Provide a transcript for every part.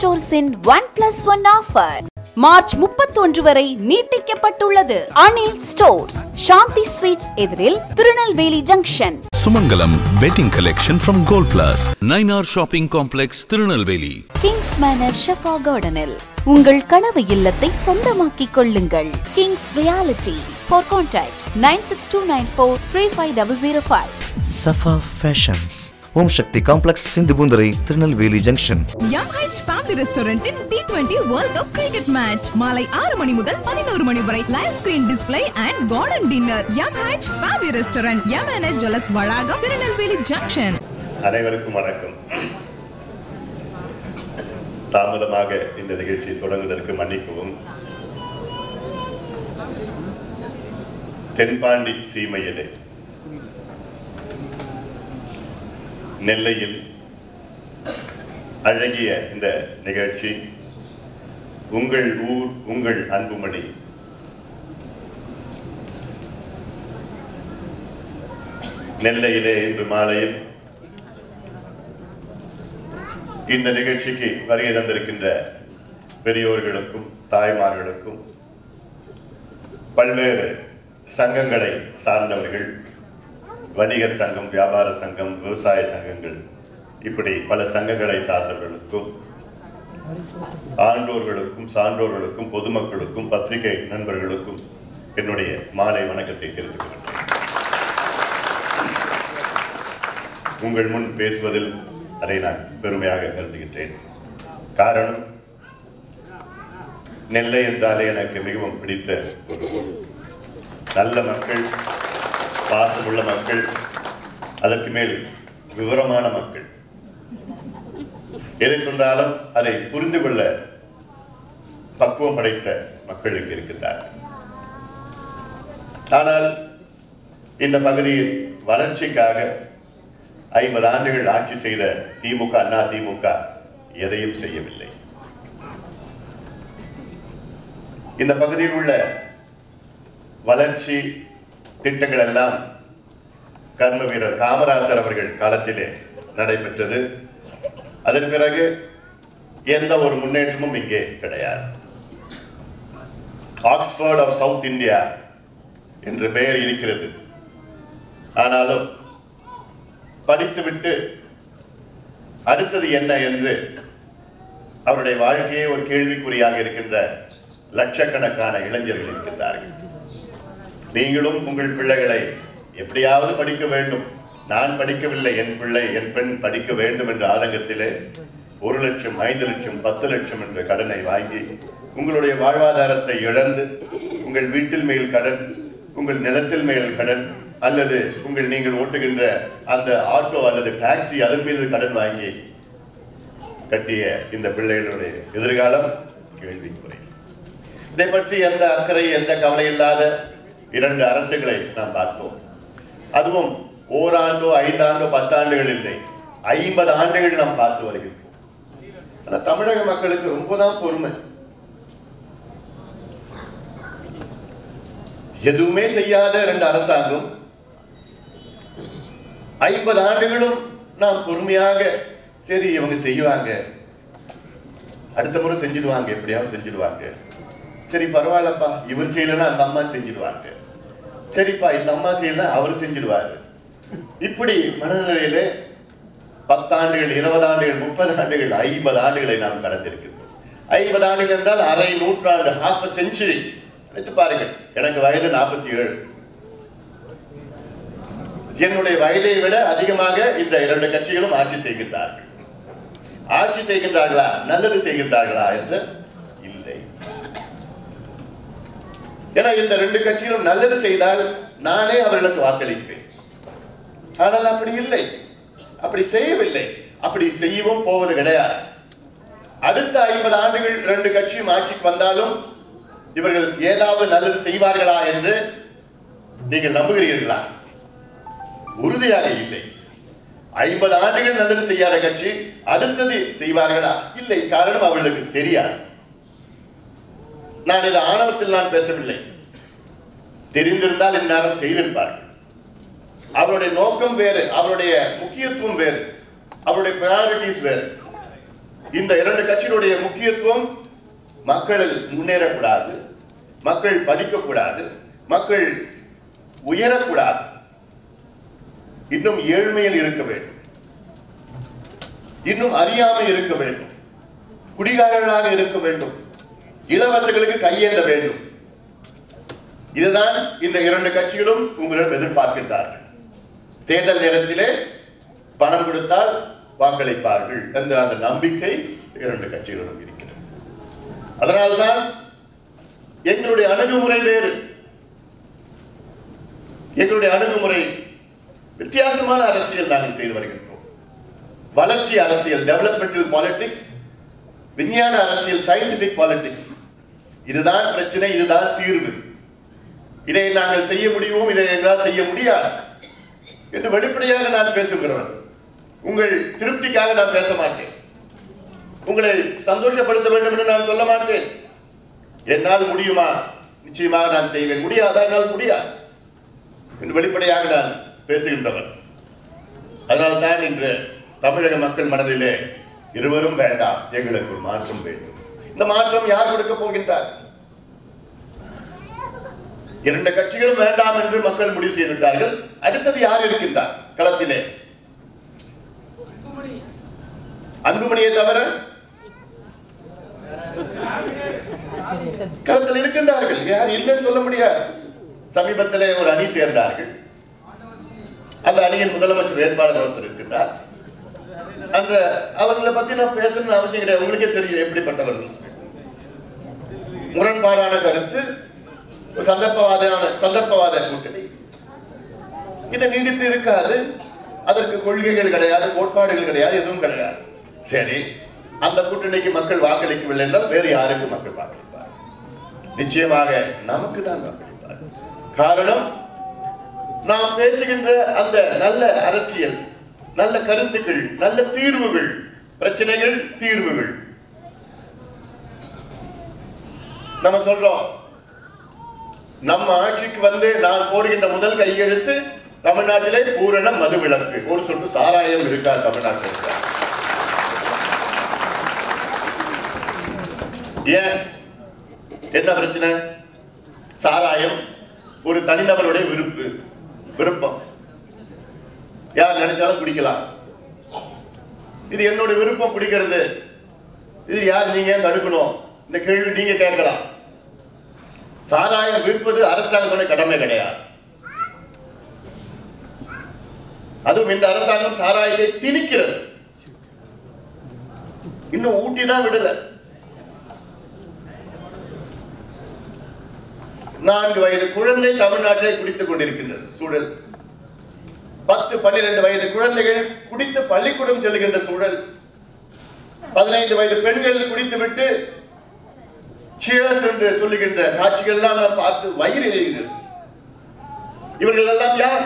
ஸ்டோர்ஸின் one plus one offer March முப்பத்தொன்று வரை நீட்டிக்கப்பட்டுள்ளது அனில் ஸ்டோர்ஸ் சாந்தி ஸ்வீட்ஸ் எதிரில் Tirunelveli junction Sumangalam Wedding Collection from Gold Plus. Nainar Shopping Complex, Tirunelveli. Kings Manor Shefa கார்டனில் உங்கள் கனவு இல்லத்தை சொந்தமாக்கிக் கொள்ளுங்கள் Kings realty for contact nine six two nine four three five double zero five Safa fashions Om Sakthi complex Sindhupoontharai Tirunelveli junction yum heights family ரெஸ்டாரண்டின் T twenty world cup cricket match மாலை ஆறு மணி முதல் பதினோரு மணி வரை live screen display and garden dinner yum heights family restaurant yum N jewellers வளாகம் Tirunelveli junction அனைவருக்கும் வணக்கம் தாமதமாக இந்த நிகழ்ச்சி தொடங்குவதற்கு மன்னிக்கவும் தென்பாண்டி சீமையிலே நெல்லையில் அழகிய இந்த நிகழ்ச்சி உங்கள் ஊர் உங்கள் அன்புமணி நெல்லையிலே இன்று மாலையில் இந்த நிகழ்ச்சிக்கு வருகை தந்திருக்கின்ற பெரியோர்களுக்கும் தாய்மார்களுக்கும் பல்வேறு சங்கங்களை சார்ந்தவர்கள் வணிகர் சங்கம் வியாபார சங்கம் விவசாய சங்கங்கள் இப்படி பல சங்கங்களை சார்ந்தவர்களுக்கும் ஆண்டோர்களுக்கும் சான்றோர்களுக்கும் பொதுமக்களுக்கும் பத்திரிகை நண்பர்களுக்கும் என்னுடைய மாலை வணக்கத்தை தெரிவித்துக் கொள்கிறேன் உங்கள் முன் பேசுவதில் அதை நான் பெருமையாக கருதுகின்றேன் காரணம் நெல்லை என்றாலே எனக்கு மிகவும் பிடித்த ஒரு ஊர். நல்ல மக்கள் பாசமுள்ள மக்கள் அதற்கு மேல் விவரமான மக்கள் எதை சொன்னாலும் அதை புரிந்து கொள்ள பக்குவம் படைத்த மக்கள் இங்கு இருக்கின்றார்கள் ஆனால் இந்த பகுதியில் வளர்ச்சிக்காக ஐம்பது ஆண்டுகள் ஆட்சி செய்த திமுக அண்ணா திமுக எதையும் செய்யவில்லை இந்த பகுதியில் உள்ள வளர்ச்சி திட்டங்கள் எல்லாம் கர்ம வீரர் காமராசர் அவர்கள் காலத்திலே நடைபெற்றது அதன் பிறகு எந்த ஒரு முன்னேற்றமும் இங்கே கிடையாது ஆக்ஸ்போர்ட் ஆஃப் சவுத் இந்தியா என்று பெயர் இருக்கிறது ஆனாலும் படித்துவிட்டு அடுத்தது என்ன என்று அவருடைய வாழ்க்கையே ஒரு கேள்விக்குறியாக இருக்கின்ற லட்சக்கணக்கான இளைஞர்கள் இருக்கின்றார்கள் நீங்களும் உங்கள் பிள்ளைகளை எப்படியாவது படிக்க வேண்டும் நான் படிக்கவில்லை என் பிள்ளை என் பெண் படிக்க வேண்டும் என்ற ஆதங்கத்திலே ஒரு லட்சம் ஐந்து லட்சம் பத்து லட்சம் என்ற கடனை வாங்கி உங்களுடைய வாழ்வாதாரத்தை இழந்து உங்கள் வீட்டில் மேல் கடன் உங்கள் நிலத்தில் மேல் கடன் அல்லது உங்கள் நீங்கள் ஓட்டுகின்ற அந்த ஆட்டோ அல்லது டாக்ஸி அதன் மீது கடன் வாங்கி கட்டிய இந்த பிள்ளைகளுடைய எதிர்காலம் கேள்விக்குறை இதை பற்றி எந்த அக்கறை எந்த கவலை இல்லாத இரண்டு அரசுகளை நாம் பார்த்தோம் அதுவும் ஓராண்டோ ஐந்தாண்டோ பத்தாண்டுகள் இல்லை ஐம்பது ஆண்டுகள் நாம் பார்த்து வருகின்றோம் ஆனா தமிழக மக்களுக்கு ரொம்பதான் பொறுமை எதுவுமே செய்யாத ரெண்டு அரசாங்கம் ஐம்பது ஆண்டுகளும் நாம் பொறுமையாக சரி இவங்க செய்வாங்க அடுத்த முறை செஞ்சிடுவாங்க எப்படியாவது செஞ்சிடுவாங்க சரி பரவாயில்லப்பா இவர் செய்யலன்னா அந்த அம்மா செஞ்சிடுவாங்க சரிப்பா இந்த அம்மா செய்யலாம் அவர் செஞ்சிடுவாரு இப்படி மனநிலையிலே பத்தாண்டுகள் இருபது ஆண்டுகள் முப்பது ஆண்டுகள் ஐம்பது ஆண்டுகளை நாம் கடந்திருக்கிறோம் ஐம்பது ஆண்டுகள் என்றால் அரை நூற்றாண்டு half a செஞ்சுரி நினைத்து பாருங்கள் எனக்கு வயது நாற்பத்தி ஏழு என்னுடைய வயதை விட அதிகமாக இந்த இரண்டு கட்சிகளும் ஆட்சி செய்கின்றார்கள் ஆட்சி செய்கின்றார்களா நல்லது செய்கின்றார்களா என்று இல்லை ஏன்னா இந்த ரெண்டு கட்சிகளும் நல்லது செய்தால் நானே அவர்களுக்கு வாக்களிப்பேன் ஆனால் அப்படி இல்லை அப்படி செய்யவில்லை அப்படி செய்யவும் போவது கிடையாது அடுத்த ஐம்பது ஆண்டுகள் ரெண்டு கட்சியும் ஆட்சிக்கு வந்தாலும் இவர்கள் ஏதாவது நல்லது செய்வார்களா என்று நீங்கள் நம்புகிறீர்களா உறுதியாக இல்லை ஐம்பது ஆண்டுகள் நல்லது செய்யாத கட்சி அடுத்தது செய்வார்களா இல்லை காரணம் அவர்களுக்கு தெரியாது நான் இது ஆணவத்தில் நான் பேசவில்லை தெரிந்திருந்தால் இந்நேரம் செய்திருப்பார்கள் அவருடைய நோக்கம் வேறு அவருடைய முக்கியத்துவம் வேறு அவருடைய பிராரிட்டிஸ் வேறு இந்த இரண்டு கட்சியினுடைய முக்கியத்துவம் மக்கள் முன்னேறக்கூடாது மக்கள் படிக்கக்கூடாது மக்கள் உயரக்கூடாது இன்னும் ஏழ்மையில் இருக்க வேண்டும் இன்னும் அறியாமை இருக்க வேண்டும் குடிகாரர்களாக இருக்க வேண்டும் இளவரசர்களுக்கு கையேந்த வேண்டும் இதுதான் இந்த இரண்டு கட்சிகளும் உங்களிடம் எதிர்பார்க்கின்றார்கள் தேர்தல் நேரத்திலே பணம் கொடுத்தால் வாக்களிப்பார்கள் என்ற அந்த நம்பிக்கை இரண்டு கட்சிகளிடம் இருக்கிறது அதனால்தான் எங்களுடைய அணுகுமுறை வேறு எங்களுடைய அணுகுமுறை வித்தியாசமான அரசியல் நாங்கள் செய்து வருகின்றோம் வளர்ச்சி அரசியல் டெவலப்மெண்டல் பாலிடிக்ஸ் விஞ்ஞான அரசியல் சயின்டிபிக் பாலிடிக்ஸ் இதுதான் பிரச்சனை இதுதான் தீர்வு இதை நாங்கள் செய்ய முடியும் இதை எங்களால் செய்ய முடியாது என்று வெளிப்படையாக நான் பேசுகிறவன் உங்கள் திருப்திக்காக நான் பேச மாட்டேன் உங்களை சந்தோஷப்படுத்த வேண்டும் என்று நான் சொல்ல மாட்டேன் என்னால் முடியுமா நிச்சயமாக நான் செய்வேன் முடியாதா என்னால் முடியாது என்று வெளிப்படையாக நான் பேசுகின்றவன் அதனால்தான் இன்று தமிழக மக்கள் மனதிலே இருவரும் வேண்டாம் எங்களுக்கு ஒரு மாற்றம் வேண்டும் இந்த மாற்றம் யார் கொடுக்க போகின்றார் இரண்டு கட்சிகளும் வேண்டாம் என்று மக்கள் முடிவு செய்துவிட்டார்கள் அடுத்தது யார் இருக்கின்றார் களத்திலே அன்புமணியை தவிர களத்தில் இருக்கின்றார்கள் யார் இல்லைன்னு சொல்ல முடியாது சமீபத்திலே ஒரு அணி சேர்ந்தார்கள் அந்த அணியின் முதலமைச்சர் வேட்பாளர் ஒருத்தர் இருக்கின்றார் அந்த அவர்களை பத்தி நான் பேசணும்னு அவசியம் கிடையாது உங்களுக்கே தெரியும் எப்படிப்பட்டவர்கள் முரண்பாடான கருத்து ஒரு சந்தர்ப்பவாதான சந்தர்ப்பவாத கூட்டணி இது நீடித்து இருக்காது அதற்கு கொள்கைகள் கிடையாது கோட்பாடுகள் கிடையாது எதுவும் கிடையாது சரி அந்த கூட்டணிக்கு மக்கள் வாக்களிக்கவில்லை என்றால் வேறு யாருக்கு மக்கள் வாக்களிப்பார் நிச்சயமாக நமக்கு தான் வாக்களிப்பார் காரணம் நாம் பேசுகின்ற அந்த நல்ல அரசியல் நல்ல கருத்துக்கள் நல்ல தீர்வுகள் பிரச்சனைகள் தீர்வுகள் நம்ம சொல்றோம் நம்ம ஆட்சிக்கு வந்து நான் போடுகின்ற முதல் கையெழுத்து தமிழ்நாட்டிலே பூரண மது விலக்கு ஒரு சொட்டு சாராயம் இருக்கா தமிழ்நாட்டில் இருக்கா ஏன் என்ன பிரச்சனை சாராயம் ஒரு தனிநபருடைய விருப்பு விருப்பம் யார் நினைச்சாலும் குடிக்கலாம் இது என்னோட விருப்பம் குடிக்கிறது இது யார் நீங்க ஏன் தடுக்கணும் இந்த கேள்வி நீங்க கேட்கலாம் சாராயம் விற்பது அரசாங்கத்தோட கடமை கிடையாது அதுவும் இந்த அரசாங்கம் சாராயத்தை திணிக்கிறது இன்னும் ஊட்டி தான் விடல நான்கு வயது குழந்தை தமிழ்நாட்டிலே குடித்துக் கொண்டிருக்கின்றது சூழல் பத்து பன்னிரண்டு வயது குழந்தைகள் குடித்து பள்ளிக்கூடம் செல்கின்ற சூழல் பதினைந்து வயது பெண்கள் குடித்துவிட்டு சியர்ஸ் என்று சொல்லுகின்ற காட்சிகள் எல்லாம் நாம் பார்த்து வயிறு எரிகிறது இவர்கள் எல்லாம் யார்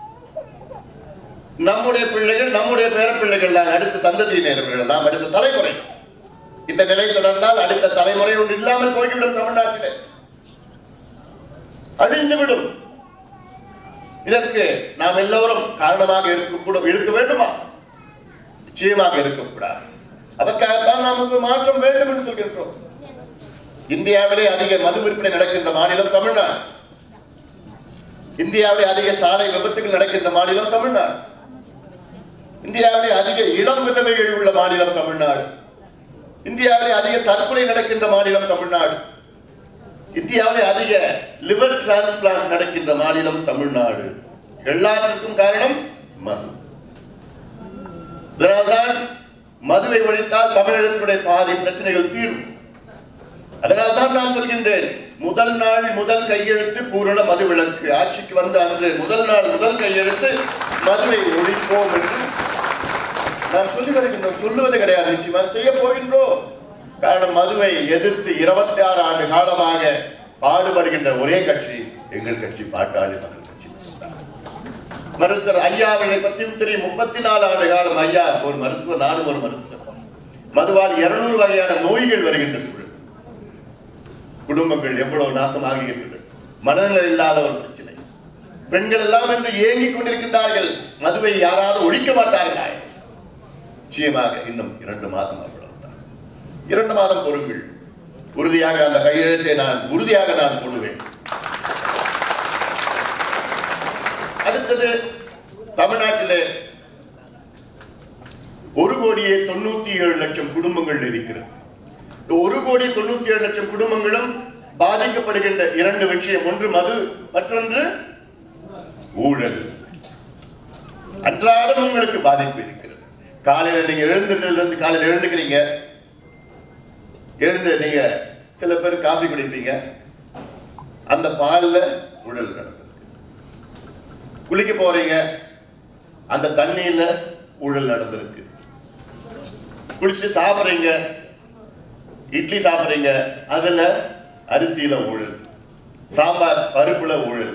நம்முடைய பிள்ளைகள் நம்முடைய பேர பிள்ளைகள் தான் அடுத்த சந்ததியினர்கள் நாம் அடுத்த தலைமுறை இந்த நிலை தொடர்ந்தால் அடுத்த தலைமுறை ஒன்று இல்லாமல் போய்விடும் தமிழ்நாட்டிலே அழிந்துவிடும் இதற்கு நாம் எல்லோரும் காரணமாக இருக்க இருக்க வேண்டுமா நிச்சயமாக இருக்கக்கூடாது அதற்காகத்தான் நமக்கு மாற்றம் வேண்டும் என்று சொல்கின்றோம் இந்தியாவிலே அதிக மது விற்பனை நடக்கின்ற மாநிலம் தமிழ்நாடு இந்தியாவிலே அதிக சாலை விபத்துகள் நடக்கின்ற மாநிலம் தமிழ்நாடு இந்தியாவிலே அதிக இளம் விதவைகள் உள்ள மாநிலம் தமிழ்நாடு இந்தியாவிலே அதிக தற்கொலை நடக்கின்ற மாநிலம் தமிழ்நாடு இந்தியாவிலே அதிக லிவர் டிரான்ஸ்பிளான்ட் நடக்கின்ற மாநிலம் தமிழ்நாடு எல்லாத்திற்கும் காரணம் மது இதனால்தான் மதுவை ஒழித்தால் தமிழகத்துடைய பாதி பிரச்சனைகள் தீரும் அதனால்தான் நான் சொல்கின்றேன் முதல் நாள் முதல் கையெழுத்து பூரண மது விலக்கு ஆட்சிக்கு வந்த அன்று முதல் நாள் முதல் கையெழுத்து மதுவை ஒழிப்போம் என்று நாம் சொல்லி வருகின்றோம் சொல்லுவது கிடையாது நிச்சயமா செய்ய போகின்றோம் காரணம் மதுவை எதிர்த்து இருபத்தி ஆறு ஆண்டு காலமாக பாடுபடுகின்ற ஒரே கட்சி எங்கள் கட்சி பாட்டாளி மக்கள் கட்சி மருத்துவர் ஐயாவை பற்றியும் தெரியும் முப்பத்தி நாலு ஆண்டு காலம் ஐயா ஒரு மருத்துவர் நானும் ஒரு மருத்துவர் மதுவால் இருநூறு வகையான நோய்கள் வருகின்ற சூழல் குடும்பங்கள் எவ்வளவு நாசமாகி இருக்கிறது மனநிலை இல்லாத ஒரு பிரச்சனை பெண்கள் எல்லாம் என்று ஏங்கிக் கொண்டிருக்கின்றார்கள் மதுவை யாராவது ஒழிக்க மாட்டார்களா நிச்சயமாக இன்னும் இரண்டு மாதம் அவ்வளவுதான் இரண்டு மாதம் பொறுங்கள் உறுதியாக அந்த கையெழுத்தை நான் உறுதியாக நான் போடுவேன் அடுத்தது தமிழ்நாட்டிலே ஒரு கோடியே தொண்ணூத்தி ஏழு லட்சம் குடும்பங்கள் இருக்கிறது இந்த ஒரு கோடி தொண்ணூத்தி ஏழு லட்சம் குடும்பங்களும் பாதிக்கப்படுகின்ற இரண்டு விஷயம் ஒன்று மது மற்றொன்று ஊழல் அன்றாடம் உங்களுக்கு பாதிப்பு இருக்கிறது காலையில நீங்க எழுந்துட்டதுல இருந்து காலையில எழுந்துக்கிறீங்க எழுந்து நீங்க சில பேர் காஃபி குடிப்பீங்க அந்த பால்ல ஊழல் நடந்திருக்கு குளிக்க போறீங்க அந்த தண்ணியில ஊழல் நடந்திருக்கு குளிச்சுட்டு சாப்பிடுறீங்க இட்லி சாப்பிடுறீங்க அதுல அரிசியில ஊழல் சாம்பார் பருப்புல ஊழல்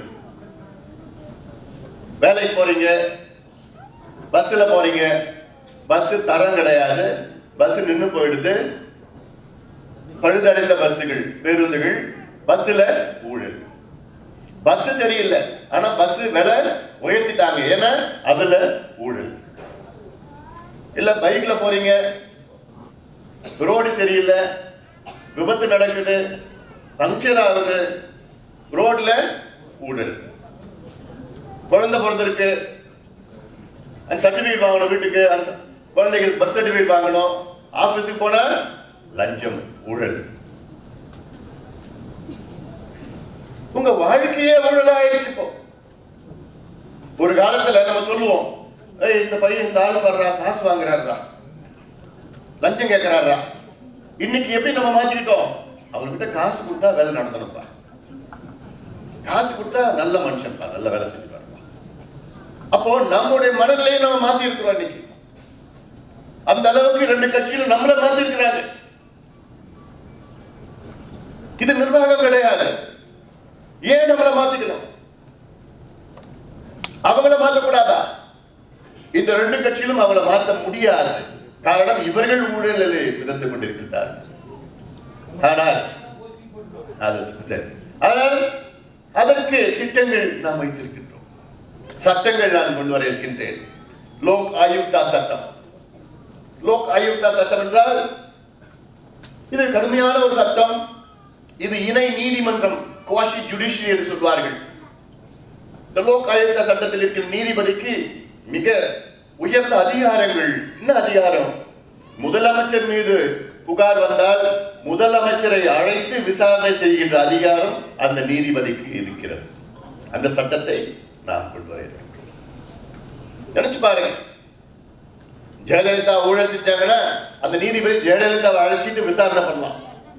வேலைக்கு போறீங்க பஸ்ல போறீங்க பஸ் தரம் கிடையாது பஸ் நின்னு போயிடுது பழுதடைந்த பஸ்ஸுகள் பேருந்துகள் பஸ்ல ஊழல் பஸ் சரியில்லை ஆனா பஸ் விலை உயர்த்திட்டாங்க ஏன்னா அதுல ஊழல் இல்ல பைக்ல போறீங்க ரோடு சரியில்லை விபத்து நடக்குது பங்க்சர் ஆகுது ரோட்ல ஊழல் குழந்தை பிறந்திருக்கு அந்த சர்டிபிகேட் வாங்கணும் வீட்டுக்கு அந்த குழந்தைக்கு பர்த் சர்டிபிகேட் வாங்கணும் ஆபீஸுக்கு போனா லஞ்சம் ஊழல் உங்க வாழ்க்கையே ஊழல் ஆயிடுச்சு இப்போ ஒரு காலத்துல நம்ம சொல்லுவோம் ஏய் இந்த பையன் இந்த ஆள் வர்றா காசு வாங்குறாருடா லஞ்சம் கேட்கிறாரா இன்னைக்கு எப்படி நம்ம மாத்திக்கிட்டோம் அவர்கிட்ட காசு கொடுத்தா வேலை நடத்தணும்ப்பா காசு கொடுத்தா நல்ல மனுஷன்ப்பா நல்ல வேலை செஞ்சுப்பாருப்பா அப்போ நம்முடைய மனநிலையை நம்ம மாத்தி இருக்கிறோம் இன்னைக்கு அந்த அளவுக்கு ரெண்டு கட்சிகளும் நம்மள மாத்தி இருக்கிறாங்க இது நிர்வாகம் கிடையாது ஏன் நம்மள மாத்திக்கணும் அவங்கள மாத்தக்கூடாதா இந்த ரெண்டு கட்சியிலும் அவளை மாற்ற முடியாது காரணம் இவர்கள் ஊழலில் மிதந்து கொண்டிருக்கின்றார்கள் ஆனால் அது சரி. ஆனால் அதற்கு திட்டங்கள் நாம் வைத்திருக்கின்றோம் சட்டங்கள் நான் கொண்டு வர இருக்கின்றேன் லோக் ஆயுக்தா சட்டம் லோக் ஆயுக்தா சட்டம் என்றால் இது கடுமையான ஒரு சட்டம் இது இணை நீதிமன்றம் குவாஷி ஜுடிஷியரி என்று சொல்வார்கள் இந்த லோக் ஆயுக்தா சட்டத்தில் இருக்கிற நீதிபதிக்கு மிக உயர்ந்த அதிகாரங்கள் என்ன அதிகாரம் முதலமைச்சர் மீது புகார் வந்தால் முதலமைச்சரை அழைத்து விசாரணை செய்கின்ற அதிகாரம் அந்த நீதிபதிக்கு இருக்கிறது அந்த சட்டத்தை நாம் கொண்டு வர இருக்கிறோம். நினைச்சு பாருங்க ஜெயலலிதா ஊழல் செஞ்சாங்கன்னா அந்த நீதிபதி ஜெயலலிதாவை அழைச்சிட்டு விசாரணை பண்ணலாம்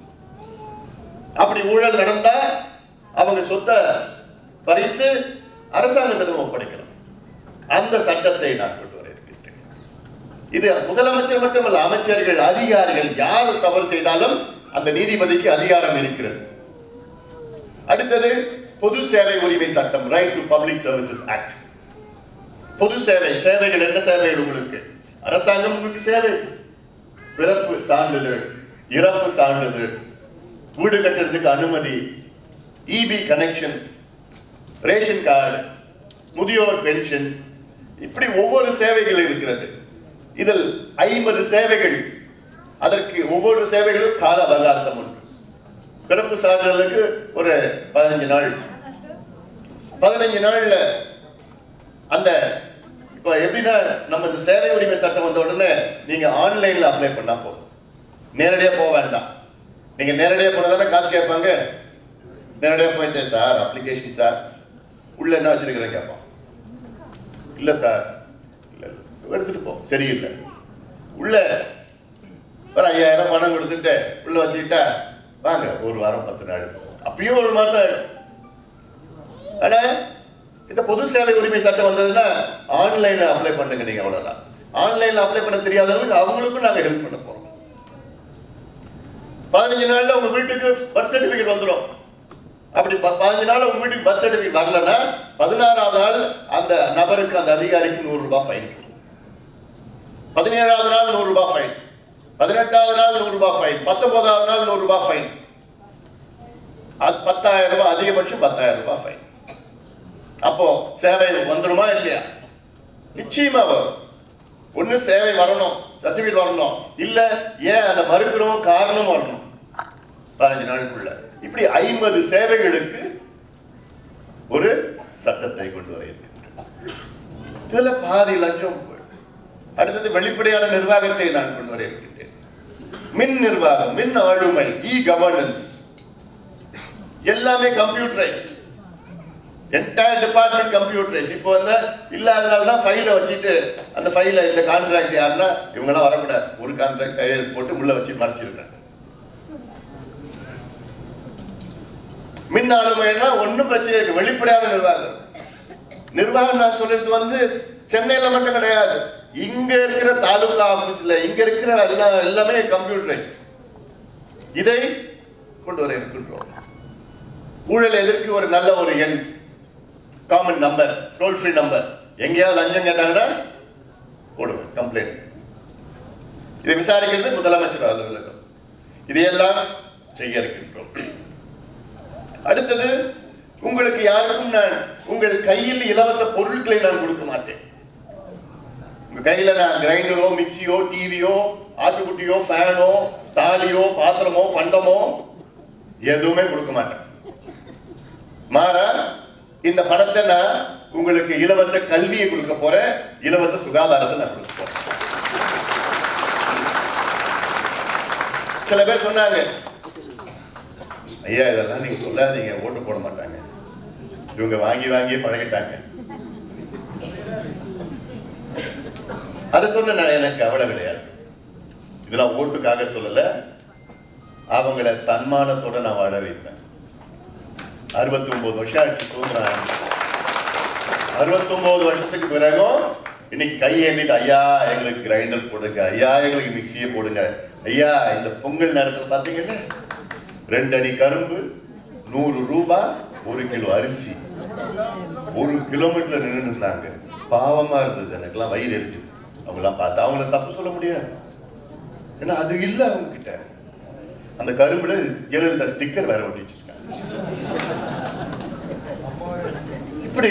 அப்படி ஊழல் நடந்தா அவங்க சொத்தை பறித்து அரசாங்கத்திடம் ஒப்படைக்கலாம் அந்த சட்டத்தை நான் கொண்டு வர இருக்கின்றேன் இது முதலமைச்சர் மட்டுமல்ல அமைச்சர்கள் அதிகாரிகள் யார் தவறு செய்தாலும் அந்த நீதிபதிக்கு அதிகாரம் இருக்கிறது அடுத்தது பொது சேவை உரிமை சட்டம் right to public services act பொது சேவை சேவைகள் என்ன சேவைகள் உங்களுக்கு அரசாங்கம் உங்களுக்கு சேவை பிறப்பு சான்றிதழ் இறப்பு சான்றிதழ் வீடு கட்டுறதுக்கு அனுமதி இபி கனெக்ஷன் ரேஷன் கார்டு முதியோர் பென்ஷன் இப்படி ஒவ்வொரு சேவைகள் இருக்கிறது இதில் ஐம்பது சேவைகள் அதற்கு ஒவ்வொரு சேவைகளும் கால அவகாசம் உண்டு பிறப்பு சான்றிதழுக்கு ஒரு பதினஞ்சு நாள் பதினஞ்சு நாள்ல அந்த இப்போ எப்படின்னா நம்ம இந்த சேவை உரிமை சட்டம் வந்த உடனே நீங்க ஆன்லைன்ல அப்ளை பண்ணா போதும் நேரடியா போக வேண்டாம் நீங்க நேரடியா போனா தானே காசு கேட்பாங்க நேரடியா போயிட்டு சார் அப்ளிகேஷன் சார் உள்ள என்ன வச்சிருக்கிறேன் கேட்பான் இல்ல சார் இல்ல இல்ல. எடுத்துட்டு போ சரியில்லை உள்ள ஒரு ஐயாயிரம் பணம் கொடுத்துட்டு உள்ள வச்சுக்கிட்டா வாங்க ஒரு வாரம் பத்து நாள் அப்பயும் ஒரு மாசம் ஆயிடும். ஆனா இந்த பொது சேவை உரிமை சட்டம் வந்ததுன்னா ஆன்லைன்ல அப்ளை பண்ணுங்க நீங்க அவ்வளவுதான் ஆன்லைன்ல அப்ளை பண்ண தெரியாதவங்களுக்கு அவங்களுக்கும் நாங்க ஹெல்ப் பண்ண போறோம் பதினஞ்சு நாள்ல உங்க வீட்டுக்கு பர்த் சர்டிபிகேட் வந்துடும் அப்படி ப- பதினஞ்சு நாள் உங்க வீட்டுக்கு பர்த் சர்டிபிகேட் வரலன்னா பதினாறாவது நாள் அந்த நபருக்கு அந்த அதிகாரிக்கு நூறு ரூபாய் ஃபைன் பதினேழாவது நாள் நூறு ரூபாய் ஃபைன் பதினெட்டாவது நாள் நூறு ரூபாய் ஃபைன் பத்தொன்பதாவது நாள் நூறு ரூபாய் ஃபைன் அது பத்தாயிரம் ரூபாய் அதிகபட்சம் பத்தாயிரம் ரூபாய் ஃபைன் அப்போ சேவை வந்துடுமா இல்லையா நிச்சயமா வரும் ஒண்ணு சேவை வரணும் சர்டிபிகேட் வரணும் இல்ல ஏன் அதை மறுக்கிறோம் காரணம் வரணும் பதினஞ்சு நாளுக்குள்ள இப்படி ஐம்பது சேவைகளுக்கு ஒரு சட்டத்தை கொண்டு வர இருக்கின்றோம் இதுல பாதி லட்சம் போயிடும். அடுத்தது வெளிப்படையான நிர்வாகத்தை நான் கொண்டு வர இருக்கின்றேன் மின் நிர்வாகம் மின் ஆளுமை இ கவர்னன்ஸ் எல்லாமே கம்ப்யூட்டரைஸ்ட் என்டையர் டிபார்ட்மெண்ட் கம்ப்யூட்டரைஸ் இப்போ வந்து இல்லாதனால தான் ஃபைலை வச்சுட்டு அந்த ஃபைலை இந்த கான்ட்ராக்ட் யாருன்னா இவங்கெல்லாம் வரக்கூடாது ஒரு கான்ட்ராக்ட் கையெழுத்து போட்டு உள்ள வச்சு மறைச்சிருக்காங்க மின் ஆளுமைன்னா ஒன்றும் பிரச்சனை இருக்கு வெளிப்படையான நிர்வாகம் நிர்வாகம் நான் சொல்றது வந்து சென்னையில மட்டும் கிடையாது இங்க இருக்கிற தாலுகா ஆபீஸ்ல இங்க இருக்கிற எல்லா எல்லாமே கம்ப்யூட்டரைஸ் இதை கொண்டு வர இருக்கின்றோம் ஊழல் எதற்கு ஒரு நல்ல ஒரு எண் common number toll free number எங்கேயாவது லஞ்சம் கேட்டாங்கன்னா போடுவேன் கம்ப்ளைண்ட் இதை விசாரிக்கிறது முதலமைச்சர் அலுவலகம் இதையெல்லாம் செய்ய இருக்கின்றோம் அடுத்தது உங்களுக்கு யாருக்கும் நான் உங்கள் கையில் இலவச பொருட்களை நான் கொடுக்க மாட்டேன் உங்க கையில நான் கிரைண்டரோ மிக்சியோ டிவியோ ஆட்டுக்குட்டியோ ஃபேனோ தாலியோ பாத்திரமோ பண்டமோ எதுவுமே கொடுக்க மாட்டேன் மாறா இந்த பணத்தை நான் உங்களுக்கு இலவச கல்வியை கொடுக்க போறேன் இலவச சுகாதாரத்தை நான் கொடுக்க போறேன் சில பேர் சொன்னாங்க ஐயா இதெல்லாம் நீங்க சொல்லாதீங்க ஓட்டு போட மாட்டாங்க இவங்க வாங்கி வாங்கி பழகிட்டாங்க அதை சொன்ன நான் எனக்கு கவலை கிடையாது இதெல்லாம் ஓட்டுக்காக சொல்லல அவங்கள தன்மானத்தோட நான் வாழ வைப்பேன் அறுபத்தி ஒன்பது வருஷம் ஆச்சு தூங்குறாங்க அறுபத்தி ஒன்பது வருஷத்துக்கு பிறகும் இன்னைக்கு கை ஏந்திட்டு ஐயா எங்களுக்கு கிரைண்டர் போடுங்க ஐயா எங்களுக்கு மிக்சியை போடுங்க ஐயா இந்த பொங்கல் நேரத்தில் பார்த்தீங்கன்னா ரெண்டு அடி கரும்பு நூறு ரூபாய் ஒரு கிலோ அரிசி ஒரு கிலோமீட்டர் நின்று இருந்தாங்க பாவமா இருந்தது எனக்கெல்லாம் வயிறு எரிச்சு அவங்களாம் பார்த்து அவங்கள தப்பு சொல்ல முடியாது ஏன்னா அது இல்ல அவங்க கிட்ட அந்த கரும்புல ஜெயலலிதா ஸ்டிக்கர் வேற ஒட்டி வச்சிருக்காங்க இப்படி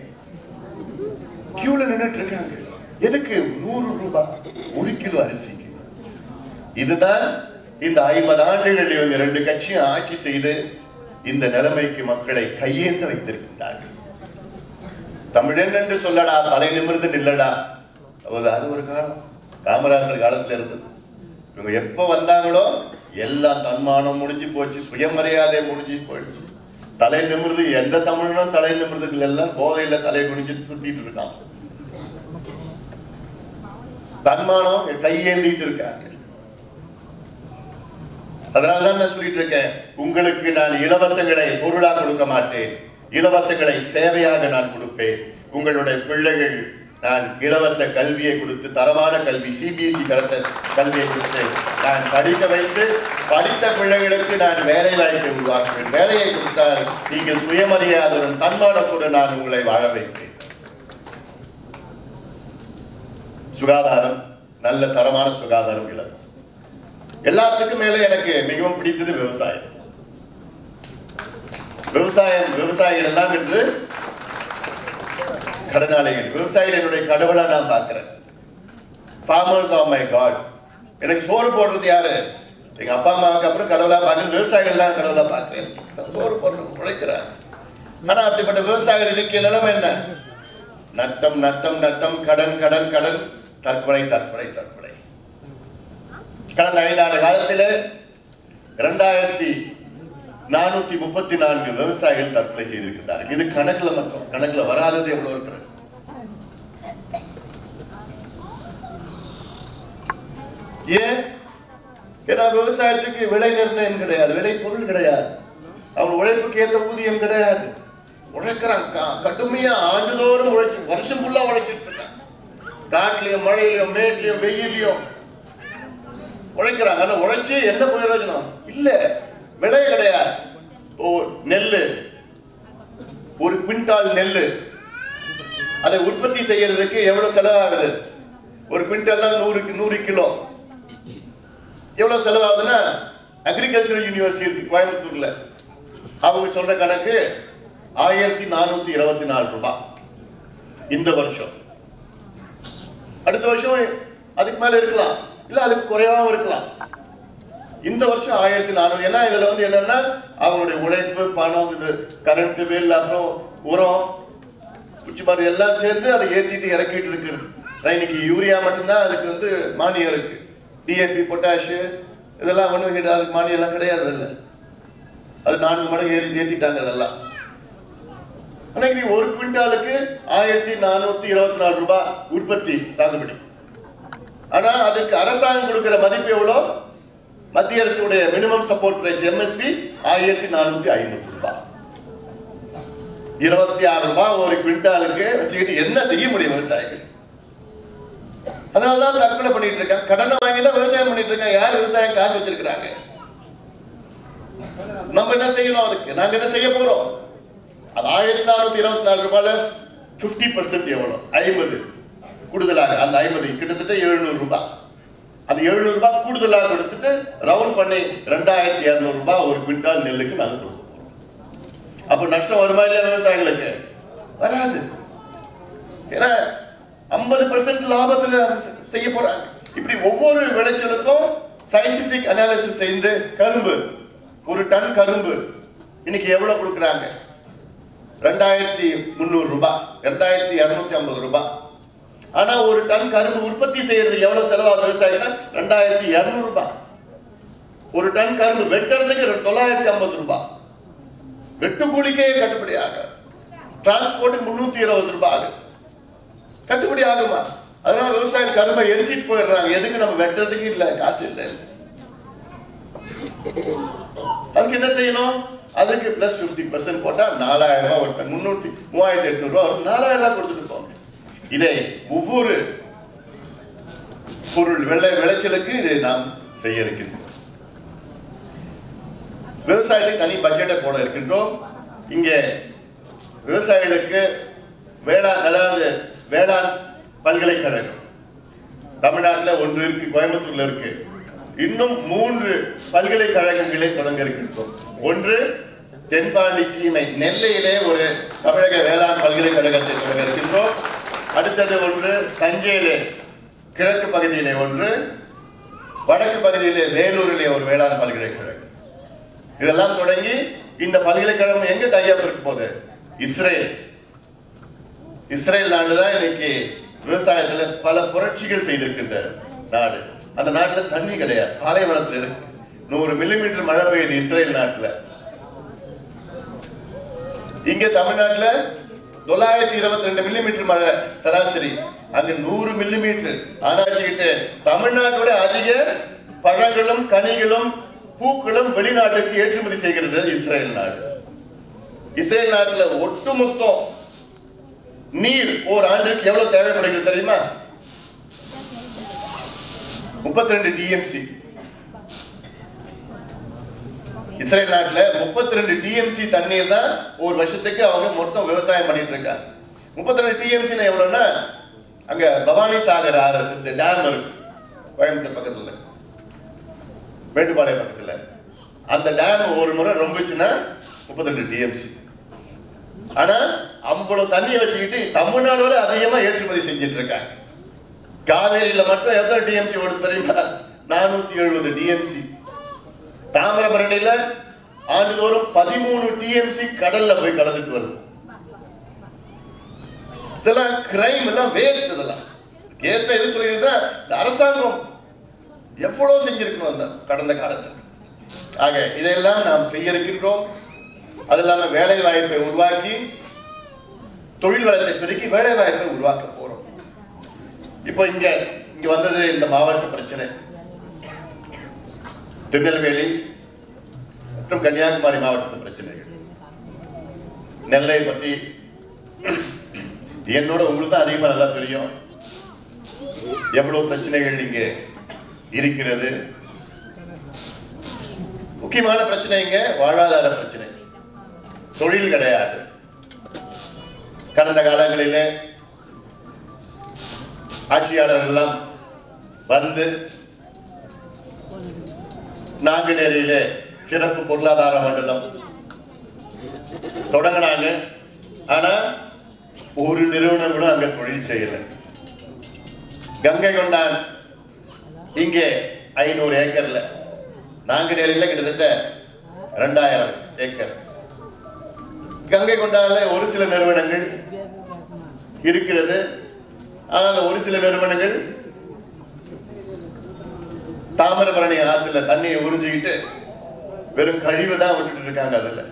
கியூல நின்னுட்டு இருக்காங்க எதுக்கு நூறு ரூபாய் ஒரு கிலோ அரிசிக்கு இதுதான் இந்த ஐம்பது ஆண்டுகள் இவங்க ரெண்டு கட்சியும் ஆட்சி செய்து இந்த நிலைமைக்கு மக்களை கையேந்த வைத்திருக்கின்றார்கள் தமிழன் என்று சொல்லடா தலை நிமிர்ந்து நில்லடா அது அது ஒரு காலம் காமராஜர் காலத்துல இருந்தது இவங்க எப்ப வந்தாங்களோ எல்லாம் தன்மானம் முடிஞ்சு போச்சு சுயமரியாதை முடிஞ்சு போயிடுச்சு தலை நிமிர்ந்து எந்த தமிழனும் தலை நிமிர்ந்துகள் எல்லாம் போதையில தலை குனிஞ்சு சுட்டிட்டு இருக்கான் தன்மானம் கையேந்திட்டு இருக்காங்க அதனாலதான் நான் சொல்லிட்டு இருக்கேன் உங்களுக்கு நான் இலவசங்களை பொருளா கொடுக்க மாட்டேன் இலவசங்களை சேவையாக நான் கொடுப்பேன் உங்களுடைய பிள்ளைகள் நான் இலவச கல்வியை கொடுத்து தரமான கல்வி சிபிஎஸ்இ கடத்த கல்வியை கொடுத்து நான் படிக்க வைத்து படித்த பிள்ளைகளுக்கு நான் வேலை வாய்ப்பை உருவாக்குவேன் வேலையை கொடுத்தால் நீங்கள் சுயமரியாதையுடன் தன்மானத்துடன் நான் உங்களை வாழ வைப்பேன் சுகாதாரம் நல்ல தரமான சுகாதாரம் இலவசம் எல்லாத்துக்கும் மேல எனக்கு மிகவும் பிடித்தது விவசாயம் விவசாயம் விவசாயிகள் எல்லாம் என்று கடனாளிகள் விவசாயிகள் என்னுடைய கடவுளா நான் பார்க்கிறேன் ஃபார்மர்ஸ் ஆஃப் மை காட் எனக்கு சோறு போடுறது யாரு எங்க அப்பா அம்மாவுக்கு அப்புறம் கடவுளா பார்க்கறது விவசாயிகள் தான் கடவுளா பார்க்கிறேன் சோறு போடுறது உழைக்கிறார் ஆனா அப்படிப்பட்ட விவசாயிகள் இருக்க நிலைமை என்ன நட்டம் நட்டம் நட்டம் கடன் கடன் கடன் தற்கொலை தற்கொலை தற்கொலை கடந்த ஐந்தாண்டு காலத்தில் இரண்டாயிரத்தி நானூத்தி முப்பத்தி நான்கு விவசாயிகள் தற்கொலை செய்திருக்கிறார்கள் இது கணக்குல மட்டும் கணக்குல வராதது எவ்வளவு இருக்கிறது ஏன் ஏன்னா விவசாயத்துக்கு விலை நிர்ணயம் கிடையாது விலை பொருள் கிடையாது அவங்க உழைப்புக்கு ஏற்ற ஊதியம் கிடையாது உழைக்கிறான் க- கடுமையா ஆண்டுதோறும் உழைச்சு வருஷம் ஃபுல்லா உழைச்சிட்டு இருக்கான் காட்டுலயும் மழையிலும் மேட்லயும் வெயிலையும் உழைக்கிறாங்க ஆனா உழைச்சு என்ன பிரயோஜனம் இல்ல விலை கிடையாது ஓ நெல்லு ஒரு குவிண்டால் நெல்லு அதை உற்பத்தி செய்யறதுக்கு எவ்வளவு செலவாகுது ஒரு குவிண்டால்னா நூறு நூறு கிலோ எவ்வளவு செலவாகுதுன்னா அக்ரிகல்ச்சர் யூனிவர்சிட்டி இருக்கு கோயம்புத்தூர்ல அவங்க சொல்ற கணக்கு ஆயிரத்தி நானூத்தி இருபத்தி நாலு ரூபாய் இந்த வருஷம் அடுத்த வருஷம் அதுக்கு மேல இருக்கலாம் இல்ல அதுக்கு குறையாம இருக்கலாம் இந்த வருஷம் ஆயிரத்தி நானூறு ஏன்னா இதுல வந்து என்னன்னா அவங்களுடைய உழைப்பு பணம் இது கரண்ட் பில் அப்புறம் உரம் குச்சி மருந்து எல்லாம் சேர்ந்து அதை ஏத்திட்டு இறக்கிட்டு இருக்கு ஆனா இன்னைக்கு யூரியா மட்டும்தான் அதுக்கு வந்து மானியம் இருக்கு டிஏபி பொட்டாஷ் இதெல்லாம் ஒண்ணும் கிடையாது அதுக்கு மானியம் எல்லாம் கிடையாது இல்லை அது நான்கு மடங்கு ஏறி ஏத்திட்டாங்க அதெல்லாம் ஆனா இன்னைக்கு ஒரு குவிண்டாலுக்கு ஆயிரத்தி நானூத்தி இருபத்தி நாலு ரூபாய் உற்பத்தி சாகுபடி ஆனா அதுக்கு அரசாங்கம் கொடுக்கிற மதிப்பு எவ்வளவு மத்திய அரசுடைய மினிமம் சப்போர்ட் பிரைஸ் எம்எஸ்பி ஆயிரத்தி நானூத்தி ஐம்பது ரூபாய் இருபத்தி ஆறு ரூபாய் ஒரு குவிண்டாலுக்கு வச்சுக்கிட்டு என்ன செய்ய முடியும் விவசாயிகள் அதனாலதான் தற்கொலை பண்ணிட்டு இருக்காங்க கடனை வாங்கி தான் விவசாயம் பண்ணிட்டு இருக்காங்க யார் விவசாயம் காசு வச்சிருக்கிறாங்க நம்ம என்ன செய்யணும் அதுக்கு நாங்க என்ன செய்ய போறோம் அது ஆயிரத்தி நானூத்தி இருபத்தி நாலு ரூபாயில பிப்டி பர்சன்ட் எவ்வளவு ஐம்பது கூடுதலாக அந்த ஐம்பது கிட்டத்தட்ட எழுநூறு ரூபாய் அந்த எழுநூறு ரூபாய் கூடுதலாக கொடுத்துட்டு ரவுண்ட் பண்ணி ரெண்டாயிரத்தி இருநூறு ரூபாய் ஒரு குவிண்டால் நெல்லுக்கு நாங்க கொடுக்க போறோம் அப்ப நஷ்டம் வருமா இல்லையா விவசாயிகளுக்கு வராது ஏன்னா ஐம்பது பர்சன்ட் லாபத்துல செய்ய போறாங்க இப்படி ஒவ்வொரு விளைச்சலுக்கும் சயின்டிபிக் அனாலிசிஸ் செய்து கரும்பு ஒரு டன் கரும்பு இன்னைக்கு எவ்வளவு கொடுக்குறாங்க ரெண்டாயிரத்தி முந்நூறு ரூபாய் ரெண்டாயிரத்தி இருநூத்தி ஐம்பது ரூபாய் ஆனா ஒரு டன் கரும்பு உற்பத்தி செய்யறது எவ்வளவு செலவாகும் விவசாயினா ரெண்டாயிரத்தி இருநூறு ரூபாய் ஒரு டன் கரும்பு வெட்டுறதுக்கு தொள்ளாயிரத்தி ஐம்பது ரூபாய் வெட்டு கூலிக்கே கட்டுப்படி ஆகும் டிரான்ஸ்போர்ட் முன்னூத்தி இருபது ரூபாய் ஆகுது கட்டுப்படி ஆகுமா அதனால விவசாயிகள் கரும்பை எரிச்சிட்டு போயிடுறாங்க எதுக்கு நம்ம வெட்டுறதுக்கு இல்ல காசு இல்லை அதுக்கு என்ன செய்யணும் அதுக்கு பிளஸ் பிப்டி பர்சன்ட் போட்டா நாலாயிரம் ரூபாய் ஒரு டன் முன்னூத்தி மூவாயிரத்தி எட்நூறு ரூபாய் வரும் நாலாயிரம் ரூபாய் கொடுத்துட்டு போங்க இதை ஒவ்வொரு பொருள் வெள்ளை விளைச்சலுக்கு இது நாம் செய்ய இருக்கின்றோம் விவசாயத்துக்கு தனி பட்ஜெட்டை போட இருக்கின்றோம் இங்கே விவசாயிகளுக்கு வேளாண் அதாவது வேளாண் பல்கலைக்கழகம் தமிழ்நாட்டில் ஒன்று இருக்கு கோயம்புத்தூர்ல இருக்கு இன்னும் மூன்று பல்கலைக்கழகங்களை தொடங்க இருக்கின்றோம் ஒன்று தென்பாண்டி சீமை நெல்லையிலே ஒரு தமிழக வேளாண் பல்கலைக்கழகத்தை தொடங்க இருக்கின்றோம் அடுத்தது ஒன்று தஞ்சையிலே கிழக்கு பகுதியிலே ஒன்று வடக்கு பகுதியிலே வேலூரிலே ஒரு வேளாண் பல்கலைக்கழகம் இதெல்லாம் தொடங்கி இந்த பல்கலைக்கழகம் எங்க டைப் இருக்க போகுது இஸ்ரேல் இஸ்ரேல் நாடு தான் இன்னைக்கு விவசாயத்துல பல புரட்சிகள் செய்திருக்கின்ற நாடு அந்த நாட்டுல தண்ணி கிடையாது பாலைவனத்துல இருக்கு நூறு மில்லிமீட்டர் மழை பெய்யுது இஸ்ரேல் நாட்டுல இங்க தமிழ்நாட்டுல தொள்ளாயிரத்தி இருபத்தி ரெண்டு மில்லிமீட்டர் மழை சராசரி அங்க நூறு மில்லிமீட்டர் ஆனாச்சுக்கிட்டு தமிழ்நாட்டோட அதிக பழங்களும் கனிகளும் பூக்களும் வெளிநாட்டுக்கு ஏற்றுமதி செய்கிறது இஸ்ரேல் நாடு இஸ்ரேல் நாட்டுல ஒட்டுமொத்தம் நீர் ஒரு ஆண்டுக்கு எவ்வளவு தேவைப்படுகிறது தெரியுமா முப்பத்தி ரெண்டு டிஎம்சி இஸ்ரேல் நாட்டுல முப்பத்தி ரெண்டு டிஎம்சி தண்ணீர் தான் ஒரு வருஷத்துக்கு அவங்க மொத்தம் விவசாயம் பண்ணிட்டு இருக்காங்க முப்பத்தி ரெண்டு டிஎம்சி எவ்வளவுன்னா அங்க பவானி சாகர் ஆறு இந்த டேம் இருக்கு கோயம்புத்தூர் பக்கத்துல மேட்டுப்பாளையம் பக்கத்துல அந்த டேம் ஒரு முறை ரொம்பிச்சுன்னா முப்பத்தி ரெண்டு டிஎம்சி ஆனா அவ்வளவு தண்ணியை வச்சுக்கிட்டு தமிழ்நாடோட அதிகமா ஏற்றுமதி செஞ்சுட்டு இருக்காங்க காவேரியில மட்டும் எத்தனை டிஎம்சி ஓடுது தெரியுமா நானூத்தி எழுபது டிஎம்சி தாமிரபரணியில ஆண்டுதோறும் பதிமூணு டிஎம்சி கடல்ல போய் கலந்துட்டு வருது இதெல்லாம் கிரைம் எல்லாம் வேஸ்ட் இதெல்லாம் கேஸ்ல எது சொல்லியிருந்தா இந்த அரசாங்கம் எவ்வளவு செஞ்சிருக்கணும் அந்த கடந்த காலத்தில் ஆக இதையெல்லாம் நாம் செய்ய இருக்கின்றோம் அது இல்லாம வேலை வாய்ப்பை உருவாக்கி தொழில் வளத்தை பெருக்கி வேலை வாய்ப்பை உருவாக்க போறோம் இப்போ இங்க இங்க வந்தது இந்த மாவட்ட பிரச்சனை திருநெல்வேலி மற்றும் கன்னியாகுமரி மாவட்டத்து பிரச்சனைகள் நெல்லை பத்தி என்னோட உங்களுக்கு தான் அதிகமா நல்லா தெரியும் எவ்வளவு பிரச்சனைகள் இங்கே இருக்கிறது முக்கியமான பிரச்சனைங்க வாழ்வாதார பிரச்சனை தொழில் கிடையாது கடந்த காலங்களிலே ஆட்சியாளர்கள் எல்லாம் வந்து நாங்குநேரியிலே சிறப்பு பொருளாதார மண்டலம் தொடங்கினாங்க ஆனா ஒரு நிறுவனம் கூட அங்க தொழில் செய்யல கங்கை கொண்டான் இங்கே ஐநூறு ஏக்கர்ல நாங்குநேரில் கிட்டத்தட்ட ரெண்டாயிரம் ஏக்கர் கங்கை கொண்டால ஒரு சில நிறுவனங்கள் இருக்கிறது ஆனால் ஒரு சில நிறுவனங்கள் தாமிரபரணி ஆத்துல தண்ணியை உறிஞ்சிக்கிட்டு வெறும் கழிவு தான் விட்டுட்டு இருக்காங்க அதுல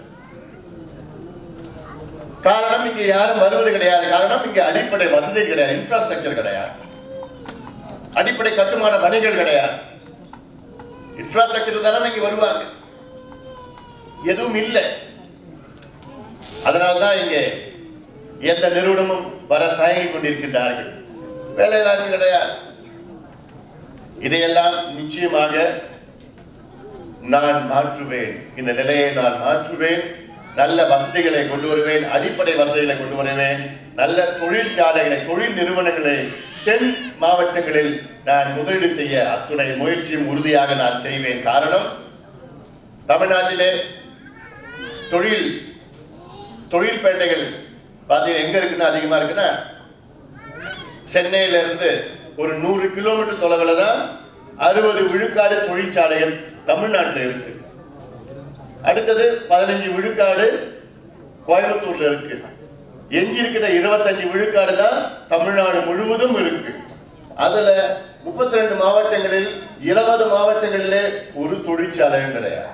காரணம் இங்க யாரும் வருவது கிடையாது காரணம் இங்க அடிப்படை வசதி கிடையாது இன்ஃப்ராஸ்ட்ரக்சர் கிடையாது அடிப்படை கட்டுமான பணிகள் கிடையாது இன்ஃப்ராஸ்ட்ரக்சர் தானே இங்க வருவாங்க எதுவும் இல்லை அதனால்தான் இங்கே எந்த நிறுவனமும் வர தயங்கி கொண்டிருக்கின்றார்கள் வேலை வாய்ப்பு கிடையாது இதையெல்லாம் நிச்சயமாக நான் மாற்றுவேன் இந்த நிலையை நான் மாற்றுவேன் நல்ல வசதிகளை கொண்டு வருவேன் அடிப்படை வசதிகளை கொண்டு வருவேன் நல்ல தொழிற்சாலைகளை தொழில் நிறுவனங்களை தென் மாவட்டங்களில் நான் முதலீடு செய்ய அத்துணை முயற்சியும் உறுதியாக நான் செய்வேன் காரணம் தமிழ்நாட்டிலே தொழில் தொழில் பேட்டைகள் பார்த்தீங்கன்னா எங்க இருக்குன்னா அதிகமா இருக்குன்னா சென்னையில இருந்து ஒரு நூறு கிலோமீட்டர் தொலைவில் தான் அறுபது விழுக்காடு தொழிற்சாலைகள் தமிழ்நாட்டில் இருக்கு அடுத்தது பதினஞ்சு விழுக்காடு கோயம்புத்தூர்ல இருக்கு எஞ்சி இருக்கிற இருபத்தஞ்சு விழுக்காடு தான் தமிழ்நாடு முழுவதும் இருக்கு அதுல முப்பத்தி ரெண்டு மாவட்டங்களில் இருபது மாவட்டங்களிலே ஒரு தொழிற்சாலையும் கிடையாது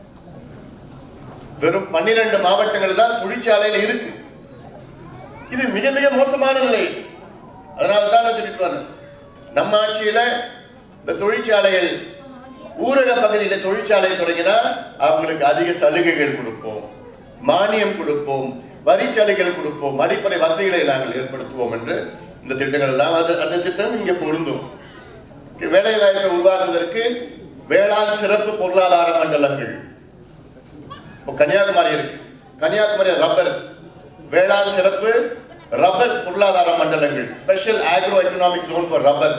வெறும் பன்னிரண்டு மாவட்டங்கள் தான் தொழிற்சாலையில இருக்கு இது மிக மிக மோசமான நிலை அதனால தான் நான் சொல்லிட்டு வரேன் நம்ம ஆட்சியில இந்த தொழிற்சாலைகள் ஊரக பகுதியில தொழிற்சாலை தொடங்கினா அவங்களுக்கு அதிக சலுகைகள் கொடுப்போம் மானியம் கொடுப்போம் வரி சலுகைகள் கொடுப்போம் அடிப்படை வசதிகளை நாங்கள் ஏற்படுத்துவோம் என்று இந்த திட்டங்கள் எல்லாம் அது அந்த திட்டம் இங்க பொருந்தும் வேலை வாய்ப்பை உருவாக்குவதற்கு வேளாண் சிறப்பு பொருளாதார மண்டலங்கள் இப்போ கன்னியாகுமரி இருக்கு கன்னியாகுமரி ரப்பர் வேளாண் சிறப்பு ரப்பர் பொருளாதார மண்டலங்கள் special agro economic zone for rubber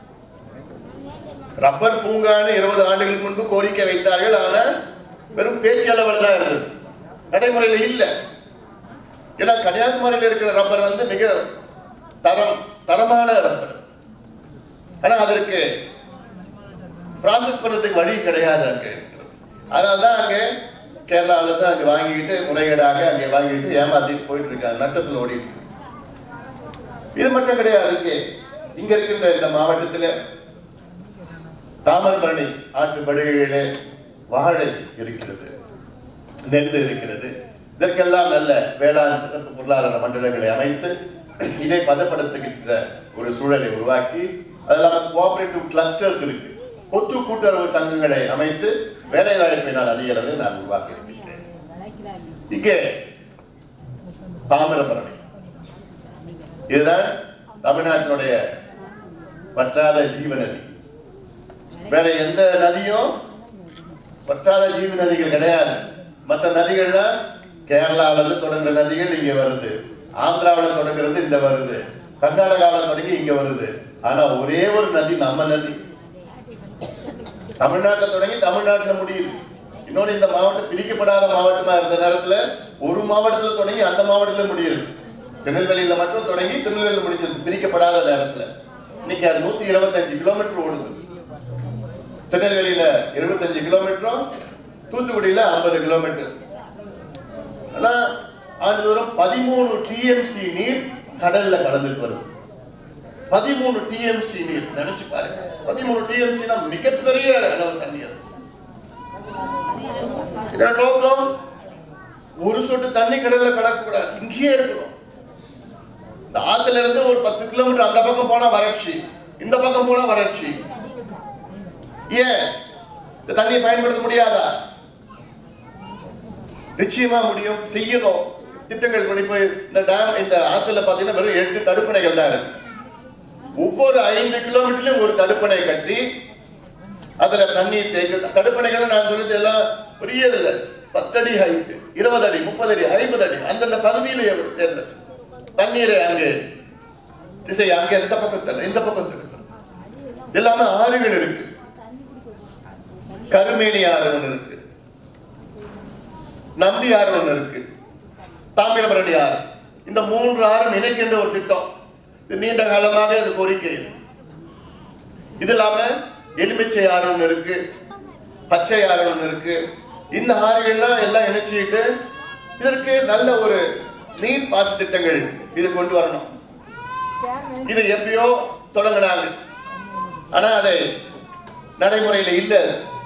rubber பூங்கான்னு இருபது ஆண்டுகளுக்கு முன்பு கோரிக்கை வைத்தார்கள் ஆனால் வெறும் பேச்சளவில் தான் இருந்தது நடைமுறையில் இல்லை ஏன்னா கன்னியாகுமரியில் இருக்கிற ரப்பர் வந்து மிக தரம் தரமான ரப்பர் ஆனா அதற்கு ப்ராசஸ் பண்றதுக்கு வழி கிடையாது அங்க இருக்கிறது அதனால தான் அங்கே கேரளாவில் இருந்து அங்கே வாங்கிக்கிட்டு முறைகேடாக அங்கே வாங்கிட்டு ஏமாத்திட்டு போயிட்டு இருக்காங்க நட்டத்தில் ஓடிட்டு இருக்கு. இது மட்டும் கிடையாது இங்கே இங்க இருக்கின்ற இந்த மாவட்டத்தில் தாமிரபரணி ஆற்று படுகையிலே வாழை இருக்கிறது நெல் இருக்கிறது இதற்கெல்லாம் நல்ல வேளாண் சிறப்பு பொருளாதார மண்டலங்களை அமைத்து இதை பதப்படுத்துகின்ற ஒரு சூழலை உருவாக்கி அதெல்லாம் கோஆபரேட்டிவ் கிளஸ்டர்ஸ் இருக்கு பொத்து கூட்டுறவு சங்கங்களை அமைத்து வேலை வாய்ப்பை நான் அதிக அளவில் நான் உருவாக்கி இருக்கின்றேன் இங்கே தாமிரபரணி இதுதான் தமிழ்நாட்டினுடைய வற்றாத ஜீவ நதி வேற எந்த நதியும் வற்றாத ஜீவ நதிகள் கிடையாது மற்ற நதிகள்லாம் கேரளாவில இருந்து தொடங்குற நதிகள் இங்க வருது ஆந்திராவில் தொடங்குறது இந்த வருது கர்நாடகாவில் தொடங்கி இங்க வருது ஆனா ஒரே ஒரு நதி நம்ம நதி தமிழ்நாட்டில் தொடங்கி தமிழ்நாட்டில் முடியுது இன்னொன்று இந்த மாவட்டம் பிரிக்கப்படாத மாவட்டமா இருந்த நேரத்துல ஒரு மாவட்டத்துல தொடங்கி அந்த மாவட்டத்துல முடியுது திருநெல்வேலியில மட்டும் தொடங்கி திருநெல்வேலியில் முடிஞ்சது பிரிக்கப்படாத நேரத்துல இன்னைக்கு அது நூத்தி இருபத்தஞ்சு கிலோமீட்டர் ஓடுது திருநெல்வேலியில இருபத்தஞ்சு கிலோமீட்டரும் தூத்துக்குடியில ஐம்பது கிலோமீட்டர் ஆனா ஆண்டுதோறும் பதிமூணு டிஎம்சி நீர் கடல்ல கலந்துட்டு வருது பதிமூணு டிஎம்சி நீர் நினைச்சு பாருங்க பதிமூணு டிஎம்சினா மிகப்பெரிய அளவு தண்ணி அது இதன் நோக்கம் ஒரு சொட்டு தண்ணி கடல்ல கலக்கக்கூடாது இங்கேயே இருக்கணும் இந்த ஆத்துல இருந்து ஒரு பத்து கிலோமீட்டர் அந்த பக்கம் போனா வறட்சி இந்த பக்கம் போனா வறட்சி ஏன் இந்த தண்ணியை பயன்படுத்த முடியாதா நிச்சயமா முடியும் செய்யணும் திட்டங்கள் பண்ணி போய் இந்த டேம் இந்த ஆத்துல பாத்தீங்கன்னா வெறும் எட்டு தடுப்பணைகள் தான் இருக்கு ஒவ்வொரு ஐந்து கிலோமீட்டர்லயும் ஒரு தடுப்பணை கட்டி அதுல தண்ணீர் தேங்க தடுப்பணைகள் நான் சொல்லிட்டு எல்லாம் பெரியது இல்லை பத்தடி ஹைட் இருபது அடி முப்பது அடி ஐம்பது அடி அந்தந்த பகுதியில தெரியல தண்ணீரை அங்கே திசை அங்கே இந்த பக்கத்தில் இந்த பக்கத்தில் எல்லாமே ஆறுகள் இருக்கு கருமேனி ஆறு ஒன்று இருக்கு நம்பி ஆறு ஒன்று இருக்கு தாமிரபரணி ஆறு இந்த மூன்று ஆறும் இணைக்கின்ற ஒரு திட்டம் இது நீண்ட காலமாக இது கோரிக்கை இது இல்லாம எலுமிச்சை ஆறு ஒன்று இருக்கு பச்சை ஆறு ஒன்று இருக்கு இந்த ஆறுகள்லாம் எல்லாம் இணைச்சிட்டு இதற்கு நல்ல ஒரு நீர் பாச திட்டங்கள் இது கொண்டு வரணும் இது எப்பயோ தொடங்கினாங்க ஆனா அதை நடைமுறையில இல்ல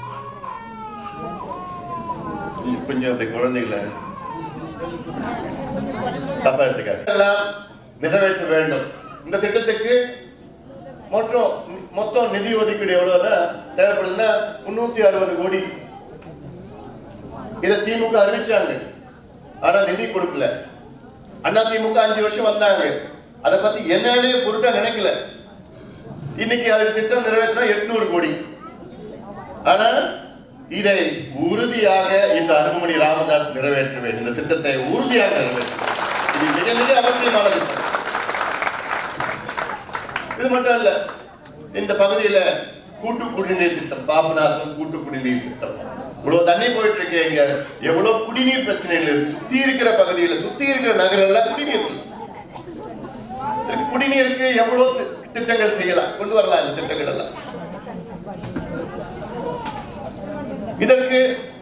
கொஞ்சம் அப்படி குழந்தைகளை தப்பா எடுத்துக்காரு எல்லாம் நிறைவேற்ற வேண்டும் இந்த திட்டத்துக்கு மொத்தம் மொத்தம் நிதி ஒதுக்கீடு எவ்வளவுன்னா தேவைப்படுதுன்னா முன்னூத்தி அறுபது கோடி இதை திமுக அறிவிச்சாங்க ஆனா நிதி கொடுக்கல அண்ணா திமுக அஞ்சு வருஷம் வந்தாங்க அதை பத்தி என்னன்னே பொருட்டா நினைக்கல இன்னைக்கு அதுக்கு திட்டம் நிறைவேற்றினா எட்நூறு கோடி ஆனா இதை உறுதியாக இந்த அன்புமணி ராமதாஸ் நிறைவேற்ற வேண்டும் இந்த திட்டத்தை உறுதியாக நிறைவேற்ற இது மிக மிக அவசியமான திட்டம் இது மட்டும் இல்ல இந்த பகுதியில கூட்டு குடிநீர் திட்டம் பாபநாசம் கூட்டு குடிநீர் திட்டம் இவ்வளவு தண்ணி போயிட்டு இருக்கே இங்க எவ்வளவு குடிநீர் பிரச்சனைகள் இருக்கு சுத்தி இருக்கிற பகுதியில சுத்தி இருக்கிற நகரம் எல்லாம் குடிநீர் இருக்கு. இதுக்கு குடிநீருக்கு எவ்வளவு தி- திட்டங்கள் செய்யலாம் கொண்டு வரலாம் இந்த திட்டங்கள் எல்லாம் இதற்கு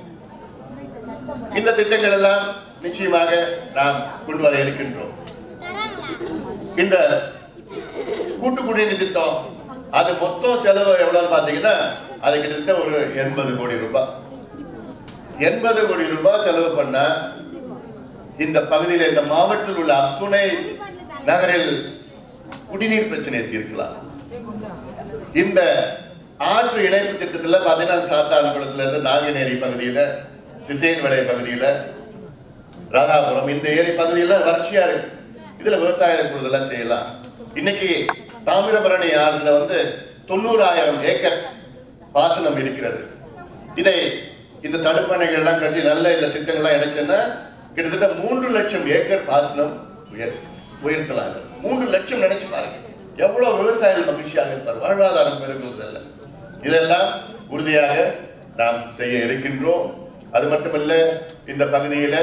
இந்த திட்டங்கள் எல்லாம் நிச்சயமாக நாம் கொண்டு வர இருக்கின்றோம் இந்த கூட்டு குடிநீர் திட்டம் அது மொத்தம் செலவு எவ்வளவுன்னு பாத்தீங்கன்னா அது கிட்டத்தட்ட ஒரு எண்பது கோடி ரூபாய் எண்பது கோடி ரூபாய் செலவு பண்ண இந்த பகுதியில் இந்த மாவட்டத்தில் உள்ள அத்துணை நகரில் குடிநீர் பிரச்சனையை தீர்க்கலாம் இந்த ஆற்று இணைப்பு திட்டத்துல பாத்தீங்கன்னா சாத்தான்குளத்துல இருந்து நாங்குநேரி பகுதியில திசையன்வளை பகுதியில ராதாபுரம் இந்த ஏரி பகுதியில வறட்சியா இருக்கு இதுல விவசாயம் கூடுதலா செய்யலாம் இன்னைக்கு தாமிரபரணி ஆறுல வந்து தொண்ணூறாயிரம் ஏக்கர் பாசனம் இருக்கிறது இதை இந்த தடுப்பணைகள் எல்லாம் கட்டி நல்ல இந்த திட்டங்கள்லாம் இணைச்சோன்னா கிட்டத்தட்ட மூன்று லட்சம் ஏக்கர் பாசனம் உயர் உயர்த்தலாம் இதை. மூன்று லட்சம் நினைச்சு பாருங்க எவ்வளவு விவசாயிகள் மகிழ்ச்சியாக இருப்பார் வாழ்வாதாரம் பெருகுவதில்லை இதெல்லாம் உறுதியாக நாம் செய்ய இருக்கின்றோம் அது மட்டுமல்ல இந்த பகுதியில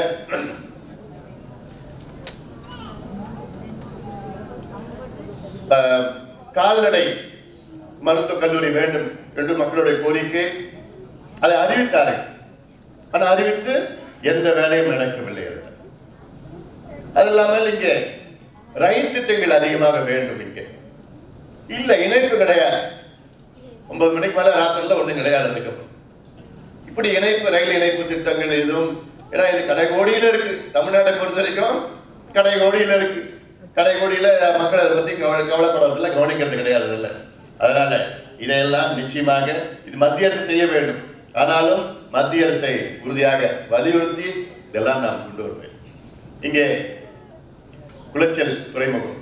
அஹ், கால்நடை மருத்துவக் கல்லூரி வேண்டும் என்று மக்களுடைய கோரிக்கை அதை அறிவித்தார்கள் ஆனா அறிவித்து எந்த வேலையும் நடக்கவில்லை அது அது இல்லாமல் இங்கே ரயில் திட்டங்கள் அதிகமாக வேண்டும் இங்கே இல்ல இணைப்பு கிடையாது ஒன்பது மணிக்கு மேல ராத்திரில ஒண்ணும் கிடையாது அதுக்கப்புறம் இப்படி இணைப்பு ரயில் இணைப்பு திட்டங்கள் எதுவும் ஏன்னா இது கடைகோடியில இருக்கு தமிழ்நாட்டை பொறுத்த வரைக்கும் கடைகோடியில இருக்கு கடைகோடியில மக்கள் அதை பத்தி கவலை கவலைப்படுறதுல கவனிக்கிறது கிடையாது இல்ல அதனால இதையெல்லாம் நிச்சயமாக இது மத்திய அரசு செய்ய வேண்டும் ஆனாலும் மத்திய அரசை உறுதியாக வலியுறுத்தி இதெல்லாம் நாம் கொண்டு வருவேன் இங்கே குளச்சல் துறைமுகம்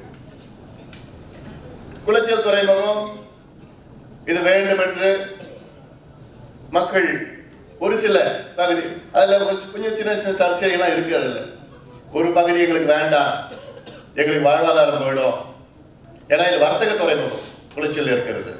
குளச்சல் துறைமுகம் இது வேண்டும் என்று மக்கள் ஒரு சில பகுதி அதுல கொஞ்சம் கொஞ்சம் சின்ன சின்ன சர்ச்சைகள்லாம் இருக்கு அதுல ஒரு பகுதி எங்களுக்கு வேண்டாம் எங்களுக்கு வாழ்வாதாரம் போயிடும் ஏன்னா இது வர்த்தக துறைமுகம் குளச்சல் இருக்கிறது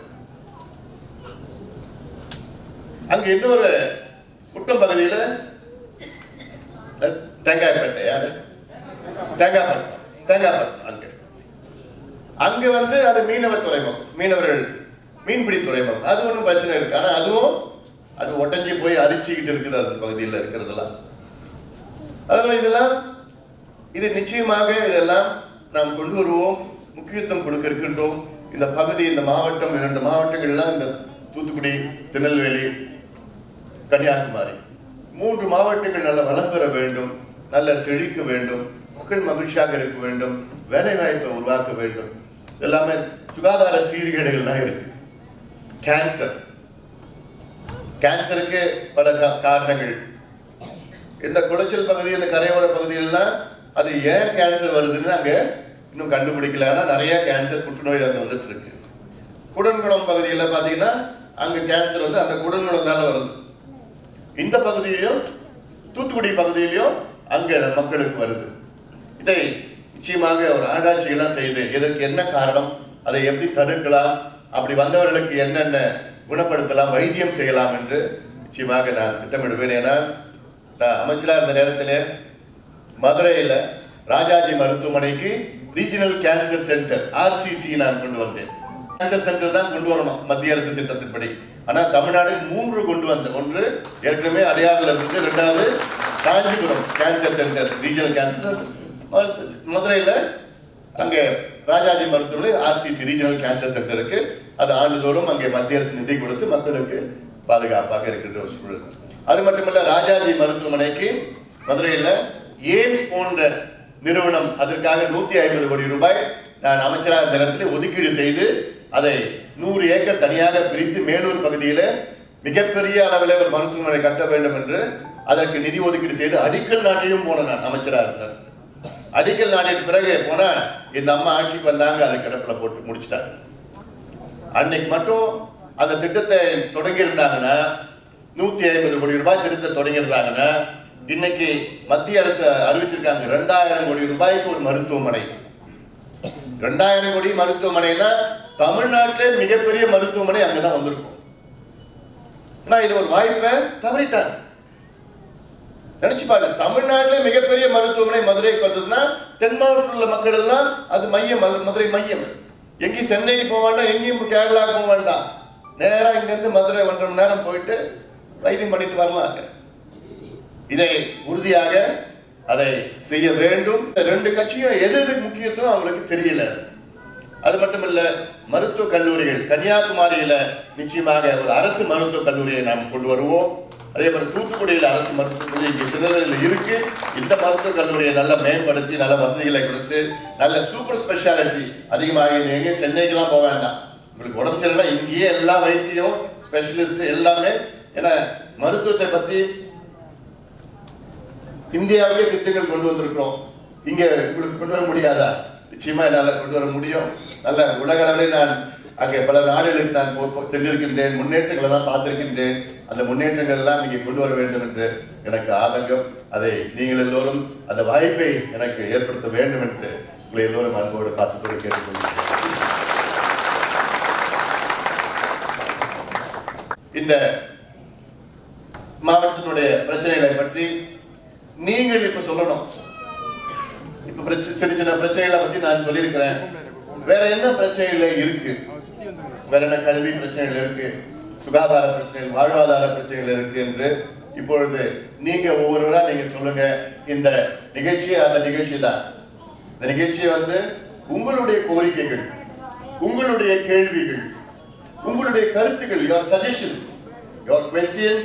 அங்க இன்னொரு குட்டம் பகுதியில அஹ், தேங்காய்பேட்டை யாரு தேங்காய்பட்டம் தேங்காய்பட்டம் அங்க அங்க வந்து அது மீனவ துறைமுகம் மீனவர்கள் மீன்பிடி துறைமுகம் அது ஒன்றும் பிரச்சனை இருக்கு ஆனா அதுவும் அது ஒட்டஞ்சி போய் அரிச்சுக்கிட்டு இருக்குது அந்த பகுதியில் இருக்கிறதெல்லாம் அதனால இதெல்லாம் இது நிச்சயமாக இதெல்லாம் நாம் கொண்டு வருவோம் முக்கியத்துவம் கொடுக்க இருக்கின்றோம் இந்த பகுதி இந்த மாவட்டம் இரண்டு மாவட்டங்கள்லாம் இந்த தூத்துக்குடி திருநெல்வேலி கன்னியாகுமரி மூன்று மாவட்டங்கள் நல்ல வளம் பெற வேண்டும் நல்ல செழிக்க வேண்டும் மக்கள் மகிழ்ச்சியாக இருக்க வேண்டும் வேலை வாய்ப்பை உருவாக்க வேண்டும் எல்லாமே சுகாதார சீர்கேடுகள்லாம் இருக்கு கேன்சர் கேன்சருக்கு பல கா- காரணங்கள் இந்த குளச்சல் பகுதி இந்த கரையோர பகுதியிலலாம் அது ஏன் கேன்சர் வருதுன்னு அங்க இன்னும் கண்டுபிடிக்கல ஆனா நிறைய கேன்சர் புற்றுநோய் அங்க வந்துட்டு இருக்கு குடன்குளம் பகுதியில் பாத்தீங்கன்னா அங்க கேன்சர் வந்து அந்த குடன்குளம் தானே வருது இந்த பகுதியிலும் தூத்துக்குடி பகுதியிலும் அங்க மக்களுக்கு வருது இதை நிச்சயமாக ஒரு ஆராய்ச்சிகள்லாம் செய்து இதற்கு என்ன காரணம் அதை எப்படி தடுக்கலாம் அப்படி வந்தவர்களுக்கு என்னென்ன குணப்படுத்தலாம் வைத்தியம் செய்யலாம் என்று நிச்சயமாக நான் திட்டமிடுவேன் ஏன்னா நான் அமைச்சராக இருந்த நேரத்தில் மதுரையில் ராஜாஜி மருத்துவமனைக்கு ரீஜனல் கேன்சர் சென்டர் ஆர்சிசி நான் கொண்டு வந்தேன் கேன்சர் சென்டர் தான் கொண்டு வரணும் மத்திய அரசு திட்டத்தின்படி ஆனா தமிழ்நாடு மூன்று கொண்டு வந்த ஒன்று ஏற்கனவே அடையாறுல இருந்து ரெண்டாவது Kanchipuram cancer centre regional cancer மதுரையில அங்க ராஜாஜி மருத்துவமனை ஆர்சிசி ரீஜனல் கேன்சர் சென்டர் இருக்கு அது ஆண்டுதோறும் அங்கே மத்திய அரசு நிதி கொடுத்து மக்களுக்கு பாதுகாப்பாக இருக்கின்ற ஒரு சூழல் அது மட்டுமல்ல ராஜாஜி மருத்துவமனைக்கு மதுரையில எய்ம்ஸ் போன்ற நிறுவனம் அதற்காக நூத்தி ஐம்பது கோடி ரூபாய் நான் அமைச்சராக இந்த நேரத்தில் ஒதுக்கீடு செய்து அதை நூறு ஏக்கர் தனியாக பிரித்து மேலூர் பகுதியில மிகப்பெரிய அளவில் ஒரு மருத்துவமனை கட்ட வேண்டும் என்று அதற்கு நிதி ஒதுக்கீடு செய்து அடிக்கல் நாட்டியும் போன நான் அமைச்சராக இருந்தார் அடிக்கல் நாட்டின் பிறகு போனா இந்த அம்மா ஆட்சிக்கு வந்தாங்க அதை கிடப்புல போட்டு முடிச்சிட்டாங்க அன்னைக்கு மட்டும் அந்த திட்டத்தை தொடங்கி இருந்தாங்கன்னா நூத்தி ஐம்பது கோடி ரூபாய் திட்டத்தை தொடங்கி இருந்தாங்கன்னா இன்னைக்கு மத்திய அரசு அறிவிச்சிருக்காங்க ரெண்டாயிரம் கோடி ரூபாய்க்கு ஒரு மருத்துவமனை ரெண்டாயிரம் கோடி மருத்துவமனைனா தமிழ்நாட்டிலே மிகப்பெரிய மருத்துவமனை அங்கதான் வந்திருக்கும் ஆனா இது ஒரு வாய்ப்பை தவறிட்டாங்க நினைச்சு பாருங்க தமிழ்நாட்டிலே மிகப்பெரிய மருத்துவமனை மதுரைக்கு வந்ததுன்னா தென் மாவட்டத்தில் உள்ள மக்கள் எல்லாம் அது மையம் அது மதுரை மையம் எங்கேயும் சென்னைக்கு போக வேண்டாம் எங்கேயும் கேரளாவுக்கு போக வேண்டாம் நேரா இங்க இருந்து மதுரை ஒன்றரை மணி நேரம் போயிட்டு வைத்தியம் பண்ணிட்டு வரலாம் இதை உறுதியாக அதை செய்ய வேண்டும் இந்த ரெண்டு கட்சியும் எது எதுக்கு முக்கியத்துவம் அவங்களுக்கு தெரியல அது மட்டும் இல்ல மருத்துவ கல்லூரிகள் கன்னியாகுமரியில நிச்சயமாக ஒரு அரசு மருத்துவ கல்லூரியை நாம் கொண்டு வருவோம் அதே மாதிரி தூத்துக்குடியில் அரசு மருத்துவக் கல்லூரி இங்கே திருநெல்வேலியில் இருக்கு இந்த மருத்துவக் கல்லூரியை நல்லா மேம்படுத்தி நல்ல வசதிகளை கொடுத்து நல்ல சூப்பர் ஸ்பெஷாலிட்டி அதிகமாக நீங்க எங்கேயும் சென்னைக்கெல்லாம் போக வேண்டாம் உங்களுக்கு உடம்பு சரியில்லை இங்கேயே எல்லா வைத்தியம் ஸ்பெஷலிஸ்ட் எல்லாமே ஏன்னா மருத்துவத்தை பத்தி இந்தியாவுக்கே திட்டங்கள் கொண்டு வந்திருக்கிறோம் இங்க உங்களுக்கு கொண்டு வர முடியாதா நிச்சயமா என்னால கொண்டு வர முடியும் நல்ல உலக அளவில் நான் அங்கே பல நாடுகளுக்கு நான் போ- போ- சென்றிருக்கின்றேன் முன்னேற்றங்களை எல்லாம் பார்த்திருக்கின்றேன் அந்த முன்னேற்றங்கள் எல்லாம் இங்கே கொண்டு வர வேண்டும் என்று எனக்கு ஆதங்கம் அதை நீங்கள் எல்லோரும் அந்த வாய்ப்பை எனக்கு ஏற்படுத்த வேண்டும் என்று உங்களை எல்லோரும் அன்போடு பாசத்தோடு கேட்டுக்கொள்கிறேன் இந்த மாவட்டத்தினுடைய பிரச்சனைகளை பற்றி நீங்கள் இப்ப சொல்லணும் இப்ப பிரச்சனை சின்ன சின்ன பிரச்சனைகளை பத்தி நான் சொல்லியிருக்கிறேன் வேற என்ன பிரச்சனைகள் இருக்கு வேற என்ன கல்வி பிரச்சனைகள் இருக்கு சுகாதார பிரச்சனைகள் வாழ்வாதார பிரச்சனைகள் இருக்கு என்று இப்பொழுது நீங்க ஒவ்வொருவரா நீங்க சொல்லுங்க இந்த நிகழ்ச்சி அந்த நிகழ்ச்சி தான் இந்த நிகழ்ச்சி வந்து உங்களுடைய கோரிக்கைகள் உங்களுடைய கேள்விகள் உங்களுடைய கருத்துக்கள் your suggestions your questions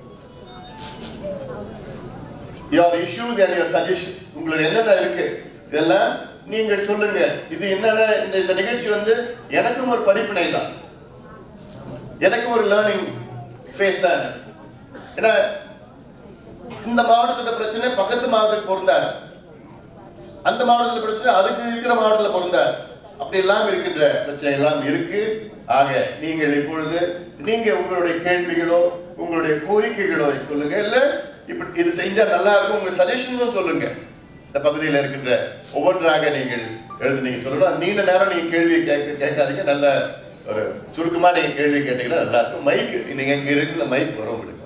your issues and your suggestions உங்களுடைய என்னென்ன இருக்கு இதெல்லாம் நீங்கள் சொல்லுங்க இது என்னென்ன இந்த இந்த நிகழ்ச்சி வந்து எனக்கும் ஒரு படிப்பினை தான் எனக்கும் ஒரு லேர்னிங் ஃபேஸ் தான் ஏன்னா இந்த மாவட்டத்தோட பிரச்சனை பக்கத்து மாவட்டத்துக்கு பொருந்தார் அந்த மாவட்டத்துல பிரச்சனை அதுக்கு இருக்கிற மாவட்டத்துல பொருந்தார் அப்படி எல்லாம் இருக்கின்ற பிரச்சனை எல்லாம் இருக்கு ஆக நீங்கள் இப்பொழுது நீங்க உங்களுடைய கேள்விகளோ உங்களுடைய கோரிக்கைகளோ சொல்லுங்க இல்ல இப்படி இது செஞ்சா நல்லா இருக்கும் உங்க சஜஷன்ஸும் சொல்லுங்க இந்த பகுதியில் இருக்கின்ற ஒவ்வொன்றாக நீங்கள் எழுதி நீங்க சொல்லணும் நீண்ட நேரம் நீங்க கேள்வி கேட்க கேட்காதீங்க நல்ல ஒரு சுருக்கமா நீங்க கேள்வி கேட்டீங்கன்னா நல்லா இருக்கும் மைக் நீங்க இங்க இருக்கிற மைக் வரும் உங்களுக்கு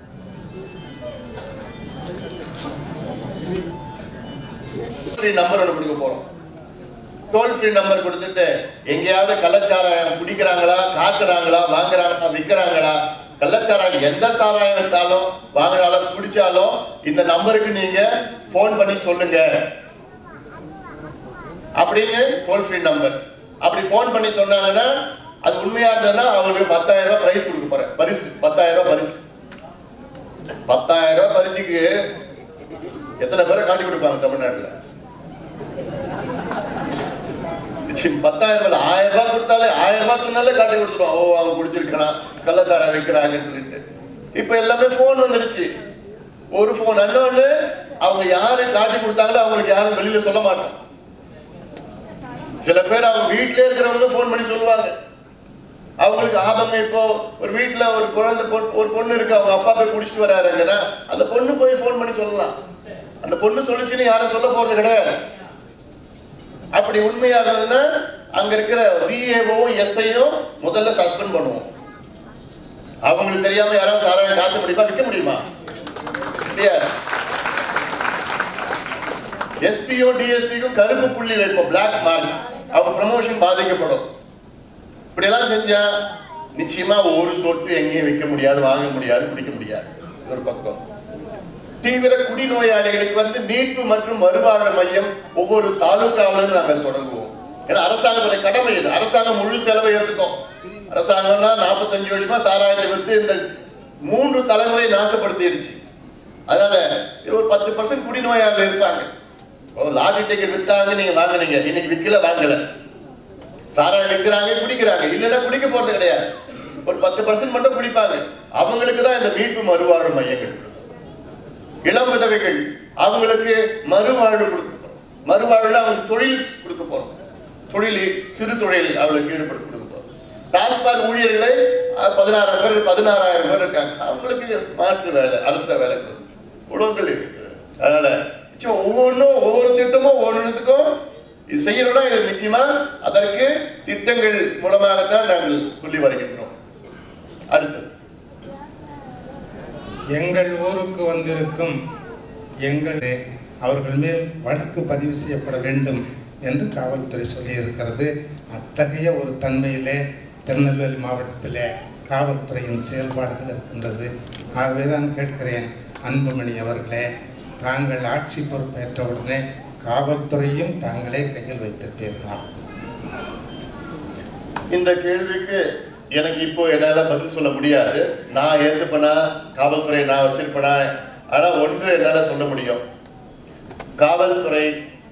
ஃப்ரீ நம்பர் ஒன்று கொடுக்க போறோம் டோல் ஃப்ரீ நம்பர் கொடுத்துட்டு எங்கேயாவது கள்ளச்சாராயம் குடிக்கிறாங்களா காசுறாங்களா வாங்குறாங்களா விற்கிறாங்களா கள்ளச்சாராயம் எந்த சாராயம் வித்தாலும் வாங்கினாலும் குடிச்சாலும் இந்த நம்பருக்கு நீங்க ஃபோன் பண்ணி சொல்லுங்க அப்படின்னு டோல் ஃப்ரீ நம்பர் அப்படி ஃபோன் பண்ணி சொன்னாங்கன்னா அது உண்மையா இருந்ததுன்னா அவங்களுக்கு பத்தாயிரம் ரூபாய் பிரைஸ் கொடுக்க போறேன் பரிசு பத்தாயிரம் ரூபாய் பரிசு பத்தாயிரம் ரூபாய் பரிசுக்கு எத்தனை பேரை காட்டி கொடுப்பாங்க தமிழ்நாட்டுல சி, பத்தாயிரம் ரூபாய் ஆயிரம் ரூபாய் கொடுத்தாலே ஆயிரம் ரூபாய் சொன்னாலே காட்டி கொடுத்துருவோம் ஓ அவங்க குடிச்சிருக்கலாம் கள்ளச்சாரா வைக்கிறாங்கன்னு சொல்லிட்டு இப்ப எல்லாமே போன் வந்துருச்சு ஒரு போன் இன்னொன்னு அவங்க யாரு காட்டி கொடுத்தாங்களோ அவங்களுக்கு யாரும் வெளியில சொல்ல மாட்டோம் சில பேர் அவங்க வீட்டிலே இருக்கிறவங்க ஃபோன் பண்ணி சொல்லுவாங்க அவங்களுக்கு ஆதங்கம் இப்போ ஒரு வீட்டுல ஒரு குழந்தை பொ- ஒரு பொண்ணு இருக்கு அவங்க அப்பா போய் குடிச்சிட்டு வராருங்கன்னா அந்த பொண்ணு போய் ஃபோன் பண்ணி சொல்லலாம் அந்த பொண்ணு சொல்லுச்சுன்னு யாரும் சொல்ல போறது கிடையாது அப்படி உண்மையா இருந்ததுன்னா அங்க இருக்கிற விஏஓவும் எஸ்ஐயும் முதல்ல சஸ்பெண்ட் பண்ணுவோம் அவங்களுக்கு தெரியாம யாராவது சாராயம் காய்ச்ச முடியுமா விற்க முடியுமா முடியாது எஸ்பியோ டிஎஸ்பிக்கும் கருப்பு புள்ளி வைப்போம் பிளாக் மார்க் அவங்க ப்ரமோஷன் பாதிக்கப்படும் இப்படி எல்லாம் செஞ்சா நிச்சயமா ஒரு சொட்டு எங்கேயும் விற்க முடியாது வாங்க முடியாது குடிக்க முடியாது ஒரு பக்கம் தீவிர குடிநோயாளிகளுக்கு வந்து மீட்பு மற்றும் மறுவாழ்வு மையம் ஒவ்வொரு தாலுகாவிலும் நாங்கள் தொடங்குவோம் ஏன்னா அரசாங்கத்துடைய கடமை இது அரசாங்கம் முழு செலவை எடுத்துக்கும் அரசாங்கம்னா நாற்பத்தஞ்சு வருஷமா சாராயத்தை வித்து இந்த மூன்று தலைமுறை நாசப்படுத்திடுச்சு அதனால இது ஒரு பத்து பர்சன்ட் குடிநோயாளிகள் இருப்பாங்க ஒரு லாட்டரி டிக்கெட் வித்தாங்க நீங்க வாங்குனீங்க இன்னைக்கு விக்கல வாங்கல சாராயம் விற்கிறாங்க குடிக்கிறாங்க இல்லைன்னா குடிக்க போறது கிடையாது ஒரு பத்து பர்சன்ட் மட்டும் குடிப்பாங்க அவங்களுக்கு தான் இந்த மீட்பு மறுவாழ்வு மையங்கள் இளம் விதவைகள் அவங்களுக்கு மறுவாழ்வு கொடுக்க போறோம் மறுவாழ்வுல அவங்க தொழில் கொடுக்க போறோம் தொழில் சிறு தொழில் அவளுக்கு ஈடுபடுத்தி கொடுக்க போறோம் டாஸ்மாக் ஊழியர்களை அஹ், பதினாறாயிரம் பேர் பதினாறாயிரம் பேர் இருக்காங்க அவங்களுக்கு மாற்று வேலை அரச வேலை உணவுகள் இருக்குது அதனால நிச்சயம் ஒவ்வொன்றும் ஒவ்வொரு திட்டமும் ஒவ்வொன்றுத்துக்கும் இது செய்யணும்னா இது நிச்சயமா அதற்கு திட்டங்கள் மூலமாகத்தான் நாங்கள் சொல்லி வருகின்றோம் அடுத்தது எங்கள் ஊருக்கு வந்திருக்கும் எங்கள் அவர்கள் மேல் வழக்கு பதிவு செய்யப்பட வேண்டும் என்று காவல்துறை சொல்லியிருக்கிறது அத்தகைய ஒரு தன்மையிலே திருநெல்வேலி மாவட்டத்திலே காவல்துறையின் செயல்பாடுகள் இருக்கின்றது ஆகவே தான் கேட்கிறேன் அன்புமணி அவர்களே தாங்கள் ஆட்சி பொறுப்பேற்ற உடனே காவல்துறையும் தாங்களே கையில் வைத்திருப்பீர்களா இந்த கேள்விக்கு எனக்கு இப்போ என்னால பதில் சொல்ல முடியாது நான் ஏத்துப்பனா காவல்துறை நான் வச்சிருப்பனா ஆனா ஒன்று என்னால சொல்ல முடியும் காவல்துறை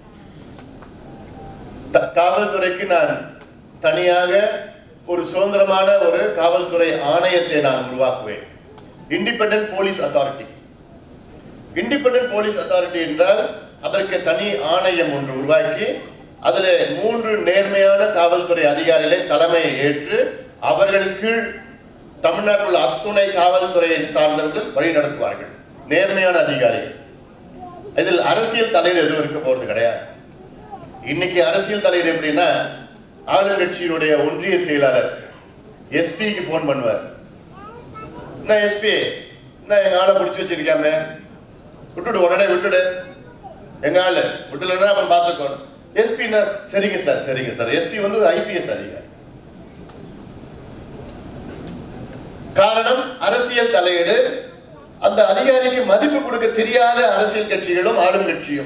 த- காவல்துறைக்கு நான் தனியாக ஒரு சுதந்திரமான ஒரு காவல்துறை ஆணையத்தை நான் உருவாக்குவேன் independent police authority independent police authority என்றால் அதற்கு தனி ஆணையம் ஒன்று உருவாக்கி அதில் மூன்று நேர்மையான காவல்துறை அதிகாரிகளை தலைமையை ஏற்று அவர்கள் கீழ் தமிழ்நாட்டில் உள்ள அத்துணை காவல்துறையை சார்ந்தவர்கள் வழி நடத்துவார்கள் நேர்மையான அதிகாரிகள் இதில் அரசியல் தலைவர் எதுவும் இருக்க போறது கிடையாது இன்னைக்கு அரசியல் தலைவர் எப்படின்னா ஆளுங்கட்சியினுடைய ஒன்றிய செயலாளர் எஸ்பிக்கு ஃபோன் பண்ணுவார் என்ன எஸ்பி என்ன எங்க ஆளை பிடிச்சி வச்சிருக்காம விட்டுடு உடனே விட்டுடு எங்க ஆளு விட்டுலன்னா அப்புறம் பார்த்துக்கோ எஸ்பி சரிங்க சார் சரிங்க சார் எஸ்பி வந்து ஒரு ஐபிஎஸ் அதிகாரி காரணம் அரசியல் தலையீடு அந்த அதிகாரிக்கு மதிப்பு கொடுக்க தெரியாத அரசியல் கட்சிகளும் ஆளும் கட்சியும்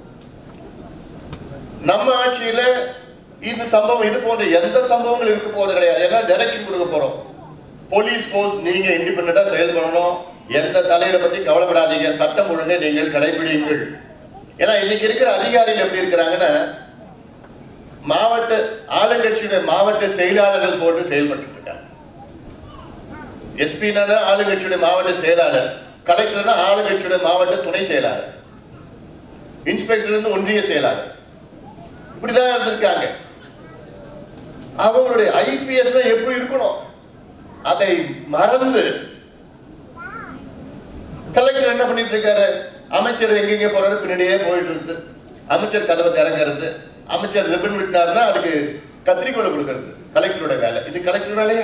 நம்ம ஆட்சியில இந்த சம்பவம் இது போன்ற எந்த சம்பவங்கள் இருக்க போறது கிடையாது ஏன்னா டைரக்ஷன் கொடுக்க போறோம் போலீஸ் ஃபோர்ஸ் நீங்க இண்டிபெண்டா செயல்படணும் எந்த தலைவரை பத்தி கவலைப்படாதீங்க சட்டம் ஒழுங்கை நீங்கள் கடைபிடிங்கள் ஏன்னா இன்னைக்கு இருக்கிற அதிகாரிகள் எப்படி இருக்கிறாங்கன்னா மாவட்ட ஆளுங்கட்சியுடைய மாவட்ட செயலாளர்கள் போன்று செயல்பட்டு இருக்காங்க எஸ்பினா ஆளுங்கட்சியுடைய மாவட்ட செயலாளர் கலெக்டர்னா ஆளுங்கட்சியுடைய மாவட்ட துணை செயலாளர் இன்ஸ்பெக்டர் வந்து ஒன்றிய செயலாளர் இப்படிதான் இருந்திருக்காங்க அவங்களுடைய ஐபிஎஸ் எப்படி இருக்கணும் அதை மறந்து கலெக்டர் என்ன பண்ணிட்டு இருக்காரு அமைச்சர் எங்கெங்க போறாரு பின்னாடியே போயிட்டு இருக்கு அமைச்சர் கதவை திறக்கிறது அமைச்சர் ரிப்பன் விட்டாருன்னா அதுக்கு கத்திரிக்கோலை கொடுக்கறது கலெக்டரோட வேலை இது கலெக்டர் வேலையா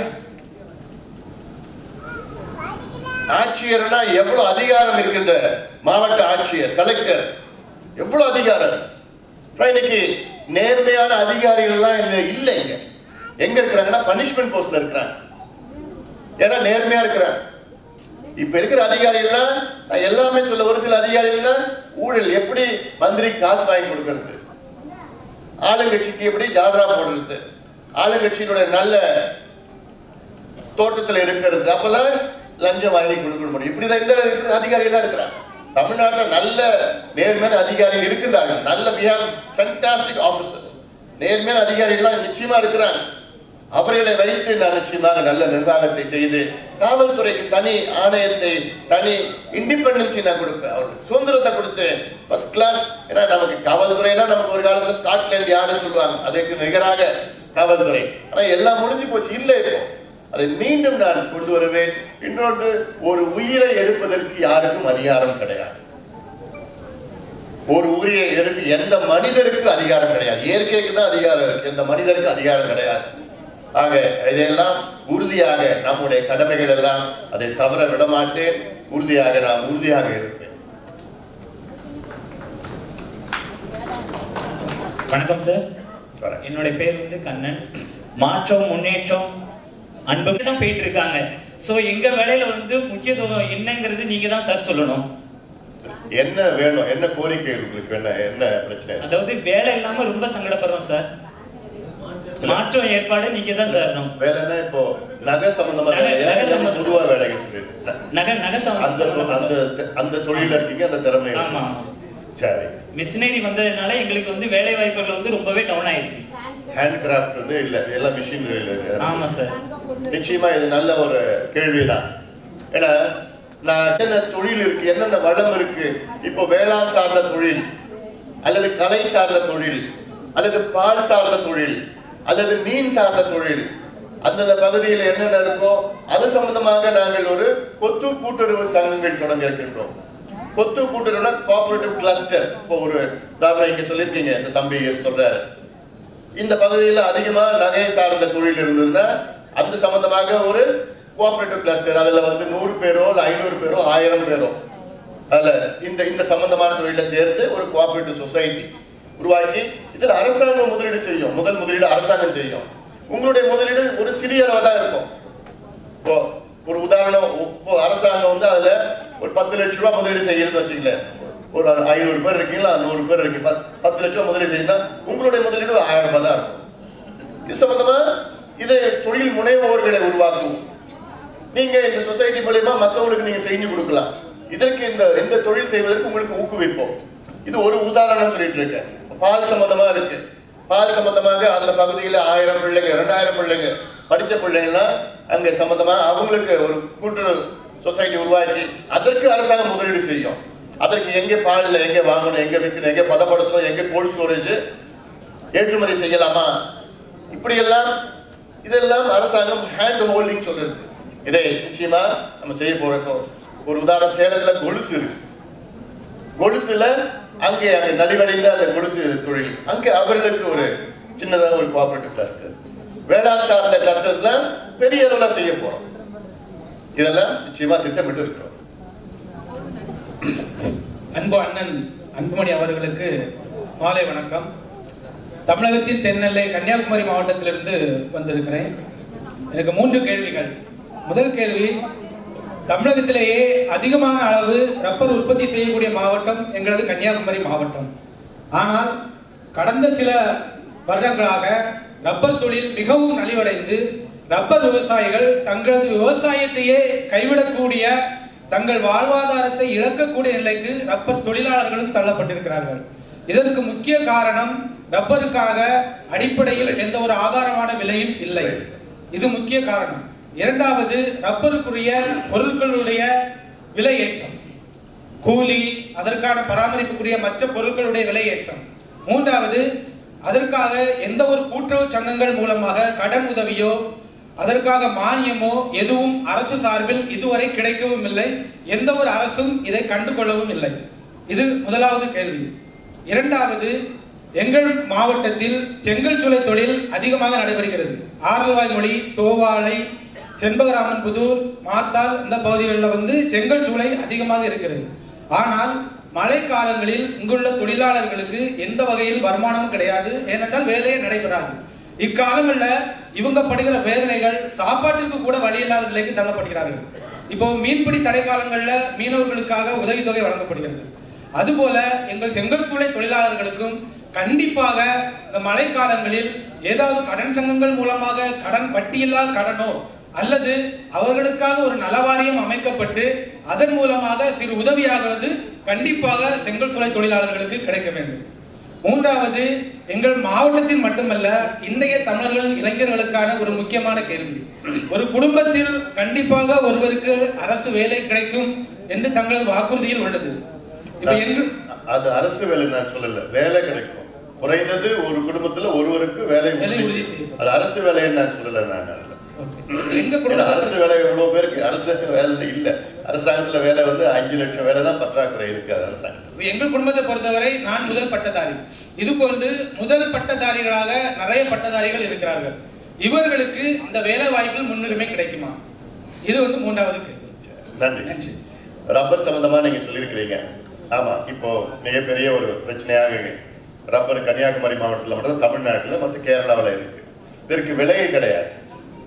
ஆட்சியர்னா எவ்வளவு அதிகாரம் இருக்கின்ற மாவட்ட ஆட்சியர் கலெக்டர் எவ்வளவு அதிகாரம் ஆனா இன்னைக்கு நேர்மையான அதிகாரிகள் எல்லாம் இல்ல இல்ல இங்க எங்க இருக்கிறாங்கன்னா பனிஷ்மெண்ட் போஸ்ட்ல இருக்கிறாங்க ஏன்னா நேர்மையா இருக்கிறாங்க இப்ப இருக்கிற அதிகாரிகள்லாம் நான் எல்லாமே சொல்ல ஒரு சில அதிகாரிகள்னா ஊழல் எப்படி மந்திரி காசு வாங்கி கொடுக்கறது ஆளுங்கட்சிக்கு எப்படி ஜால்ரா போடுறது ஆளுங்கட்சியினுடைய நல்ல தோட்டத்துல இருக்கிறது அப்பதான் லஞ்சம் வாங்கி கொடுக்க முடியும் இப்படிதான் இந்த இப்படி அதிகாரிகள் தான் இருக்கிறாங்க தமிழ்நாட்டில் நல்ல நேர்மையான அதிகாரிகள் இருக்கின்றார்கள் நல்ல we have fantastic ஆபீசர்ஸ் நேர்மையான அதிகாரிகள்லாம் நிச்சயமா இருக்கிறாங்க அவர்களை வைத்து நான் நிச்சயமாக நல்ல நிர்வாகத்தை செய்து காவல்துறைக்கு தனி ஆணையத்தை தனி இண்டிபெண்டன்சி நான் கொடுப்பேன் அவருக்கு சுதந்திரத்தை கொடுத்து ஃபர்ஸ்ட் கிளாஸ் ஏன்னா நமக்கு காவல்துறைனா நமக்கு ஒரு காலத்துல ஸ்காட்லாந்து யாருன்னு சொல்லுவாங்க அதுக்கு நிகராக காவல்துறை ஆனா எல்லாம் முடிஞ்சு போச்சு இல்லை இப்போ அதை மீண்டும் நான் கொண்டு வருவேன் இன்னொன்று ஒரு உயிரை எடுப்பதற்கு யாருக்கும் அதிகாரம் கிடையாது ஒரு உயிரை எடுத்து எந்த மனிதருக்கு அதிகாரம் கிடையாது இயற்கைக்கு தான் அதிகாரம் இருக்கு எந்த மனிதருக்கு அதிகாரம் கிடையாது ஆக இதெல்லாம் உறுதியாக நம்முடைய கடமைகள் எல்லாம் அதை தவற விடமாட்டேன் உறுதியாக நான் உறுதியாக இருப்பேன் வணக்கம் சார் வணக்கம். என்னுடைய பேர் வந்து கண்ணன் மாற்றம் முன்னேற்றம் அன்பு தான் போயிட்டு இருக்காங்க ஸோ எங்க வேலையில வந்து முக்கியத்துவம் என்னங்கிறது நீங்க தான் சார் சொல்லணும் என்ன வேணும் என்ன கோரிக்கை உங்களுக்கு என்ன என்ன பிரச்சனை அதாவது வேலை இல்லாம ரொம்ப சங்கடப்படுறோம் சார் மாற்றம் ஏற்பாடு நீங்க தான் தரணும் வேலைன்னா இப்போ நகை சம்பந்தமா நகை- வேலையா நகை இல்ல சம்பந்தமா. பொதுவா வேலைக்கு சொல்லிட்டு நகை நகை அந்த சம்பந்தம் அந்த அந்த தொழில இருக்கீங்க அந்த திறமை இருக்கு. ஆமா சரி மிஷினரி வந்ததுனால எங்களுக்கு வந்து வேலை வாய்ப்புகள் வந்து ரொம்பவே டவுன் ஆயிடுச்சு ஹேண்ட் கிராஃப்ட் வந்து இல்ல எல்லாம் மிஷின் ஆமா சார் நிச்சயமா இது நல்ல ஒரு கேள்விதான் ஏன்னா நான் என்னென்ன தொழில் இருக்கு என்னென்ன வளம் இருக்கு இப்போ வேளாண் சார்ந்த தொழில் அல்லது கலை சார்ந்த தொழில் அல்லது பால் சார்ந்த தொழில் அல்லது மீன் சார்ந்த தொழில் அந்தந்த பகுதியில் என்னென்ன இருக்கோ அது சம்பந்தமாக நாங்கள் ஒரு கொத்து கூட்டுறவு சங்கங்கள் தொடங்க இருக்கின்றோம் கொத்து கூட்டுறவுனா கோஆபரேட்டிவ் கிளஸ்டர் இப்போ ஒரு உதாரணம் இங்க சொல்லியிருக்கீங்க இந்த தம்பி சொல்றாரு இந்த பகுதியில் அதிகமா நகை சார்ந்த தொழில் இருந்ததுன்னா அந்த சம்பந்தமாக ஒரு கோஆபரேட்டிவ் கிளஸ்டர் அதுல வந்து நூறு பேரோ இல்ல ஐநூறு பேரோ ஆயிரம் பேரோ அதுல இந்த இந்த சம்பந்தமான தொழில சேர்த்து ஒரு கோஆபரேட்டிவ் சொசைட்டி உருவாக்கி இதுல அரசாங்கம் முதலீடு செய்யும் முதல் முதலீடு அரசாங்கம் செய்யும் உங்களுடைய முதலீடு ஒரு சிறிய அளவு தான் இருக்கும் இப்போ ஒரு உதாரணம் இப்போ அரசாங்கம் வந்து அதுல ஒரு பத்து லட்ச ரூபாய் முதலீடு செய்யறதுன்னு வச்சுக்கல ஒரு ஐநூறு பேர் இருக்கீங்களா நூறு பேர் இருக்கு பத்- பத்து லட்ச ரூபாய் முதலீடு செய்யணும்னா உங்களுடைய முதலீடு ஒரு ஆயிரம் ரூபாய் தான் இருக்கும் இது சம்பந்தமா இதை தொழில் முனைவோர்களை உருவாக்கும் நீங்க இந்த சொசைட்டி மூலயமா மத்தவங்களுக்கு நீங்க செஞ்சு கொடுக்கலாம் இதற்கு இந்த இந்த தொழில் செய்வதற்கு உங்களுக்கு ஊக்குவிப்போம் இது ஒரு உதாரணம் சொல்லிட்டு இருக்கேன் பால் சம்பந்தமா இருக்கு பால் சம்பந்தமாக அந்த பகுதியில ஆயிரம் பிள்ளைங்க ரெண்டாயிரம் பிள்ளைங்க படிச்ச பிள்ளைங்கலாம் அங்க சம்பந்தமா அவங்களுக்கு ஒரு கூட்டுறவு சொசைட்டி உருவாக்கி அதற்கு அரசாங்கம் முதலீடு செய்யும் அதற்கு எங்க பால்ல எங்க வாங்கணும் எங்க விற்கணும் எங்க பதப்படுத்தணும் எங்க கோல்ட் ஸ்டோரேஜ் ஏற்றுமதி செய்யலாமா இப்படியெல்லாம் இதெல்லாம் அரசாங்கம் ஹேண்ட் ஹோல்டிங் சொல்றது இதை நிச்சயமா நம்ம செய்ய போறோம் ஒரு உதாரணம் சேலத்துல கொலுசு இருக்கு கொலுசுல அங்கே அங்கே நலிவடைந்த அந்த கொலுசு தொழில் அங்கே அவர்களுக்கு ஒரு சின்னதாக ஒரு கோஆபரேட்டிவ் கிளஸ்டர் வேளாண் சார்ந்த கிளஸ்டர்ஸ்லாம் பெரிய அளவுல செய்ய போறோம் இதெல்லாம் நிச்சயமா திட்டமிட்டு இருக்கிறோம் அன்பு அண்ணன் அன்புமணி அவர்களுக்கு மாலை வணக்கம் தமிழகத்தின் தென்னெல்லை கன்னியாகுமரி மாவட்டத்திலிருந்து வந்திருக்கிறேன் எனக்கு மூன்று கேள்விகள் முதல் கேள்வி தமிழகத்திலேயே அதிகமான அளவு ரப்பர் உற்பத்தி செய்யக்கூடிய மாவட்டம் எங்களது கன்னியாகுமரி மாவட்டம் ஆனால் கடந்த சில வருடங்களாக ரப்பர் தொழில் மிகவும் நலிவடைந்து ரப்பர் விவசாயிகள் தங்களது விவசாயத்தையே கைவிடக்கூடிய தங்கள் வாழ்வாதாரத்தை இழக்கக்கூடிய நிலைக்கு ரப்பர் தொழிலாளர்களும் தள்ளப்பட்டிருக்கிறார்கள் இதற்கு முக்கிய காரணம் ரப்பருக்காக அடிப்படையில் எந்த ஒரு ஆதாரமான விலையும் இல்லை இது முக்கிய காரணம் இரண்டாவது ரப்பருக்குரிய பொருட்களுடைய விலை ஏற்றம் கூலி அதற்கான பராமரிப்புக்குரிய மற்ற பொருட்களுடைய விலை ஏற்றம் மூன்றாவது அதற்காக எந்த ஒரு கூட்டுறவு சங்கங்கள் மூலமாக கடன் உதவியோ அதற்காக மானியமோ எதுவும் அரசு சார்பில் இதுவரை கிடைக்கவும் இல்லை எந்த ஒரு அரசும் இதை கண்டுகொள்ளவும் இல்லை இது முதலாவது கேள்வி இரண்டாவது எங்கள் மாவட்டத்தில் செங்கல் சூளை தொழில் அதிகமாக நடைபெறுகிறது ஆரல்வாய் மொழி தோவாளை செண்பகராமன் புதூர் மாத்தால் இந்த பகுதிகளில் வந்து செங்கல் சூளை அதிகமாக இருக்கிறது ஆனால் மழை காலங்களில் இங்குள்ள தொழிலாளர்களுக்கு எந்த வகையில் வருமானமும் கிடையாது ஏனென்றால் வேலையே நடைபெறாது இக்காலங்களில் இவங்க படுகிற வேதனைகள் சாப்பாட்டுக்கு கூட வழி இல்லாத நிலைக்கு தள்ளப்படுகிறார்கள் இப்போ மீன்பிடி தடை காலங்களில் மீனவர்களுக்காக உதவித்தொகை வழங்கப்படுகிறது அதுபோல எங்கள் செங்கல் சூளை தொழிலாளர்களுக்கும் கண்டிப்பாக இந்த மழைக்காலங்களில் ஏதாவது கடன் சங்கங்கள் மூலமாக கடன் வட்டியில்லா கடனோ அல்லது அவர்களுக்காக ஒரு நலவாரியம் அமைக்கப்பட்டு அதன் மூலமாக சிறு உதவியாகிறது கண்டிப்பாக செங்கல் சூளை தொழிலாளர்களுக்கு கிடைக்க வேண்டும் மூன்றாவது எங்கள் மாவட்டத்தில் மட்டுமல்ல இன்றைய தமிழர்கள் இளைஞர்களுக்கான ஒரு முக்கியமான கேள்வி ஒரு குடும்பத்தில் கண்டிப்பாக ஒருவருக்கு அரசு வேலை கிடைக்கும் என்று தங்களது வாக்குறுதியில் உள்ளது இப்ப எங்கள் அது அரசு வேலை நான் சொல்லல வேலை கிடைக்கும் குறைந்தது ஒரு குடும்பத்துல ஒருவருக்கு வேலை வேலை உறுதி. உறுதி செய்யப்படும். அது அரசு வேலைன்னு நான் சொல்லல நான் அதுல. எங்க ஏன்னா குடும்பத்தில் அரசு வேலை எவ்வளவு பேருக்கு அரசு வேலை இல்ல அரசாங்கத்துல வேலை வந்து அஞ்சு லட்சம் வேலை தான் பற்றாக்குறை இருக்கு அது அரசாங்கம் இப்ப எங்கள் குடும்பத்தை பொறுத்தவரை நான் முதல் பட்டதாரி இது போன்று முதல் பட்டதாரிகளாக நிறைய பட்டதாரிகள் இருக்கிறார்கள் இவர்களுக்கு இந்த வேலை வாய்ப்பில் முன்னுரிமை கிடைக்குமா இது வந்து மூன்றாவது கேள்வி நன்றி நன்றி ரப்பர் சம்பந்தமா நீங்க சொல்லியிருக்கிறீங்க ஆமா இப்போ மிகப்பெரிய ஒரு பிரச்சனையாக ரப்பர் கன்னியாகுமரி மாவட்டத்தில் மட்டும் தமிழ்நாட்டில் மற்ற கேரளாவில் இருக்கு இதற்கு விலையே கிடையாது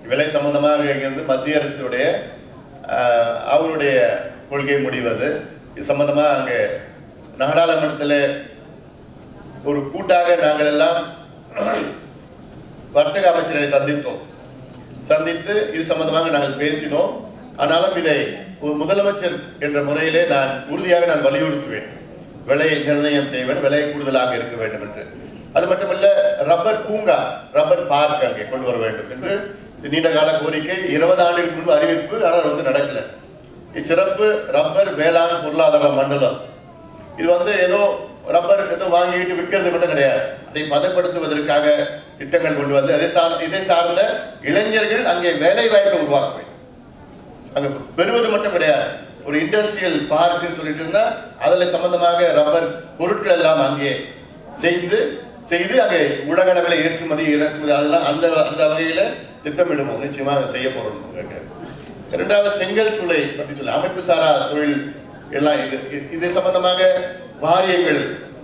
விலை சம்பந்தமாக இங்கிருந்து மத்திய அரசுடைய ஆஹ், அவருடைய கொள்கை முடிவது இது சம்பந்தமாக அங்கே நாடாளுமன்றத்தில் ஒரு கூட்டாக நாங்கள் எல்லாம் வர்த்தக அமைச்சரை சந்தித்தோம் சந்தித்து இது சம்பந்தமாக நாங்கள் பேசினோம் ஆனாலும் இதை ஒரு முதலமைச்சர் என்ற முறையிலே நான் உறுதியாக நான் வலியுறுத்துவேன் விலை நிர்ணயம் செய்வேன் விலை கூடுதலாக இருக்க வேண்டும் என்று அது மட்டுமல்ல ரப்பர் பூங்கா ரப்பர் பார்க் அங்கே கொண்டு வர வேண்டும் என்று இது நீண்ட கால கோரிக்கை இருபது ஆண்டுகளுக்கு முன்பு அறிவிப்பு ஆனால் வந்து நடக்கல இது சிறப்பு ரப்பர் வேளாண் பொருளாதார மண்டலம் இது வந்து ஏதோ ரப்பர் ஏதோ வாங்கிட்டு விற்கிறது மட்டும் கிடையாது அதை பதப்படுத்துவதற்காக திட்டங்கள் கொண்டு வந்து அதை சார்ந்த இதை சார்ந்த இளைஞர்கள் அங்கே வேலை வாய்ப்பை உருவாக்க வேண்டும் அங்க பெறுவது மட்டும் கிடையாது ஒரு இண்டஸ்ட்ரியல் பார்க்னு சொல்லிட்டு இருந்தா அதுல சம்பந்தமாக ரப்பர் பொருட்கள் எல்லாம் அங்கே செய்து செய்து அங்கே உலக அளவில் ஏற்றுமதி இறக்குமதி அதெல்லாம் அந்த அந்த வகையில திட்டமிடுவோம் நிச்சயமாக செய்ய போறோம் உங்களுக்கு. இரண்டாவது செங்கல் சூளை பற்றி சொல்ல அமைப்பு சாரா தொழில் எல்லாம் இது இது- இது சம்பந்தமாக வாரியங்கள்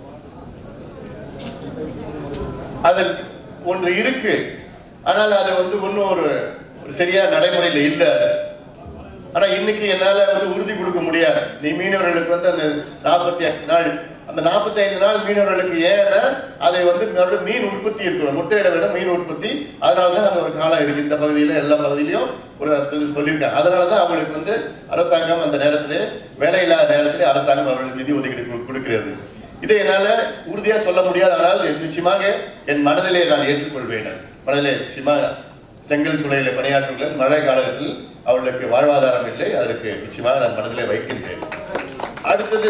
அதில் ஒன்று இருக்கு ஆனால் அது வந்து ஒன்றும் ஒரு ஒரு சரியா நடைமுறையில் இல்லை ஆனா இன்னைக்கு என்னால வந்து உறுதி கொடுக்க முடியாது நீ மீனவர்களுக்கு வந்து அந்த நாற்பத்தி ஐந்து நாள் அந்த நாற்பத்தி ஐந்து நாள் மீனவர்களுக்கு ஏன்னா அதை வந்து மறுபடியும் மீன் உற்பத்தி இருக்கணும் முட்டையிட வேண்டும் மீன் உற்பத்தி அதனால தான் அந்த ஒரு காலம் இருக்கு இந்த பகுதியில எல்லா பகுதியிலையும் ஒரு சொல்லி- சொல்லியிருக்காங்க அதனால தான் அவங்களுக்கு வந்து அரசாங்கம் அந்த நேரத்திலே வேலை இல்லாத நேரத்திலே அரசாங்கம் அவர்களுக்கு நிதி ஒதுக்கீடு கொடு- கொடுக்கிறது இதை என்னால உறுதியா சொல்ல முடியாது ஆனால் நிச்சயமாக என் மனதிலே நான் ஏற்றுக்கொள்வேன் மனதிலே நிச்சயமாக செங்கல் சூளையில பணியாற்றுகிற மழை காலத்தில் அவர்களுக்கு வாழ்வாதாரம் இல்லை அதற்கு நிச்சயமாக நான் மனதிலே வைக்கின்றேன் அடுத்தது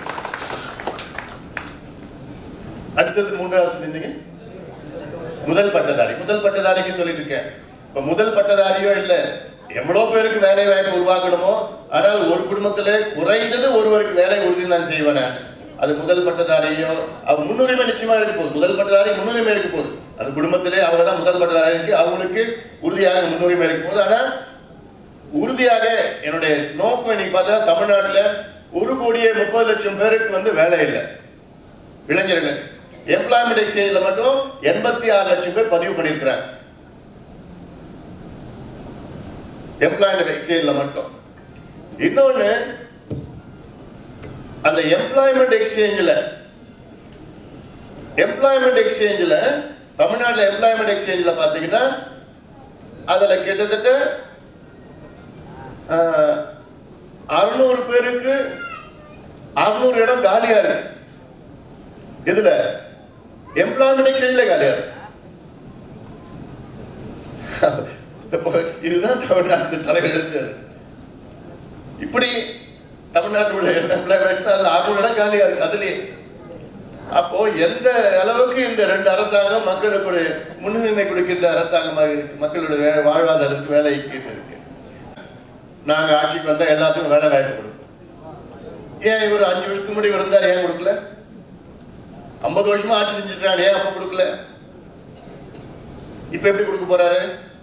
அடுத்தது மூன்றாவது சொல்லியிருந்தீங்க முதல் பட்டதாரி முதல் பட்டதாரிக்கு சொல்லிட்டு இருக்கேன் இப்ப முதல் பட்டதாரியோ இல்ல எவ்வளவு பேருக்கு வேலை வாய்ப்பு உருவாக்கணுமோ ஆனால் ஒரு குடும்பத்துல குறைந்தது ஒருவருக்கு வேலை உறுதி நான் செய்வேன் நான். அது முதல் பட்டதாரியோ அவ முன்னுரிமை நிச்சயமா இருக்க போகுது முதல் பட்டதாரி முன்னுரிமை இருக்க போகுது அந்த குடும்பத்திலே அவங்க தான் முதல் பட்டதாரி இருக்கு அவங்களுக்கு உறுதியாக முன்னுரிமை இருக்க போகுது ஆனா உறுதியாக என்னுடைய நோக்கம் இன்னைக்கு பார்த்தா தமிழ்நாட்டுல ஒரு கோடியே முப்பது லட்சம் பேருக்கு வந்து வேலை இல்லை இளைஞர்கள் எம்ப்ளாய்மெண்ட் எக்ஸ்சேஞ்சில் மட்டும் எண்பத்தி ஆறு லட்சம் பேர் பதிவு பண்ணியிருக்கிறாங்க எம்ப்ளாய்மெண்ட் எக்ஸ்சேஞ்சில் மட்டும் இன்னொன்னு அந்த எம்ப்ளாய்மெண்ட் எக்ஸ்சேஞ்சில் எம்ப்ளாய்மெண்ட் எக்ஸ்சேஞ்சில் தமிழ்நாட்டில் எம்ப்ளாய்மெண்ட் எக்ஸ்சேஞ்சில் பார்த்தீங்கன்னா அதில் கிட்டத்தட்ட அறுநூறு பேருக்கு அறுநூறு இடம் காலியா இருக்கு இதுல எம்ப்ளாய்மெண்ட் எக்ஸ்சேஞ்சில் காலியா இருக்கு இப்போ இதுதான் தமிழ்நாட்டு தலைவர் இப்படி தமிழ்நாட்டில் உள்ள எம்ப்ளாய்மெண்ட் அதுல அறுநூறு இடம் காலியா இருக்கு அதுலயே அப்போ எந்த அளவுக்கு இந்த ரெண்டு அரசாங்கம் மக்களுக்கு ஒரு முன்னுரிமை கொடுக்கின்ற அரசாங்கமாக இருக்கு மக்களுடைய வே- வாழ்வாதாரத்துக்கு வேலைக்கு இருக்கு நாங்க ஆட்சிக்கு வந்தா எல்லாத்துக்கும் வேலை வாய்ப்பு கொடுப்போம் ஏன் இவர் அஞ்சு வருஷத்துக்கு முன்னாடி இருந்தார் ஏன் கொடுக்கல ஐம்பது வருஷமா ஆட்சி செஞ்சுட்டாரு ஏன் அப்ப கொடுக்கல இப்ப எப்படி கொடுக்க போறாரு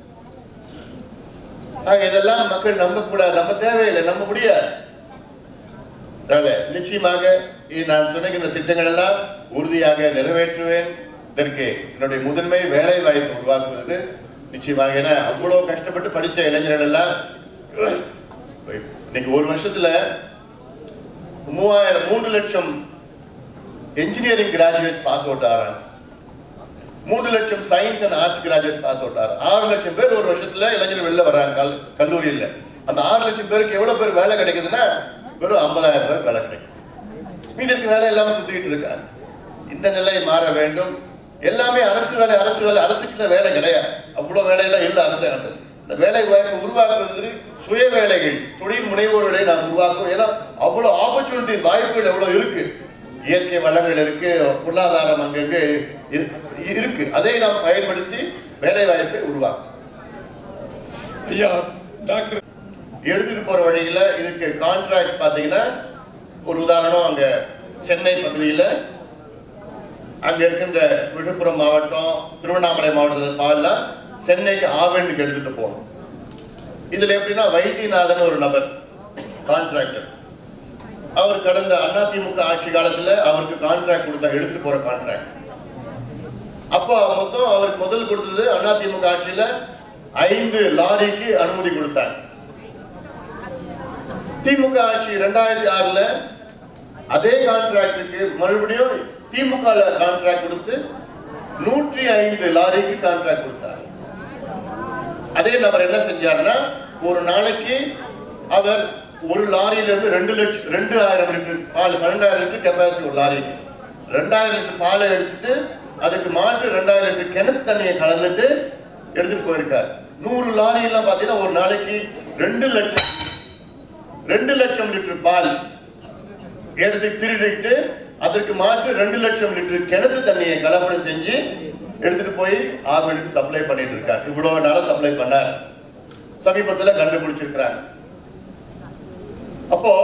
ஆக இதெல்லாம் மக்கள் நம்ப கூடாது நம்ம தேவையில்லை நம்ப முடியாது அதனால நிச்சயமாக இது நான் சொன்ன திட்டங்கள் எல்லாம் உறுதியாக நிறைவேற்றுவேன் இதற்கு என்னுடைய முதன்மை வேலை வாய்ப்பு உருவாக்குவது நிச்சயமாக ஏன்னா அவ்வளவு கஷ்டப்பட்டு படிச்ச இளைஞர்கள் எல்லாம் இன்னைக்கு ஒரு வருஷத்துல மூவாயிரம் மூன்று லட்சம் என்ஜினியரிங் கிராஜுவேட்ஸ் பாஸ் அவுட் ஆறாங்க மூன்று லட்சம் science and arts graduate pass out ஆறு ஆறு லட்சம் பேர் ஒரு வருஷத்துல இளைஞர்கள் வெளில வராங்க கல்- கல்லூரியில அந்த ஆறு லட்சம் பேருக்கு எவ்வளவு பேர் வேலை கிடைக்குதுன்னா வெறும் ஐம்பதாயிரம் பேர் வேலை கிடைக்கும் மீதி இருக்க வேலை எல்லாமே சுத்திக்கிட்டு இருக்காங்க இந்த நிலை மாற வேண்டும் எல்லாமே அரசு வேலை அரசு வேலை அரசுக்கு வேலை கிடையாது அவ்வளவு வேலையெல்லாம் இல்லை அரசாங்கத்தில் இந்த வேலை வாய்ப்பு உருவாக்குவதற்கு சுய வேலைகள் தொழில் முனைவோர்களை நாம் உருவாக்கும் ஏன்னா அவ்வளவு ஆப்பர்ச்சுனிட்டிஸ் வாய்ப்புகள் எவ்வளவு இருக்கு இயற்கை வளங்கள் இருக்கு பொருளாதாரம் அங்கங்க இரு- இருக்கு அதை நாம் பயன்படுத்தி வேலை வாய்ப்பை உருவாக்கும் ஐயா டாக்டர் எடுத்துட்டு போற வழியில இதுக்கு கான்ட்ராக்ட் பாத்தீங்கன்னா ஒரு உதாரணம் அங்க சென்னை பகுதியில அங்க இருக்கின்ற விழுப்புரம் மாவட்டம் திருவண்ணாமலை மாவட்டத்தில் பால்லாம் சென்னைக்கு ஆவெண்டுக்கு எடுத்துட்டு போகணும் இதுல எப்படின்னா வைத்தியநாதன் ஒரு நபர் கான்ட்ராக்டர் அவர் கடந்த அதிமுக ஆட்சி காலத்துல அவருக்கு கான்ட்ராக்ட் கொடுத்தா எடுத்துட்டு போற கான்ட்ராக்ட் அப்போ மொத்தம் அவருக்கு முதல் கொடுத்தது அதிமுக ஆட்சியில ஐந்து லாரிக்கு அனுமதி கொடுத்தாங்க திமுக ஆட்சி ரெண்டாயிரத்தி ஆறுல அதே கான்ட்ராக்டுக்கு மறுபடியும் திமுக கான்ட்ராக்ட் கொடுத்து நூற்றி ஐந்து லாரிக்கு கான்ட்ராக்ட் கொடுத்தார் அதே நபர் என்ன செஞ்சாருன்னா ஒரு நாளைக்கு அவர் ஒரு லாரியில இருந்து ரெண்டு லட்சம் ரெண்டு ஆயிரம் லிட்டர் பால் பன்னெண்டாயிரம் லிட்டர் கெப்பாசிட்டி ஒரு லாரிக்கு ரெண்டாயிரம் லிட்டர் பாலை எடுத்துட்டு அதுக்கு மாற்று ரெண்டாயிரம் லிட்டர் கிணத்து தண்ணியை கலந்துட்டு எடுத்துட்டு போயிருக்காரு நூறு லாரி எல்லாம் பாத்தீங்கன்னா ஒரு நாளைக்கு ரெண்டு லட்சம் ரெண்டு லட்சம் லிட்டர் பால் எடுத்து திருடிட்டு அதற்கு மாற்று ரெண்டு லட்சம் லிட்டர் கிணத்து தண்ணியை கலப்படம் செஞ்சு எடுத்துட்டு போய் ஆர்மிலுக்கு சப்ளை பண்ணிட்டு இருக்காரு இவ்வளவு நாளா சப்ளை பண்ணார் சமீபத்துல கண்டுபிடிச்சிருக்கிறாங்க அப்போ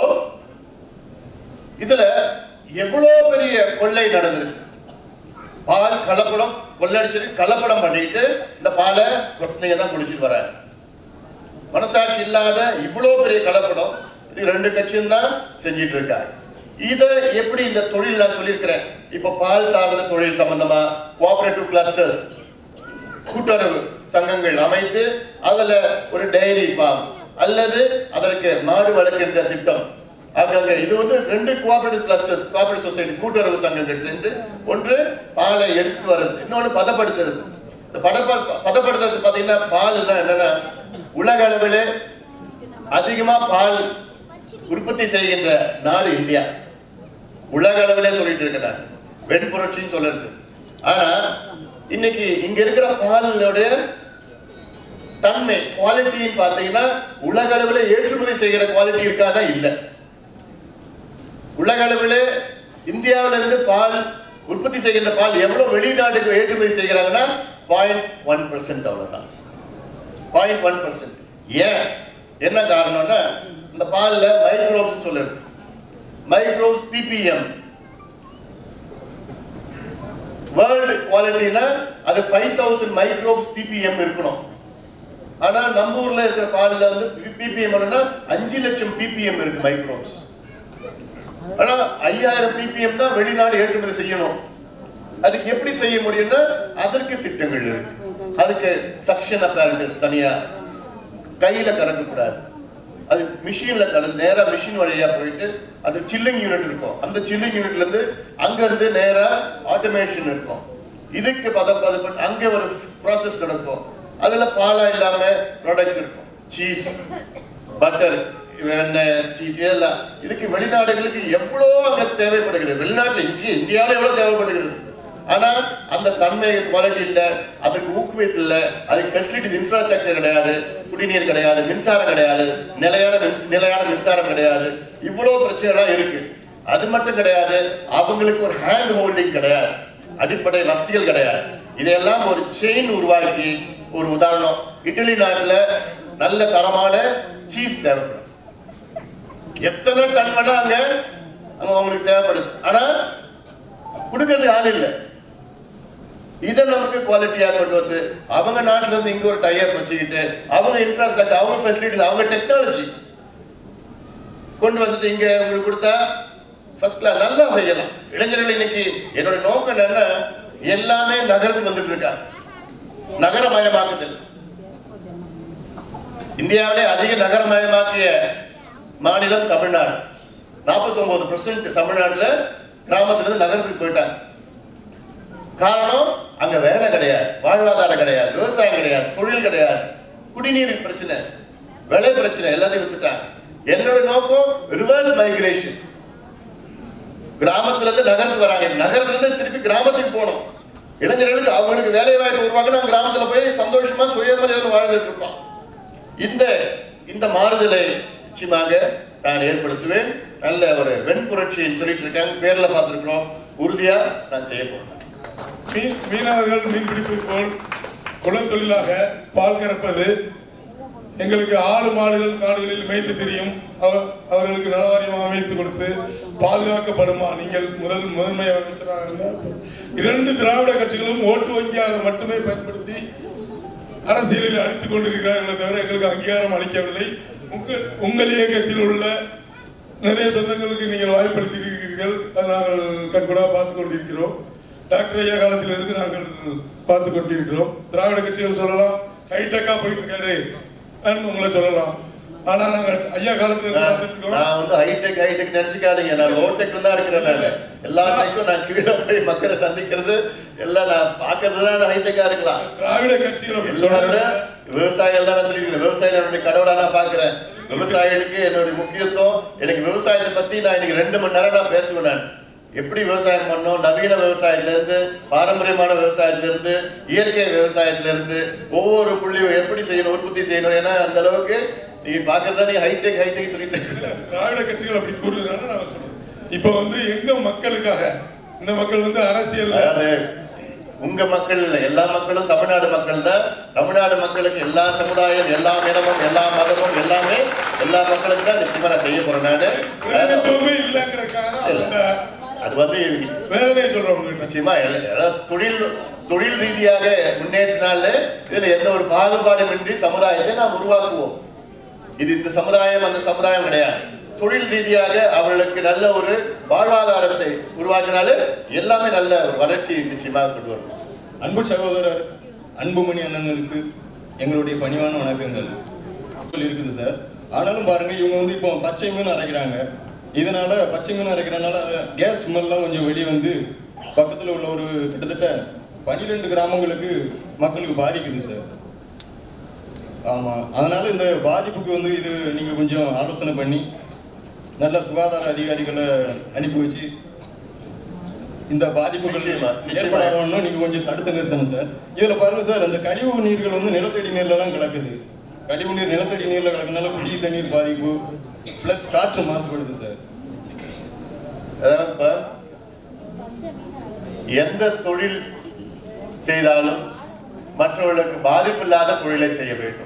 இதுல எவ்வளவு பெரிய கொள்ளை நடந்திருக்கு பால் கலப்படம் கொள்ளடிச்சிட்டு கலப்படம் பண்ணிட்டு இந்த பாலை நீங்க தான் குடிச்சிட்டு வராங்க மனசாட்சி இல்லாத இவ்வளவு பெரிய கலப்படம் இது ரெண்டு கட்சியும் தான் செஞ்சிட்டு இருக்காங்க இத எப்படி இந்த தொழில் நான் சொல்லியிருக்கிறேன் இப்ப பால் சார்ந்த தொழில் சம்பந்தமா கோஆபரேட்டிவ் கிளஸ்டர்ஸ் கூட்டுறவு சங்கங்கள் அமைத்து அதுல ஒரு டைரி ஃபார்ம் அல்லது அதற்கு மாடு வளர்க்கின்ற திட்டம் அங்கங்க இது வந்து ரெண்டு கோஆபரேட்டிவ் கிளஸ்டர்ஸ் கோஆபரேட்டிவ் சொசைட்டி கூட்டுறவு சங்கங்கள் சேர்ந்து ஒன்று பாலை எடுத்துட்டு வர்றது இன்னொன்று பதப்படுத்துறது இந்த பதப்ப பதப்படுத்துறது பாத்தீங்கன்னா பால் எல்லாம் என்னன்னா உலக அளவிலே அதிகமா பால் உற்பத்தி செய்கின்ற நாடு இந்தியா உலக அளவிலே சொல்லிட்டு இருக்கிறார் வெண்புரட்சின்னு சொல்றது ஆனா இன்னைக்கு இங்க இருக்கிற பாலினுடைய தன்மை குவாலிட்டின்னு பாத்தீங்கன்னா உலக அளவிலே ஏற்றுமதி செய்கிற குவாலிட்டி இருக்காதா இல்ல உலக அளவிலே இந்தியாவில இருந்து பால் உற்பத்தி செய்கின்ற பால் எவ்வளவு வெளிநாட்டுக்கு ஏற்றுமதி செய்கிறாங்கன்னா பாயிண்ட் ஒன் பர்சன்ட் அவ்வளவுதான் பாயிண்ட் ஒன் பர்சன்ட் ஏன் என்ன காரணம்னா இந்த பால்ல மைக்ரோப்ஸ் சொல்லுறது மைக்ரோப்ஸ் பிபிஎம் வேர்ல்டு குவாலிட்டினா அது ஃபைவ் தௌசண்ட் மைக்ரோப்ஸ் பிபிஎம் இருக்கணும் ஆனா நம்ம ஊர்ல இருக்கிற பால்ல வந்து பிபிஎம் அஞ்சு லட்சம் பிபிஎம் இருக்கு மைக்ரோப்ஸ் ஆனா ஐயாயிரம் பிபிஎம் தான் வெளிநாடு ஏற்றுமதி செய்யணும் அதுக்கு எப்படி செய்ய முடியும்னா அதற்கு திட்டங்கள் இருக்கு அதுக்கு சக்ஷன் அப்பேரண்டஸ் தனியா கையில கறக்க கூடாது அது மிஷின்ல கலந்து நேரா மிஷின் வழியா போயிட்டு அது சில்லிங் யூனிட் இருக்கும் அந்த சில்லிங் யூனிட்ல இருந்து அங்க இருந்து நேரா ஆட்டோமேஷன் இருக்கும் இதுக்கு பதம் பதம் அங்க ஒரு ப்ராசஸ் நடக்கும் அதுல பாலா இல்லாம ப்ராடக்ட்ஸ் இருக்கும் சீஸ் பட்டர் எண்ணெய் சீஸ் இதெல்லாம் இதுக்கு வெளிநாடுகளுக்கு எவ்வளோ அங்க தேவைப்படுகிறது வெளிநாட்டுல இங்கே இந்தியாவில எவ்வளவு தேவைப்படுகிறது ஆனா அந்த தன்மை குவாலிட்டி இல்ல அதுக்கு ஊக்குவித்து இல்ல அதுக்கு ஃபெசிலிட்டிஸ் இன்ஃப்ராஸ்ட்ரக்சர் கிடையாது குடிநீர் கிடையாது மின்சாரம் கிடையாது நிலையான மின்ச- நிலையான மின்சாரம் கிடையாது இவ்வளவு பிரச்சனைலாம் இருக்கு அது மட்டும் கிடையாது அவங்களுக்கு ஒரு ஹேண்ட் ஹோல்டிங் கிடையாது அடிப்படை வசதிகள் கிடையாது இதையெல்லாம் ஒரு செயின் உருவாக்கி ஒரு உதாரணம் இட்டலி நாட்டுல நல்ல தரமான சீஸ் தேவைப்படும் எத்தனை டன் வேணா அங்க அங்க அவங்களுக்கு தேவைப்படுது ஆனா கொடுக்கறதுக்கு ஆள் இல்லை இதை நமக்கு குவாலிட்டியா கொண்டு வந்து அவங்க நாட்டுல இருந்து இங்க ஒரு டைப் வச்சுக்கிட்டு அவங்க இன்ஃப்ராஸ்ட்ரக்சர் அவங்க ஃபெசிலிட்டிஸ் அவங்க டெக்னாலஜி கொண்டு வந்துட்டு இங்க உங்களுக்கு கொடுத்தா ஃபர்ஸ்ட் கிளாஸ் நல்லா செய்யலாம் இளைஞர்கள் இன்னைக்கு என்னோட நோக்கம் என்னன்னா எல்லாமே நகரத்துக்கு வந்துட்டு இருக்காங்க நகரமயமாக்குதல் இந்தியாவிலே அதிக நகரமயமாக்கிய மாநிலம் தமிழ்நாடு 49% பர்சன்ட் தமிழ்நாட்டுல கிராமத்துல இருந்து நகரத்துக்கு போயிட்டாங்க காரணம் அங்க வேலை கிடையாது வாழ்வாதாரம் கிடையாது விவசாயம் கிடையாது தொழில் கிடையாது குடிநீர் பிரச்சனை விலை பிரச்சனை எல்லாத்தையும் வித்துட்டாங்க என்னோட நோக்கம் ரிவர்ஸ் மைக்ரேஷன் கிராமத்துல இருந்து நகரத்துக்கு வராங்க நகரத்துல இருந்து திருப்பி கிராமத்துக்கு போகணும் இளைஞர்களுக்கு அவங்களுக்கு வேலை வாய்ப்பு உருவாக்கினா கிராமத்துல போய் சந்தோஷமா சுயமரியாதை வாழ்ந்துட்டு இருப்பான் இந்த இந்த மாறுதலை நிச்சயமாக நான் ஏற்படுத்துவேன் நல்ல ஒரு வெண்புரட்சின்னு சொல்லிட்டு இருக்காங்க பேர்ல பார்த்திருக்கிறோம் உறுதியா நான் செய்ய போறேன் மீ- மீனவர்கள் மீன்பிடிப்பு போல் குலத்தொழிலாக பால் கறப்பது எங்களுக்கு ஆடு மாடுகள் காடுகளில் மேய்த்து தெரியும் அவ- அவர்களுக்கு நலவாரியம் அமைத்து கொடுத்து பாதுகாக்கப்படுமா நீங்கள் முதல் முதன்மை அமைச்சராக இருந்தால் இரண்டு திராவிட கட்சிகளும் ஓட்டு வங்கியாக மட்டுமே பயன்படுத்தி அரசியலில் அடித்துக் கொண்டிருக்கிறார்களே தவிர எங்களுக்கு அங்கீகாரம் அளிக்கவில்லை உங்கள் உங்கள் இயக்கத்தில் உள்ள நிறைய சொந்தங்களுக்கு நீங்கள் வாய்ப்படுத்தியிருக்கிறீர்கள் அதை நாங்கள் கண்கூடாக பார்த்து கொண்டிருக்கிறோம் டாக்டர் ஐயா காலத்திலிருந்து நாங்கள் பார்த்து கொண்டிருக்கிறோம் திராவிட கட்சிகள் சொல்லலாம் ஹைடெக்கா போயிட்டு இருக்காரு ன்னு உங்களை சொல்லலாம் ஆனா நாங்க ஐயா காலத்துல இருந்து நான் பார்த்துட்டு இருக்கோம் நான் வந்து ஹைடெக் ஹைடெக் நினைச்சுக்காதீங்க நான் லோ டெக்ல தான் இருக்கிறேன் நான் எல்லா டைக்கும் நான் கீழே போய் மக்களை சந்திக்கிறது எல்லாம் நான் பார்க்கறது தான் ஹைடெக்கா இருக்கலாம் திராவிட கட்சிகள் அப்படி எல்லாரோட சொல்றாங்க விவசாயிகள் தான் நான் சொல்லியிருக்கிறேன் விவசாயிகள் என்னுடைய கடவுளா நான் பார்க்கிறேன் விவசாயிகளுக்கு என்னுடைய முக்கியத்துவம் எனக்கு விவசாயத்தை பத்தி நான் இன்னைக்கு ரெண்டு மணி நேரம் நான் பேசுவேன் நான் எப்படி விவசாயம் பண்ணோம் நவீன விவசாயத்துல இருந்து பாரம்பரியமான விவசாயத்துல இருந்து இயற்கை விவசாயத்துல இருந்து ஒவ்வொரு புள்ளியும் எப்படி செய்யணும் உற்பத்தி செய்யணும் ஏன்னா அந்த அளவுக்கு நீங்க பாக்குறதா நீ ஹைடெக் ஹைடெக் சொல்லிட்டு திராவிட கட்சிகள் அப்படி கூறுறதுனால நான் சொல்றேன் இப்போ வந்து எங்க மக்களுக்காக இந்த மக்கள் வந்து அரசியல் அதாவது உங்க மக்கள் இல்ல எல்லா மக்களும் தமிழ்நாடு மக்கள் தான் தமிழ்நாடு மக்களுக்கு எல்லா சமுதாயம் எல்லா இனமும் எல்லா மதமும் எல்லாமே எல்லா மக்களுக்கும் தான் நிச்சயமா நான் செய்ய போறேன் நானு பிரதிநிதித்துவமே இல்லைங்கிறக்காக அந்த அது வந்து வேதனையை சொல்றோம் உங்ககிட்ட. நிச்சயமா எல்லா- அதாவது தொழில் தொழில் ரீதியாக முன்னேற்றினால இதுல எந்த ஒரு பாகுபாடுமின்றி சமுதாயத்தை நாம் உருவாக்குவோம் இது இந்த சமுதாயம் அந்த சமுதாயம் கிடையாது தொழில் ரீதியாக அவர்களுக்கு நல்ல ஒரு வாழ்வாதாரத்தை உருவாக்கினாலே எல்லாமே நல்ல ஒரு வளர்ச்சி நிச்சயமாக கொண்டு வரும் அன்பு சகோதரர் அன்புமணி அண்ணனுக்கு எங்களுடைய பணிவான வணக்கங்கள் இருக்குது சார் ஆனாலும் பாருங்க இவங்க வந்து இப்போ பச்சை மீன் அரைக்கிறாங்க இதனால பச்சை மீன் அரைக்கிறனால கேஸ் ஸ்மெல்லாம் கொஞ்சம் வெளியே வந்து பக்கத்தில் உள்ள ஒரு கிட்டத்தட்ட பன்னிரெண்டு கிராமங்களுக்கு மக்களுக்கு பாதிக்குது சார் ஆமாம் அதனால இந்த பாதிப்புக்கு வந்து இது நீங்கள் கொஞ்சம் ஆலோசனை பண்ணி நல்ல சுகாதார அதிகாரிகளை அனுப்பி வச்சு இந்த பாதிப்புகள் நிச்சயமா, நிச்சயமா. ஏற்படாதவனும் நீங்க கொஞ்சம் தடுத்து நிறுத்தணும் சார் இதுல பாருங்க சார் அந்த கழிவு நீர்கள் வந்து நிலத்தடி நீர்ல எல்லாம் கலக்குது கழிவு நீர் நிலத்தடி நீர்ல கலக்கனால குடி தண்ணீர் பாதிப்பு பிளஸ் காற்று மாசுபடுது சார் அதாவது இப்ப எந்த தொழில் செய்தாலும் மற்றவர்களுக்கு பாதிப்பு இல்லாத தொழிலை செய்ய வேண்டும்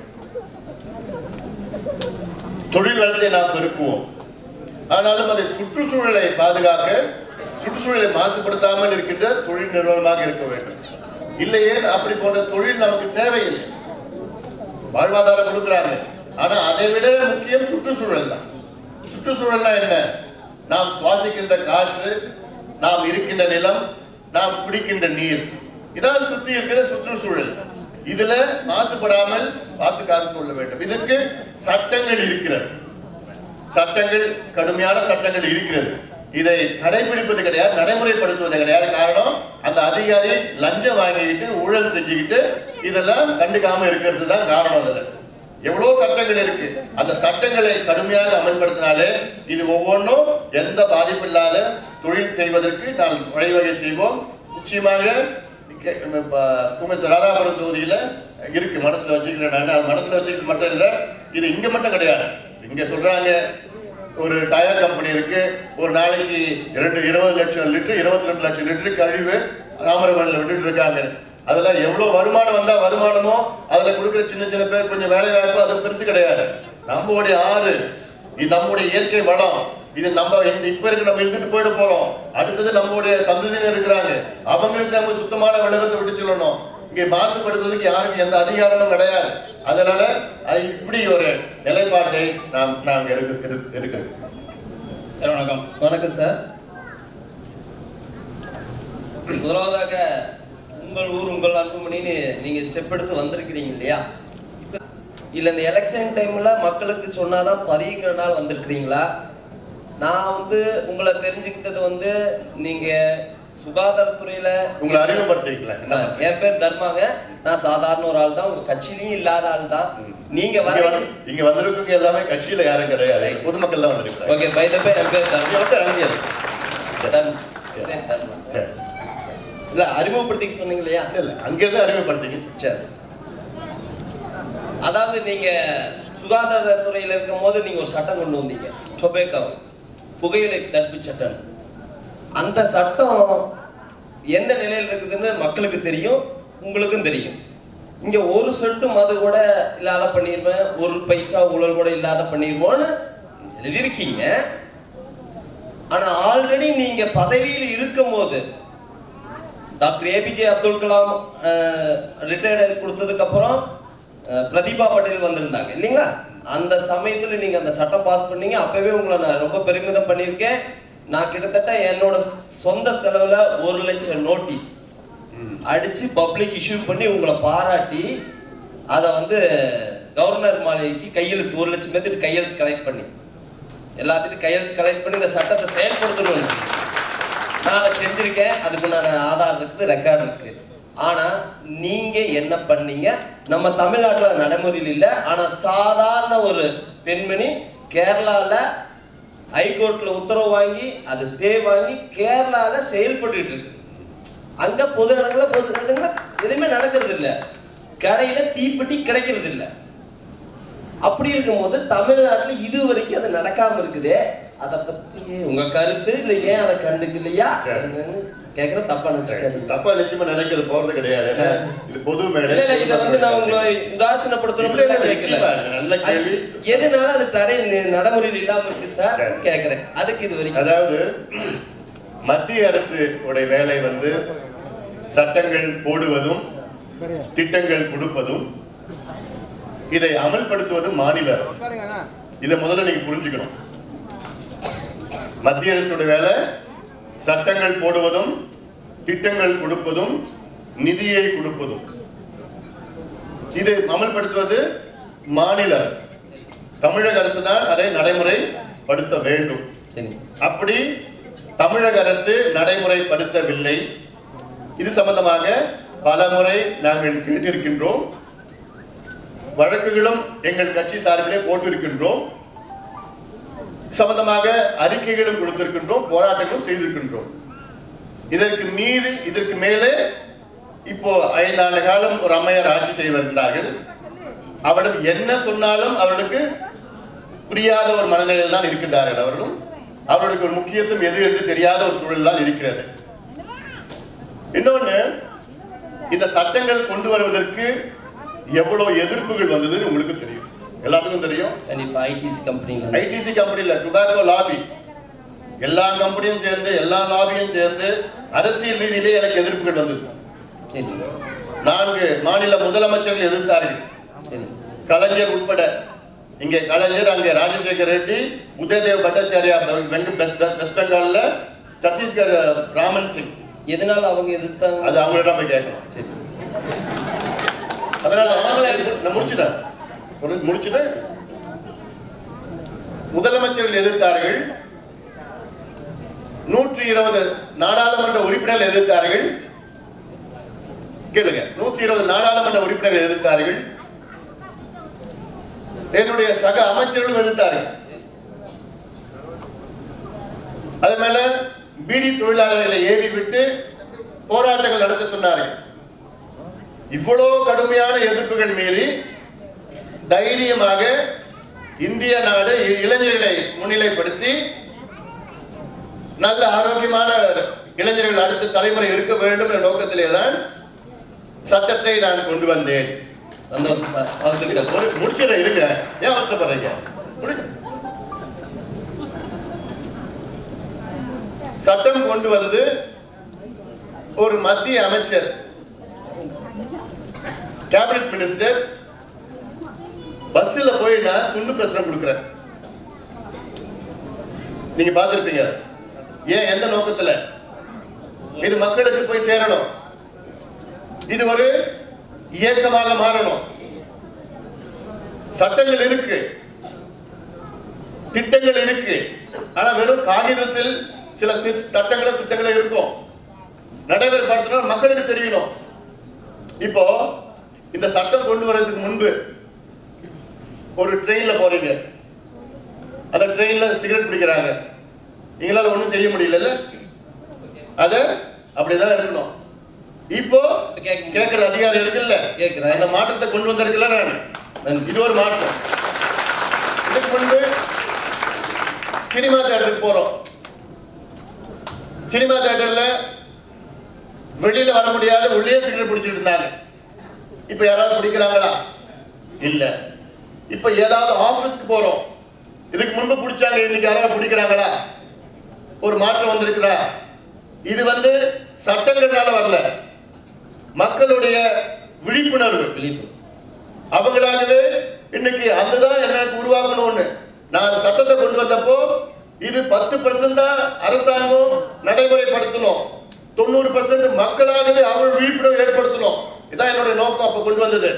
தொழில் வளத்தை நாம் பெருக்குவோம் ஆனாலும் அதை சுற்றுச்சூழலை பாதுகாக்க சுற்றுச்சூழலை மாசுபடுத்தாமல் இருக்கின்ற தொழில் நிறுவனமாக இருக்க வேண்டும் இல்லையே அப்படி போன்ற தொழில் நமக்கு தேவையில்லை வாழ்வாதாரம் கொடுக்குறாங்க ஆனா அதை விட முக்கியம் சுற்றுச்சூழல் தான் சுற்றுச்சூழல்னா என்ன நாம் சுவாசிக்கின்ற காற்று நாம் இருக்கின்ற நிலம் நாம் குடிக்கின்ற நீர் இதான் சுற்றி இருக்கிற சுற்றுச்சூழல் இதுல மாசுபடாமல் பார்த்து காத்து கொள்ள வேண்டும் இதற்கு சட்டங்கள் இருக்கிறது சட்டங்கள் கடுமையான சட்டங்கள் இருக்கிறது இதை கடைபிடிப்பது கிடையாது நடைமுறைப்படுத்துவது கிடையாது காரணம் அந்த அதிகாரி லஞ்சம் வாங்கிக்கிட்டு ஊழல் செஞ்சுக்கிட்டு இதெல்லாம் கண்டுக்காம இருக்கிறது தான் காரணம் அதுல எவ்வளவு சட்டங்கள் இருக்கு அந்த சட்டங்களை கடுமையாக அமல்படுத்தினாலே இது ஒவ்வொன்றும் எந்த பாதிப்பு இல்லாத தொழில் செய்வதற்கு நான் வழிவகை செய்வோம் நிச்சயமாக கே- இப்ப உங்க ராதாபுரம் தொகுதியில இருக்கு மனசுல வச்சுக்கிறேன் நான் அது மனசுல வச்சுக்கிறது மட்டும் இல்ல இது இங்க மட்டும் கிடையாது இங்க சொல்றாங்க ஒரு டயர் கம்பெனி இருக்கு ஒரு நாளைக்கு இரண்டு இருபது லட்சம் லிட்டர் இருபத்தி ரெண்டு லட்சம் லிட்டர் கழிவு தாமிரபரணியில் விட்டுட்டு இருக்காங்க அதெல்லாம் எவ்வளவு வருமானம் வந்தா வருமானமோ அதுல கொடுக்குற சின்ன சின்ன பேர் கொஞ்சம் வேலை வாய்ப்பு அது பெருசு கிடையாது நம்மளுடைய ஆறு இது நம்முடைய இயற்கை வளம் இது நம்ம இந்த இப்ப இருக்கு நம்ம இருந்துட்டு போயிட போறோம் அடுத்தது நம்மளுடைய சந்ததியினர் இருக்கிறாங்க அவங்களுக்கு நம்ம சுத்தமான விளக்கத்தை விட்டு சொல்லணும் இங்க மாசுபடுத்துவதற்கு யாருக்கும் எந்த அதிகாரமும் கிடையாது அதனால அது இப்படி ஒரு நிலைப்பாட்டை நாம் நாங்கள் எடுக்க எடுக்க- இருக்கிறோம் சார் வணக்கம் வணக்கம் சார் முதலாவதாக உங்கள் ஊர் உங்கள் அன்புமணின்னு நீங்க ஸ்டெப் எடுத்து வந்திருக்கிறீங்க இல்லையா இப்ப இல்ல இந்த எலெக்ஷன் டைம்ல மக்களுக்கு சொன்னாதான் பதியுங்கிற நாள் வந்திருக்கிறீங்களா நான் வந்து உங்களை தெரிஞ்சுக்கிட்டது வந்து நீங்க சுகாதாரத்துறையில உங்களை அறிமுகப்படுத்திக்கலாம் நான் என் பேர் தர்மாங்க நான் சாதாரண ஒரு ஆள் தான் உங்க கட்சியிலயும் இல்லாத ஆள் தான் நீங்க இங்க வர வந்து- இங்க வந்திருக்கவங்க எல்லாமே கட்சியில யாரும் கிடையாது பொதுமக்கள் தான் வந்திருக்கிறாங்க ஓகே பை த பே என் பேர் இங்க தர்மா வந்து அங்கே தர்மா. சரி, தர்மா சார். சரி. இல்ல அறிமுகப்படுத்திக்க சொன்னீங்க இல்லையா இல்ல, இல்ல அங்கிருந்து அறிமுகப்படுத்திங்க சரி அதாவது நீங்க சுகாதாரத்துறையில இருக்கும் போது நீங்க ஒரு சட்டம் கொண்டு வந்தீங்க டொபேக்கோ புகையிலை தடுப்பு சட்டம் அந்த சட்டம் எந்த நிலையில் இருக்குதுன்னு மக்களுக்கு தெரியும் உங்களுக்கும் தெரியும் இங்க ஒரு சொட்டு மது கூட இல்லாத பண்ணிருவேன் ஒரு பைசா ஊழல் கூட இல்லாத பண்ணிருவோன்னு எழுதியிருக்கீங்க ஆனா ஆல்ரெடி நீங்க பதவியில் இருக்கும் போது doctor APJ Abdul Kalam retired கொடுத்ததுக்கு அப்புறம் அஹ், பிரதிபா பட்டேல் வந்திருந்தாங்க இல்லைங்களா அந்த சமயத்துல நீங்க அந்த சட்டம் பாஸ் பண்ணீங்க அப்பவே உங்களை நான் ரொம்ப பெருமிதம் பண்ணியிருக்கேன் நான் கிட்டத்தட்ட என்னோட சொந்த செலவுல ஒரு லட்சம் நோட்டீஸ் அடிச்சு பப்ளிக் இஷ்யூ பண்ணி உங்களை பாராட்டி அதை வந்து கவர்னர் மாளிகைக்கு கையெழுத்து ஒரு லட்சம் பேர்த்துக்கு கையெழுத்து கலெக்ட் பண்ணி எல்லாத்துக்கும் கையெழுத்து கலெக்ட் பண்ணி இந்த சட்டத்தை செயல்படுத்தணும் நான் செஞ்சிருக்கேன் அதுக்குண்டான ஆதாரம் இருக்குது ரெக்கார்டு இருக்கு ஆனா நீங்க என்ன பண்ணீங்க நம்ம தமிழ்நாட்டுல நடைமுறையில் இல்லை ஆனா சாதாரண ஒரு பெண்மணி கேரளால ஹைகோர்ட்ல உத்தரவு வாங்கி அது ஸ்டே வாங்கி கேரளால செயல்பட்டுட்டு இருக்கு அங்க பொது இடங்கள்ல பொது இடங்கள்ல எதுவுமே நடக்கிறது இல்ல கடையில தீப்பெட்டி கிடைக்கிறது இல்ல அப்படி இருக்கும்போது தமிழ்நாட்டுல இது வரைக்கும் அது நடக்காம இருக்குதே அதை பத்தி உங்க கருத்து இல்ல ஏன் அதை கண்டுக்கலையா என்னன்னு கேக்குற தப்பா நினைச்சுக்காதீங்க தப்பா நிச்சயமா நினைக்கிறது போறது கிடையாது ஏன்னா, இது பொது மேடை இல்ல இல்ல இத வந்து நான் உங்களை உதாசீனப்படுத்தணும் இல்ல, இல்ல, நிச்சயமா, நல்ல கேள்வி. எதனால அது தடை நி- நடைமுறையில் இல்லாம இருக்கு சார் கேக்குறேன் அதுக்கு இது வரைக்கும் அதாவது மத்திய அரசு உடைய வேலை வந்து சட்டங்கள் போடுவதும் திட்டங்கள் கொடுப்பதும் இதை அமல்படுத்துவதும் மாநில அரசு இதை முதல்ல நீங்க புரிஞ்சுக்கணும் மத்திய அரசுடைய வேலை சட்டங்கள் போடுவதும் திட்டங்கள் கொடுப்பதும் நிதியை கொடுப்பதும் இதை அமல்படுத்துவது மாநில அரசு தமிழக அரசு தான் அதை நடைமுறைப்படுத்த வேண்டும் சரி அப்படி தமிழக அரசு நடைமுறைப்படுத்தவில்லை இது சம்பந்தமாக பல முறை நாங்கள் கேட்டிருக்கின்றோம் வழக்குகளும் எங்கள் கட்சி சார்பிலே போட்டிருக்கின்றோம் சம்பந்தமாக அறிக்கைகளும் கொடுத்திருக்கின்றோம் போராட்டங்களும் செய்திருக்கின்றோம் இதற்கு மீறி இதற்கு மேலே இப்போ ஐந்தாண்டு காலம் ஒரு அம்மையார் ஆட்சி செய்து வருகிறார்கள் அவரிடம் என்ன சொன்னாலும் அவர்களுக்கு புரியாத ஒரு மனநிலையில் தான் இருக்கின்றார்கள் அவர்களும் அவர்களுக்கு ஒரு முக்கியத்துவம் எது என்று தெரியாத ஒரு சூழல் தான் இருக்கிறது இன்னொன்னு இந்த சட்டங்கள் கொண்டு வருவதற்கு எவ்வளவு எதிர்ப்புகள் வந்ததுன்னு உங்களுக்கு தெரியும் எல்லாத்துக்கும் தெரியும் கண்டிப்பா ஐடிசி கம்பெனில ஐடிசி கம்பெனில டுபாக்கோ லாபி எல்லா கம்பெனியும் சேர்ந்து எல்லா லாபியும் சேர்ந்து அரசியல் ரீதியிலே எனக்கு எதிர்ப்புகள் வந்தது சரி நான்கு மாநில முதலமைச்சர்கள் எதிர்த்தார்கள் சரி கலைஞர் உட்பட இங்கே கலைஞர் அங்கே ராஜசேகர் ரெட்டி உதயதேவ் பட்டாச்சாரியா வெங்க வெஸ்ட் வெஸ்ட் பெங்கால்ல சத்தீஸ்கர் ராமன் சிங் எதனால அவங்க எதிர்த்தாங்க அது அவங்களிடம் போய் கேட்கணும் சரி அதனால நான் முடிச்சுட்டேன் ஒரு முடிச்சுட்டேன் முதலமைச்சர்கள் எதிர்த்தார்கள் நூற்றி இருபது நாடாளுமன்ற உறுப்பினர்கள் எதிர்த்தார்கள் கேளுங்க நூத்தி இருபது நாடாளுமன்ற உறுப்பினர்கள் எதிர்த்தார்கள் என்னுடைய சக அமைச்சர்களும் எதிர்த்தார்கள் அது மேல பீடி தொழிலாளர்களை ஏவி விட்டு போராட்டங்கள் நடத்த சொன்னார்கள் இவ்வளோ கடுமையான எதிர்ப்புகள் மீறி தைரியமாக இந்திய நாடு இ- இளைஞர்களை முன்னிலைப்படுத்தி நல்ல ஆரோக்கியமான இளைஞர்கள் அடுத்த தலைமுறை இருக்க வேண்டும் என்ற நோக்கத்திலே தான் சட்டத்தை நான் கொண்டு வந்தேன் சந்தோஷம் சார் வாழ்த்துக்கள் ஒரு முடிச்சிட இருங்க ஏன் அவசரப்படுறீங்க முடிங்க. சட்டம் கொண்டு வந்து ஒரு மத்திய அமைச்சர் கேபினட் மினிஸ்டர் பஸ்ல போய் நான் துண்டு பிரசுரம் கொடுக்கிறேன் நீங்க பார்த்திருப்பீங்க ஏன் எந்த நோக்கத்துல இது மக்களுக்கு போய் சேரணும் இது ஒரு இயக்கமாக மாறணும் சட்டங்கள் இருக்கு திட்டங்கள் இருக்கு ஆனா வெறும் காகிதத்தில் சில தி- சட்டங்களும் திட்டங்களும் இருக்கும் நடைமுறைப்படுத்தணும் மக்களுக்கு தெரியணும் இப்போ இந்த சட்டம் கொண்டு வரதுக்கு முன்பு ஒரு ட்ரெயின்ல போறீங்க அந்த ட்ரெயின்ல சிகரெட் பிடிக்கிறாங்க நீங்களால ஒண்ணும் செய்ய முடியல அத அப்படிதான் இருக்கணும் இப்போ கேட்கிற அதிகாரம் இருக்குல்ல கேட்கிறேன். அந்த மாற்றத்தை கொண்டு வந்திருக்கல நான் இது ஒரு மாற்றம் இதுக்கு முன்பு சினிமா தேட்டருக்கு போறோம் சினிமா தேட்டர்ல வெளியில வர முடியாத உள்ளே சிகரெட் பிடிச்சிட்டு இருந்தாங்க இப்ப யாராவது பிடிக்கிறாங்களா இல்ல இப்ப ஏதாவது ஆபீஸ்க்கு போறோம் இதுக்கு முன்பு பிடிச்சாங்க இன்னைக்கு யாராவது பிடிக்கிறாங்களா ஒரு மாற்றம் வந்திருக்குதா இது வந்து சட்டங்கள்னால வரல மக்களுடைய விழிப்புணர்வு விழிப்பு அவங்களாகவே இன்னைக்கு அதுதான் எனக்கு உருவாக்கணும்னு நான் அந்த சட்டத்தை கொண்டு வந்தப்போ இது பத்து பர்சன்ட் தான் அரசாங்கம் நடைமுறைப்படுத்தணும் தொண்ணூறு பர்சன்ட் மக்களாகவே அவங்க விழிப்புணர்வு ஏற்படுத்தணும் இதான் என்னுடைய நோக்கம் அப்ப கொண்டு வந்தது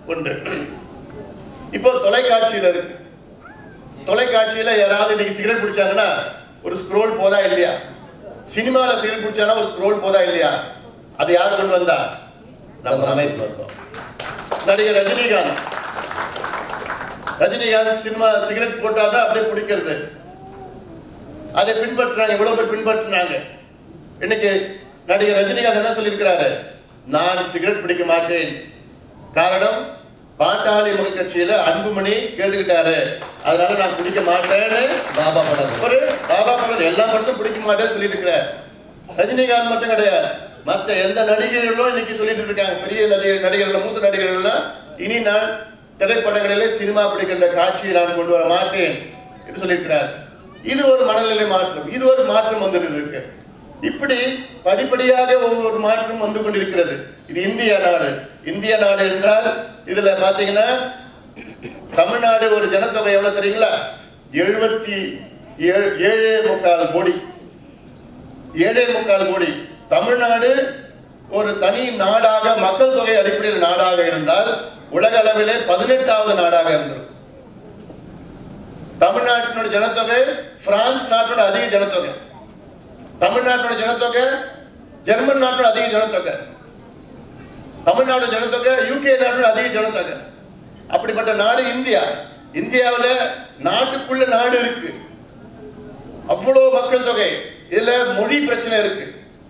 ஒன்று இப்போ தொலைக்காட்சியில இருக்கு தொலைக்காட்சியில யாராவது இன்னைக்கு சிகரெட் பிடிச்சாங்கன்னா ஒரு ஸ்க்ரோல் போதா இல்லையா சினிமால சிகரெட் பிடிச்சானா ஒரு ஸ்க்ரோல் போதா இல்லையா அது யார் கொண்டு வந்தா நம்ம அமைப்பு வந்தோம் நடிகர் ரஜினிகாந்த் ரஜினிகாந்த் சினிமா சிகரெட் போட்டாதான் அப்படியே பிடிக்கிறது அதை பின்பற்றுறாங்க இவ்வளவு பேர் பின்பற்றினாங்க இன்னைக்கு நடிகர் ரஜினிகாந்த் என்ன சொல்லியிருக்கிறாரு நான் சிகரெட் பிடிக்க மாட்டேன் காரணம் பாட்டாளி மக்கள் கட்சியில அன்புமணி கேட்டுக்கிட்டாரு அதனால நான் பிடிக்க மாட்டேன்னு பாபா படம் ஒரு பாபா படம் எல்லா படத்தும் பிடிக்க மாட்டேன்னு சொல்லிட்டு இருக்கிறார் ரஜினிகாந்த் மட்டும் கிடையாது மற்ற எந்த நடிகர்களும் இன்னைக்கு சொல்லிட்டு இருக்காங்க பெரிய நடிகர் நடிகர்கள் மூத்த நடிகர்கள்லாம் இனி நான் திரைப்படங்களிலே சினிமா பிடிக்கின்ற காட்சியை நான் கொண்டு வர மாட்டேன் என்று சொல்லியிருக்கிறார் இது ஒரு மனநிலை மாற்றம் இது ஒரு மாற்றம் வந்துட்டு இருக்கு இப்படி படிப்படியாக ஒவ்வொரு மாற்றம் வந்து கொண்டிருக்கிறது இது இந்திய நாடு இந்திய நாடு என்றால் இதுல பாத்தீங்கன்னா தமிழ்நாடு ஒரு ஜனத்தொகை எவ்வளவு தெரியுங்களா எழுபத்தி ஏழு ஏழே முக்கால் கோடி ஏழே முக்கால் கோடி தமிழ்நாடு ஒரு தனி நாடாக மக்கள் தொகை அடிப்படையில் நாடாக இருந்தால் உலக அளவிலே பதினெட்டாவது நாடாக இருந்திருக்கும் தமிழ்நாட்டினோட ஜனத்தொகை பிரான்ஸ் நாட்டோட அதிக ஜனத்தொகை தமிழ்நாட்டோட ஜனத்தொகை ஜெர்மன் நாட்டோட அதிக ஜனத்தொகை தமிழ்நாடு ஜனத்தொகை யூகே நாட்டோட அதிக ஜனத்தொகை அப்படிப்பட்ட நாடு இந்தியா இந்தியாவுல நாட்டுக்குள்ள நாடு இருக்கு அவ்வளவு மக்கள் தொகை இதுல மொழி பிரச்சனை இருக்கு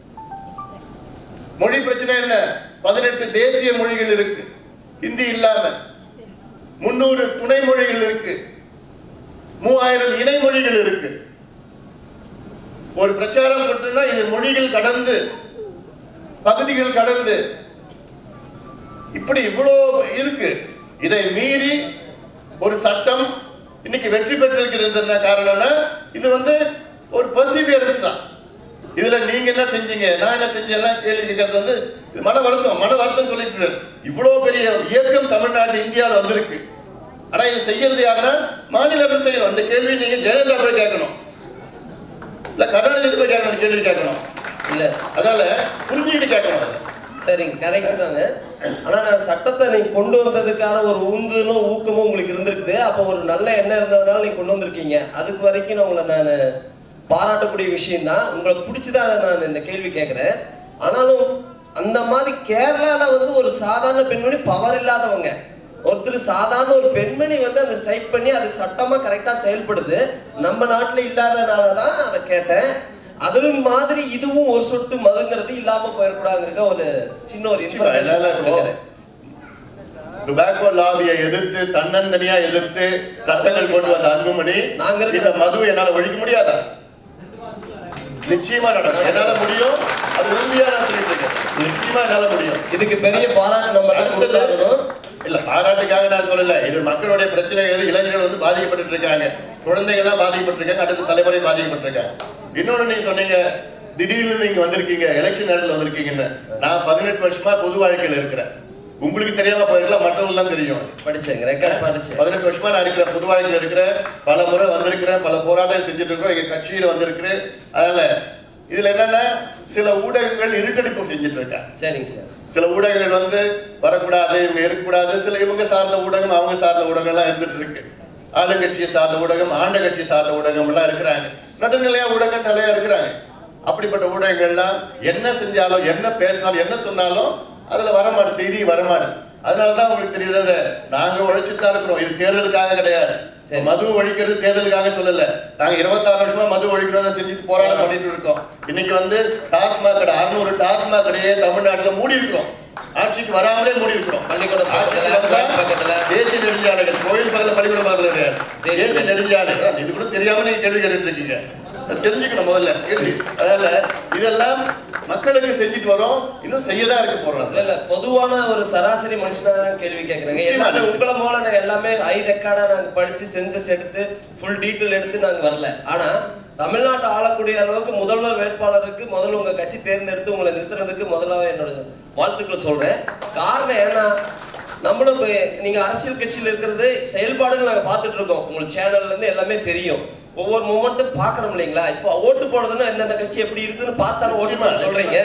மொழி பிரச்சனை என்ன பதினெட்டு தேசிய மொழிகள் இருக்கு ஹிந்தி இல்லாம முன்னூறு துணை மொழிகள் இருக்கு மூவாயிரம் இணை மொழிகள் இருக்கு ஒரு பிரச்சாரம் மட்டும்னா இது மொழிகள் கடந்து பகுதிகள் கடந்து இப்படி இவ்வளோ இருக்கு இதை மீறி ஒரு சட்டம் இன்னைக்கு வெற்றி பெற்றிருக்கிறது என்ன காரணம்னா இது வந்து ஒரு பர்சிவியரன்ஸ் தான் இதுல நீங்க என்ன செஞ்சீங்க நான் என்ன செஞ்சேன்னா கேள்வி கேட்கறது வந்து இது மன வருத்தம் மன வருத்தம் சொல்லிட்டு இவ்வளவு பெரிய இயக்கம் தமிழ்நாட்டு இந்தியாவில் வந்திருக்கு ஆனா இது செய்யறது யாருன்னா மாநில அரசு செய்யணும் அந்த கேள்வி நீங்க ஜெயலலிதா போய் கேட்கணும் இல்ல கருணாநிதி போய் கேட்கணும் கேள்வி கேட்கணும் இல்ல அதனால புரிஞ்சுக்கிட்டு கேட்கணும் அதை. சரிங்க கரெக்ட் தாங்க ஆனா நான் சட்டத்தை நீங்க கொண்டு வந்ததுக்கான ஒரு உந்துலும் ஊக்கமும் உங்களுக்கு இருந்திருக்குது அப்போ ஒரு நல்ல எண்ணம் இருந்ததுனால நீங்க கொண்டு வந்திருக்கீங்க அதுக்கு வரைக்கும் நான் உங்களை நான் பாராட்டக்கூடிய விஷயம் தான் உங்களை பிடிச்சதான் அதை நான் இந்த கேள்வி கேட்கிறேன் ஆனாலும் அந்த மாதிரி கேரளால வந்து ஒரு சாதாரண பெண்மணி பவர் இல்லாதவங்க ஒருத்தர் சாதாரண ஒரு பெண்மணி வந்து அதை ஸ்ட்ரைக் பண்ணி அதுக்கு சட்டமா கரெக்டா செயல்படுது நம்ம நாட்டுல இல்லாதனால தான் அதை கேட்டேன் அதுவும் மாதிரி இதுவும் ஒரு சொட்டு மதுங்கிறது இல்லாம போயிடக்கூடாதுங்கிற ஒரு சின்ன ஒரு நிச்சயமா, என்னால இப்போ இன்ஃபர்மேஷன் டுபாக்கோ லாபியை எதிர்த்து தன்னந்தனியா எதிர்த்து சட்டங்கள் கொண்டு வந்த அன்புமணி நாங்க இருக்கிற- இந்த மது என்னால ஒழிக்க முடியாதா நிச்சயமா நடக்கும் என்னால முடியும் அது உறுதியா நான் சொல்லிட்டு இருக்கேன் நிச்சயமா என்னால முடியும் இதுக்கு பெரிய பாராட்டு நம்ம தான் கொடுத்தாகணும். இல்ல பாராட்டுக்காக நான் சொல்லல இது மக்களுடைய பிரச்சனைகள் இளைஞர்கள் வந்து பாதிக்கப்பட்டு இருக்காங்க குழந்தைகள் எல்லாம் பாதிக்கப்பட்டிருக்காங்க அடுத்த தலைமுறை பாதிக்கப்பட்டிருக்காங்க இன்னொன்னு நீங்க சொன்னீங்க திடீர்னு நீங்க வந்திருக்கீங்க எலெக்ஷன் நேரத்துல வந்திருக்கீங்கன்னு நான் பதினெட்டு வருஷமா பொது வாழ்க்கையில இருக்கிறேன் உங்களுக்கு தெரியாம போயிருக்கலாம் மற்றவங்க எல்லாம் தெரியும் படிச்சேங்க ரெக்கார்ட் படிச்சேன் பதினெட்டு வருஷமா நான் இருக்கிற பொது வாழ்க்கையில இருக்கிறேன் பல முறை வந்திருக்கிறேன் பல போராட்டம் செஞ்சுட்டு இருக்கிறோம் எங்க கட்சியில வந்திருக்கிறேன் அதனால இதுல என்னன்னா சில ஊடகங்கள் இருட்டடிப்பு செஞ்சுட்டு இருக்காங்க சரிங்க சார் சில ஊடகங்கள் வந்து வரக்கூடாது இவங்க இருக்கக்கூடாது சில இவங்க சார்ந்த ஊடகம் அவங்க சார்ந்த ஊடகம் எல்லாம் இருந்துட்டு இருக்கு ஆளுங்கட்சியை சார்ந்த ஊடகம் ஆண்ட கட்சி சார்ந்த ஊடகம் எல்லாம் இருக்கிறாங்க நடுநிலையா ஊடகம் நிறைய இருக்கிறாங்க அப்படிப்பட்ட ஊடகங்கள்லாம் என்ன செஞ்சாலும் என்ன பேசினாலும் என்ன சொன்னாலும் அதுல வரமாடு செய்தி வரமாடு அதனாலதான் உங்களுக்கு தெரியுது நாங்க உழைச்சிட்டு தான் இருக்கிறோம் இது தேர்தலுக்காக கிடையாது மது ஒழிக்கிறது தேர்தலுக்காக சொல்லல நாங்க இருபத்தாறு வருஷமா மது ஒழிக்கணும் செஞ்சுட்டு போராட்டம் பண்ணிட்டு இருக்கோம் இன்னைக்கு வந்து டாஸ்மாக் கடை அறுநூறு டாஸ்மாக் கடையே தமிழ்நாட்டுல மூடி இருக்கிறோம் ஆட்சிக்கு வராமலே மூடி இருக்கிறோம் ஆட்சிக்கு வந்தா தேசிய நெடுஞ்சாலைகள் கோயில் பக்கத்துல பள்ளிக்கூடம் பக்கத்துல கிடையாது தேசிய நெடுஞ்சாலைகள் இது கூட தெரியாம நீங்க கேள்வி கேட்டுட்டு இருக்கீங்க அதை தெரிஞ்சுக்கணும் முதல்ல கேள்வி அதனால இதெல்லாம் மக்களுக்கு செஞ்சுட்டு வரோம் இன்னும் செய்யதான் இருக்க போறோம் இல்ல இல்ல பொதுவான ஒரு சராசரி மனுஷனா தான் கேள்வி கேக்குறேங்க நிச்சயமா, எல்லாமே நிச்சயமா. உங்களை போல நாங்க எல்லாமே ஹை ரெக்கார்டா நாங்க படிச்சு சென்சஸ் எடுத்து ஃபுல் டீட்டெயில் எடுத்து நாங்க வரல ஆனா தமிழ்நாட்டை ஆளக்கூடிய அளவுக்கு முதல்வர் வேட்பாளருக்கு முதல்ல உங்க கட்சி தேர்ந்தெடுத்து உங்களை நிறுத்துறதுக்கு முதல்ல என்னோட வாழ்த்துக்களை சொல்றேன் காரணம் ஏன்னா நம்மளும் இப்ப நீங்க அரசியல் கட்சியில இருக்கிறது செயல்பாடுகள் நாங்க பார்த்துட்டு இருக்கோம் உங்களுக்கு சேனல்ல இருந்து எல்லாமே தெரியும் ஒவ்வொரு மூமெண்ட்டும் பாக்குறோம் இல்லைங்களா இப்போ ஓட்டு போடுறதுன்னா எந்தெந்த கட்சி எப்படி இருக்குன்னு பார்த்தாலும் ஓட்டு போட சொல்றீங்க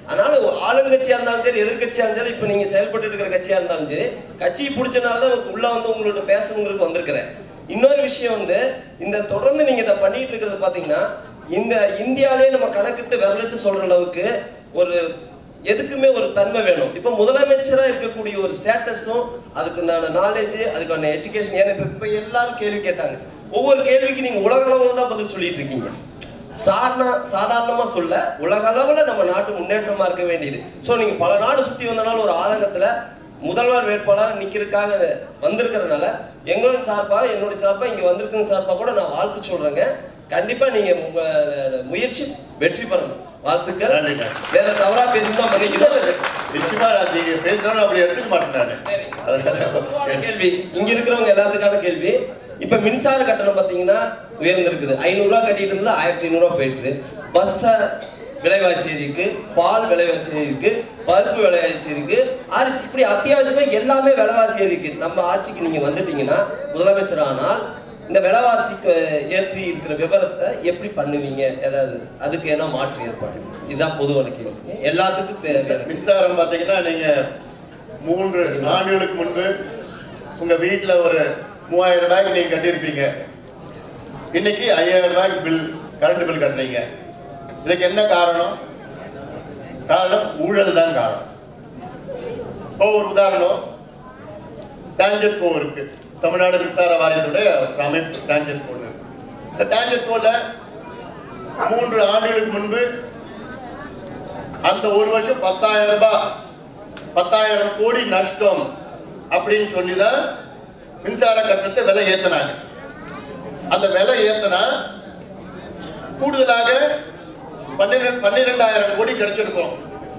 அதனால ஆளுங்கட்சியா இருந்தாலும் சரி எதிர்கட்சியா இருந்தாலும் சரி இப்போ நீங்க செயல்பட்டு இருக்கிற கட்சியா இருந்தாலும் சரி கட்சியை பிடிச்சனால தான் உள்ள வந்து உங்களோட பேசணுங்கிறதுக்கு வந்திருக்கிறேன் இன்னொரு விஷயம் வந்து இந்த தொடர்ந்து நீங்க இதை பண்ணிட்டு இருக்கிறது பாத்தீங்கன்னா இந்த இந்தியாவிலே நம்ம கணக்கிட்டு விரலிட்டு சொல்ற அளவுக்கு ஒரு எதுக்குமே ஒரு தன்மை வேணும் இப்போ முதலமைச்சரா இருக்கக்கூடிய ஒரு ஸ்டேட்டஸும் அதுக்குண்டான நாலேஜ் அதுக்கான எஜுகேஷன் ஏன்னா இப்போ இப்போ எல்லாரும் கேள்வி கேட்டாங்க ஒவ்வொரு கேள்விக்கு நீங்க உலக அளவில் தான் பதில் சொல்லிட்டு இருக்கீங்க சாரணா சாதாரணமா சொல்ல உலக அளவுல நம்ம நாட்டு முன்னேற்றமா இருக்க வேண்டியது சோ நீங்க பல நாடு சுத்தி வந்தனால ஒரு ஆதங்கத்துல முதல்வர் வேட்பாளர் நிக்கிறதுக்காக வந்திருக்கிறதுனால எங்களோட சார்பா என்னுடைய சார்பா இங்க வந்திருக்கிற சார்பா கூட நான் வாழ்த்து சொல்றேங்க கண்டிப்பா நீங்க உங்க முயற்சி வெற்றி பெறணும் வாழ்த்துக்கள் வேற தவறா பேசிதான் பண்ணிக்கிறோம் நிச்சயமா நீங்க பேசுறோம் அப்படி எடுத்துக்க மாட்டேன் பொதுவான கேள்வி இங்க இருக்கிறவங்க எல்லாத்துக்கான கேள்வி இப்ப மின்சார கட்டணம் பாத்தீங்கன்னா உயர்ந்திருக்குது ஐநூறு ரூபாய் கட்டிட்டு இருந்தது ஆயிரத்தி ஐநூறு ரூபாய் போயிட்டு இருக்கு பஸ் விலைவாசி இருக்கு பால் விலைவாசி இருக்கு பருப்பு விலைவாசி இருக்கு அரிசி இப்படி அத்தியாவசியமா எல்லாமே விலைவாசி இருக்கு நம்ம ஆட்சிக்கு நீங்க வந்துட்டீங்கன்னா முதலமைச்சர் ஆனால் இந்த விலைவாசிக்கு ஏற்றி இருக்கிற விவரத்தை எப்படி பண்ணுவீங்க ஏதாவது அதுக்கு என்ன மாற்று ஏற்பாடு இதுதான் பொதுவான கேள்வி எல்லாத்துக்கும் தேவை மின்சாரம் பாத்தீங்கன்னா நீங்க மூன்று ஆண்டுகளுக்கு முன்பு உங்க வீட்டுல ஒரு மூவாயிரம் ரூபாய்க்கு நீங்க கட்டியிருப்பீங்க இன்னைக்கு ஐயாயிரம் ரூபாய்க்கு பில் கரண்ட் பில் கட்டுறீங்க இதுக்கு என்ன காரணம் காரணம் ஊழல் தான் காரணம் இப்போ ஒரு உதாரணம் டான்ஜெட் கோ இருக்கு தமிழ்நாடு மின்சார வாரியத்துடைய ஒரு அமைப்பு டான்ஜெட் கோ இந்த டான்ஜெட் கோல மூன்று ஆண்டுகளுக்கு முன்பு அந்த ஒரு வருஷம் பத்தாயிரம் ரூபாய் பத்தாயிரம் கோடி நஷ்டம் அப்படின்னு சொல்லிதான் மின்சார கட்டணத்தை விலை ஏத்தினாங்க அந்த விலை ஏத்தினா கூடுதலாக பன்னிரெண்டு பன்னிரெண்டாயிரம் கோடி கிடைச்சிருக்கும்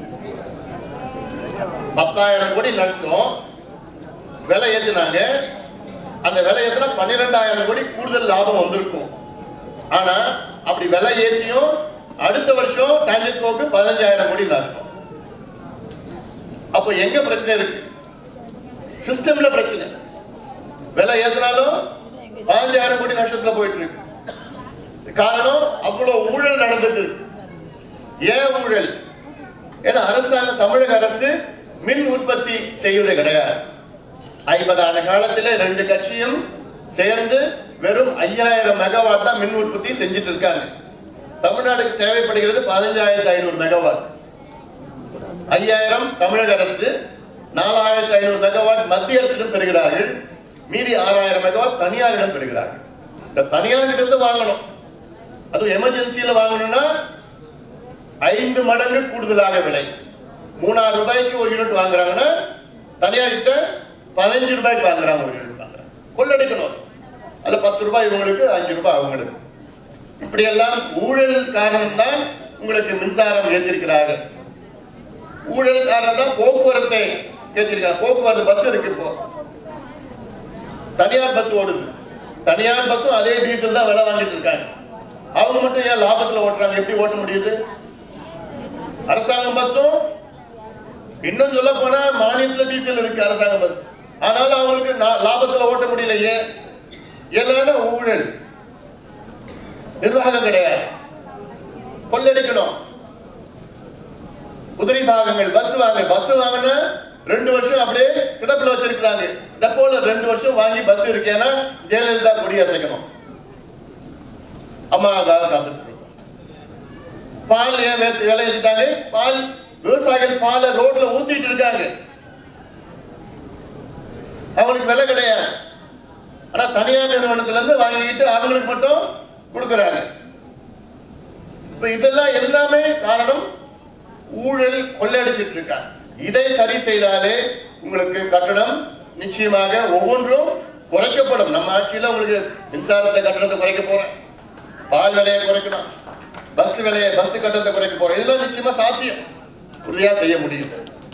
பத்தாயிரம் கோடி நஷ்டம் விலை ஏத்தினாங்க அந்த விலை ஏத்தினா பன்னிரெண்டாயிரம் கோடி கூடுதல் லாபம் வந்திருக்கும் ஆனா அப்படி விலை ஏத்தியும் அடுத்த வருஷம் டான்ஜெட் கோக்கு பதினஞ்சாயிரம் கோடி நஷ்டம் அப்போ எங்க பிரச்சனை இருக்கு சிஸ்டம்ல பிரச்சனை விலை ஏத்தினாலும் பதினஞ்சாயிரம் கோடி நஷ்டத்துல போயிட்டு இருக்கு காரணம் அவ்வளவு ஊழல் நடந்துட்டு இருக்கு ஏன் ஊழல் ஏன்னா அரசாங்கம் தமிழக அரசு மின் உற்பத்தி செய்வது கிடையாது ஐம்பது ஆண்டு காலத்துல ரெண்டு கட்சியும் சேர்ந்து வெறும் ஐயாயிரம் மெகாவாட் தான் மின் உற்பத்தி செஞ்சுட்டு இருக்காங்க தமிழ்நாடுக்கு தேவைப்படுகிறது பதினஞ்சாயிரத்தி ஐநூறு மெகாவாட் ஐயாயிரம் தமிழக அரசு நாலாயிரத்தி ஐநூறு மெகாவாட் மத்திய அரசிடம் பெறுகிறார்கள் மீதி ஆறாயிரம் மெகாவாட் தனியாரிடம் பெறுகிறார்கள் இந்த தனியார்கிட்ட இருந்து வாங்கணும் அதுவும் எமர்ஜென்சியில வாங்கணும்னா ஐந்து மடங்கு கூடுதலாக விலை மூணாயிரம் ரூபாய்க்கு ஒரு யூனிட் வாங்குறாங்கன்னா தனியார்கிட்ட பதினஞ்சு ரூபாய்க்கு வாங்குறாங்க ஒரு யூனிட் வாங்குறாங்க கொள்ளடிக்கணும் அதுல பத்து ரூபாய் இவங்களுக்கு அஞ்சு ரூபாய் அவங்களுக்கு இப்படியெல்லாம் ஊழல் காரணம் தான் உங்களுக்கு மின்சாரம் ஏற்றிருக்கிறாங்க ஊழல் காரணம் தான் போக்குவரத்தை ஏற்றிருக்காங்க போக்குவரத்து பஸ் இருக்கு இப்போ தனியார் பஸ் ஓடுது தனியார் பஸ்ஸும் அதே டீசல் தான் விலை வாங்கிட்டு இருக்காங்க அவங்க மட்டும் ஏன் லாபத்துல ஓட்டுறாங்க எப்படி ஓட்ட முடியுது அரசாங்கம் பஸ்ஸும் இன்னும் சொல்ல போனா மானியத்துல டீசல் இருக்கு அரசாங்க பஸ் ஆனாலும் அவங்களுக்கு நா- லாபத்துல ஓட்ட முடியல ஏன் எல்லாம் ஊழல் நிர்வாகம் கிடையாது கொள்ளடிக்கணும் குதிரை பாகங்கள் பஸ் வாங்க பஸ் வாங்கினா ரெண்டு வருஷம் அப்படியே கிடப்புல வச்சிருக்காங்க டெப்போல ரெண்டு வருஷம் வாங்கி பஸ் இருக்கேன்னா ஜெயலலிதா கொடி அசைக்கணும் அம்மாவுக்காக காத்துட்டு இருக்கோம் பால் ஏன் வேத்து விலை ஏத்திட்டாங்க பால் விவசாயிகள் பாலை ரோட்ல ஊத்திட்டு இருக்காங்க அவங்களுக்கு விலை கிடையாது ஆனா தனியார் நிறுவனத்துல இருந்து வாங்கிட்டு அவங்களுக்கு மட்டும் கொடுக்கறாங்க இப்ப இதெல்லாம் எல்லாமே காரணம் ஊழல் கொள்ளையடிச்சிட்டு இருக்காங்க இதை சரி செய்தாலே உங்களுக்கு கட்டணம் நிச்சயமாக ஒவ்வொன்றும் குறைக்கப்படும் நம்ம ஆட்சியில உங்களுக்கு மின்சாரத்தை கட்டணத்தை குறைக்க போறேன் பால் விலையை குறைக்கணும் பஸ் விலையை பஸ் கட்டணத்தை குறைக்க போறோம் இதெல்லாம் நிச்சயமா சாத்தியம் உறுதியா செய்ய முடியும்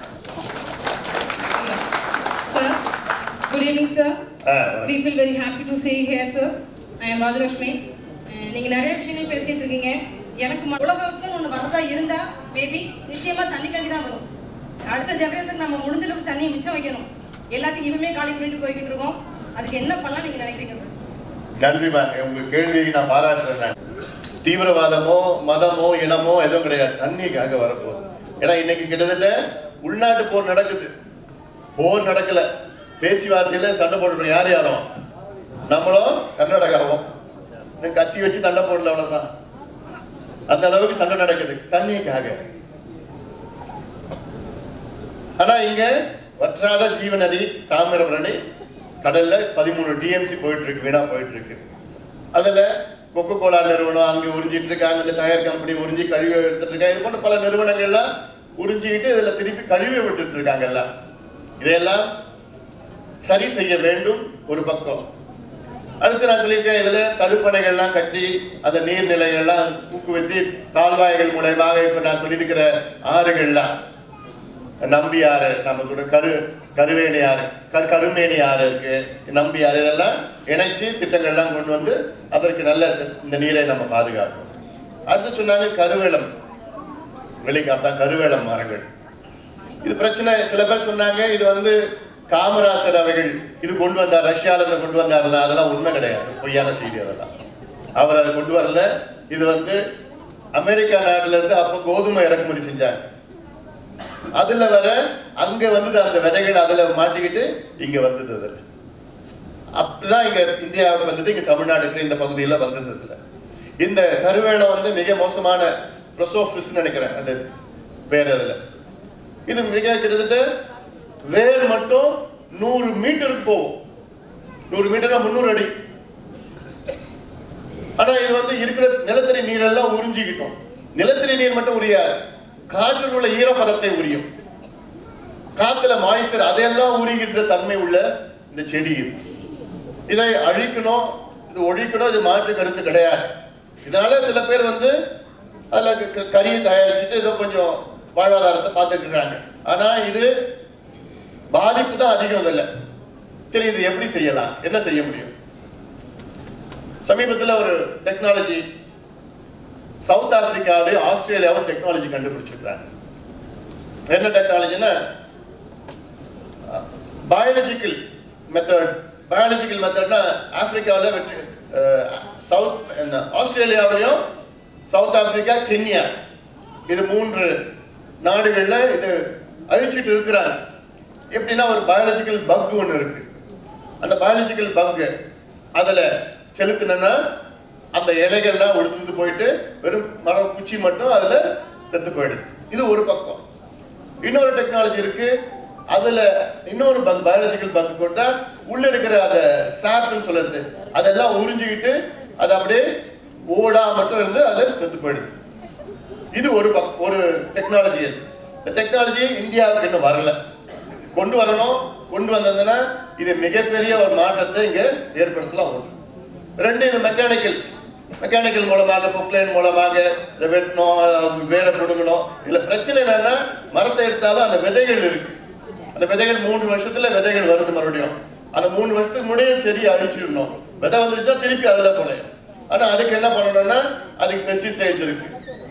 Sir, good evening, sir. Ah, We feel very happy to see you here, sir. I am Rajalakshmi. அஹ் நீங்க நிறைய விஷயங்கள் பேசிட்டு இருக்கீங்க எனக்கு ம- உலகத்துக்கு ஒன்று வரதா இருந்தா மேபி நிச்சயமா தண்ணி கண்டி தான் வரும் அடுத்த ஜெனரேஷன் நம்ம முடிஞ்ச அளவுக்கு தண்ணியை மிச்சம் வைக்கணும் எல்லாத்தையும் இவமே காலி பண்ணிட்டு போய்கிட்டு இருக்கோம் அதுக்கு என்ன பண்ணலாம் நீங்க நினைக்கிறீங்க சார் நன்றிமா உங்க கேள்வியை நான் பாராட்டுறேன் நான். தீவிரவாதமோ மதமோ இனமோ எதுவும் கிடையாது தண்ணிக்காக வரப்போகுது ஏன்னா இன்னைக்கு கிட்டத்தட்ட உள்நாட்டு போர் நடக்குது போர் நடக்கல பேச்சுவார்த்தையில சண்டை போடுறோம் யார் யாரும் நம்மளும் கர்நாடகாவும் இன்னும் கத்தி வச்சு சண்டை போடல அவ்வளவுதான் அந்த அளவுக்கு சண்டை நடக்குது தண்ணிக்காக ஆனா இங்க வற்றாத ஜீவநதி தாமிரபரணி கடல்ல பதிமூணு டிஎம்சி போயிட்டு இருக்கு வீணா போயிட்டு இருக்கு அதுல கொக்கோ கோலா நிறுவனம் அங்க உறிஞ்சிட்டு இருக்காங்க இந்த டயர் கம்பெனி உறிஞ்சி கழிவு எடுத்துட்டு இருக்காங்க இது போன்ற பல நிறுவனங்கள்லாம் உறிஞ்சிக்கிட்டு இதுல திருப்பி கழிவு விட்டுட்டு இருக்காங்க எல்லாம் இதையெல்லாம் சரி செய்ய வேண்டும் ஒரு பக்கம் அடுத்து நான் சொல்லியிருக்கேன் இதுல தடுப்பணைகள்லாம் கட்டி அந்த நீர்நிலைகள்லாம் ஊக்குவித்து கால்வாய்கள் மூலயமாக இப்ப நான் சொல்லியிருக்கிற ஆறுகள்லாம் நம்பி ஆறு நம்ம கூட கரு கருவேணி ஆறு கரு கருமேனி ஆறு இருக்கு நம்பி ஆறு இதெல்லாம் இணைச்சு திட்டங்கள்லாம் கொண்டு வந்து அதற்கு நல்ல இந்த நீரை நம்ம பாதுகாக்கணும் அடுத்து சொன்னாங்க கருவேலம் வெளிக்காத்தான் கருவேலம் மரங்கள் இது பிரச்சனை சில பேர் சொன்னாங்க இது வந்து காமராசர் அவர்கள் இது கொண்டு வந்தார் ரஷ்யால இருந்து கொண்டு வந்தார் அதெல்லாம் உண்மை கிடையாது பொய்யான செய்தி அதெல்லாம் அவர் அதை கொண்டு வரல இது வந்து அமெரிக்கா நாட்டுல இருந்து அப்ப கோதுமை இறக்குமதி செஞ்சாங்க அதுல வர அங்க வந்து அந்த விதைகள் அதுல மாட்டிக்கிட்டு இங்க வந்தது அதுல அப்படிதான் இங்க இந்தியாவுக்கு வந்தது இங்க தமிழ்நாடுக்கு இந்த பகுதியில வந்தது இதுல இந்த கருவேலம் வந்து மிக மோசமான ப்ரொசோஃபிஸ் நினைக்கிறேன் அது பேர் அதுல இது மிக கிட்டத்தட்ட வேர் மட்டும் நூறு மீட்டருக்கு போகும் நூறு மீட்டர் முந்நூறு அடி ஆனா இது வந்து இருக்கிற நிலத்தடி நீரெல்லாம் உறிஞ்சிக்கிட்டோம் நிலத்தடி நீர் மட்டும் உரியாது காற்றில் உள்ள ஈரப்பதத்தை உரியும் காத்துல மாய்ச்சர் அதையெல்லாம் உரிகின்ற தன்மை உள்ள இந்த செடி இது இதை அழிக்கணும் இது ஒழிக்கணும் இது மாற்று கருத்து கிடையாது இதனால சில பேர் வந்து அதுல க- க- கறியை தயாரிச்சுட்டு ஏதோ கொஞ்சம் வாழ்வாதாரத்தை பார்த்துக்கிறாங்க ஆனா இது பாதிப்பு தான் அதிகம் இல்லை சரி இது எப்படி செய்யலாம் என்ன செய்ய முடியும் சமீபத்தில் ஒரு டெக்னாலஜி சவுத் ஆப்பிரிக்காவிலேயும் ஆஸ்திரேலியாவும் டெக்னாலஜி கண்டுபிடிச்சிருக்காங்க என்ன டெக்னாலஜின்னா பயாலஜிக்கல் மெத்தட் பயாலஜிக்கல் மெத்தட்னா ஆப்பிரிக்காவில் வெற்றி சவுத் என்ன ஆஸ்திரேலியாவிலையும் சவுத் ஆப்பிரிக்கா கென்யா இது மூன்று நாடுகள்ல இது அழிச்சிட்டு இருக்கிறாங்க எப்படின்னா ஒரு பயாலஜிக்கல் பக் ஒன்று இருக்கு அந்த பயாலஜிக்கல் பக் அதுல செலுத்தினா அந்த இலைகள்லாம் உடுத்துட்டு போயிட்டு வெறும் மரம் குச்சி மட்டும் அதுல செத்து போயிடுது இது ஒரு பக்கம் இன்னொரு டெக்னாலஜி இருக்கு அதுல இன்னொரு பக் பயாலஜிக்கல் பக் போட்டா உள்ள இருக்கிற அந்த சாப்னு சொல்றது அதெல்லாம் உறிஞ்சிக்கிட்டு அது அப்படியே ஓடா மட்டும் இருந்து அது செத்து போயிடுது இது ஒரு பக் ஒரு டெக்னாலஜி இது இந்த டெக்னாலஜி இந்தியாவுக்கு இன்னும் வரல கொண்டு வரணும் கொண்டு வந்ததுன்னா இது மிகப்பெரிய ஒரு மாற்றத்தை இங்க ஏற்படுத்தலாம் ஒன்று ரெண்டு இது மெக்கானிக்கல் மெக்கானிக்கல் மூலமாக பொக்லைன் மூலமாக இதை வெட்டணும் அஹ் வேரை பிடுங்கணும் இதுல பிரச்சனை என்னன்னா மரத்தை எடுத்தாலும் அந்த விதைகள் இருக்கு அந்த விதைகள் மூணு வருஷத்துல விதைகள் வருது மறுபடியும் அந்த மூணு வருஷத்துக்கு முன்னாடியே சரி அழிச்சிடணும் விதை வந்துருச்சுன்னா திருப்பி அதுல போனேன் ஆனா அதுக்கு என்ன பண்ணணும்னா அதுக்கு பெஸ்டிசைட்ஸ் இருக்கு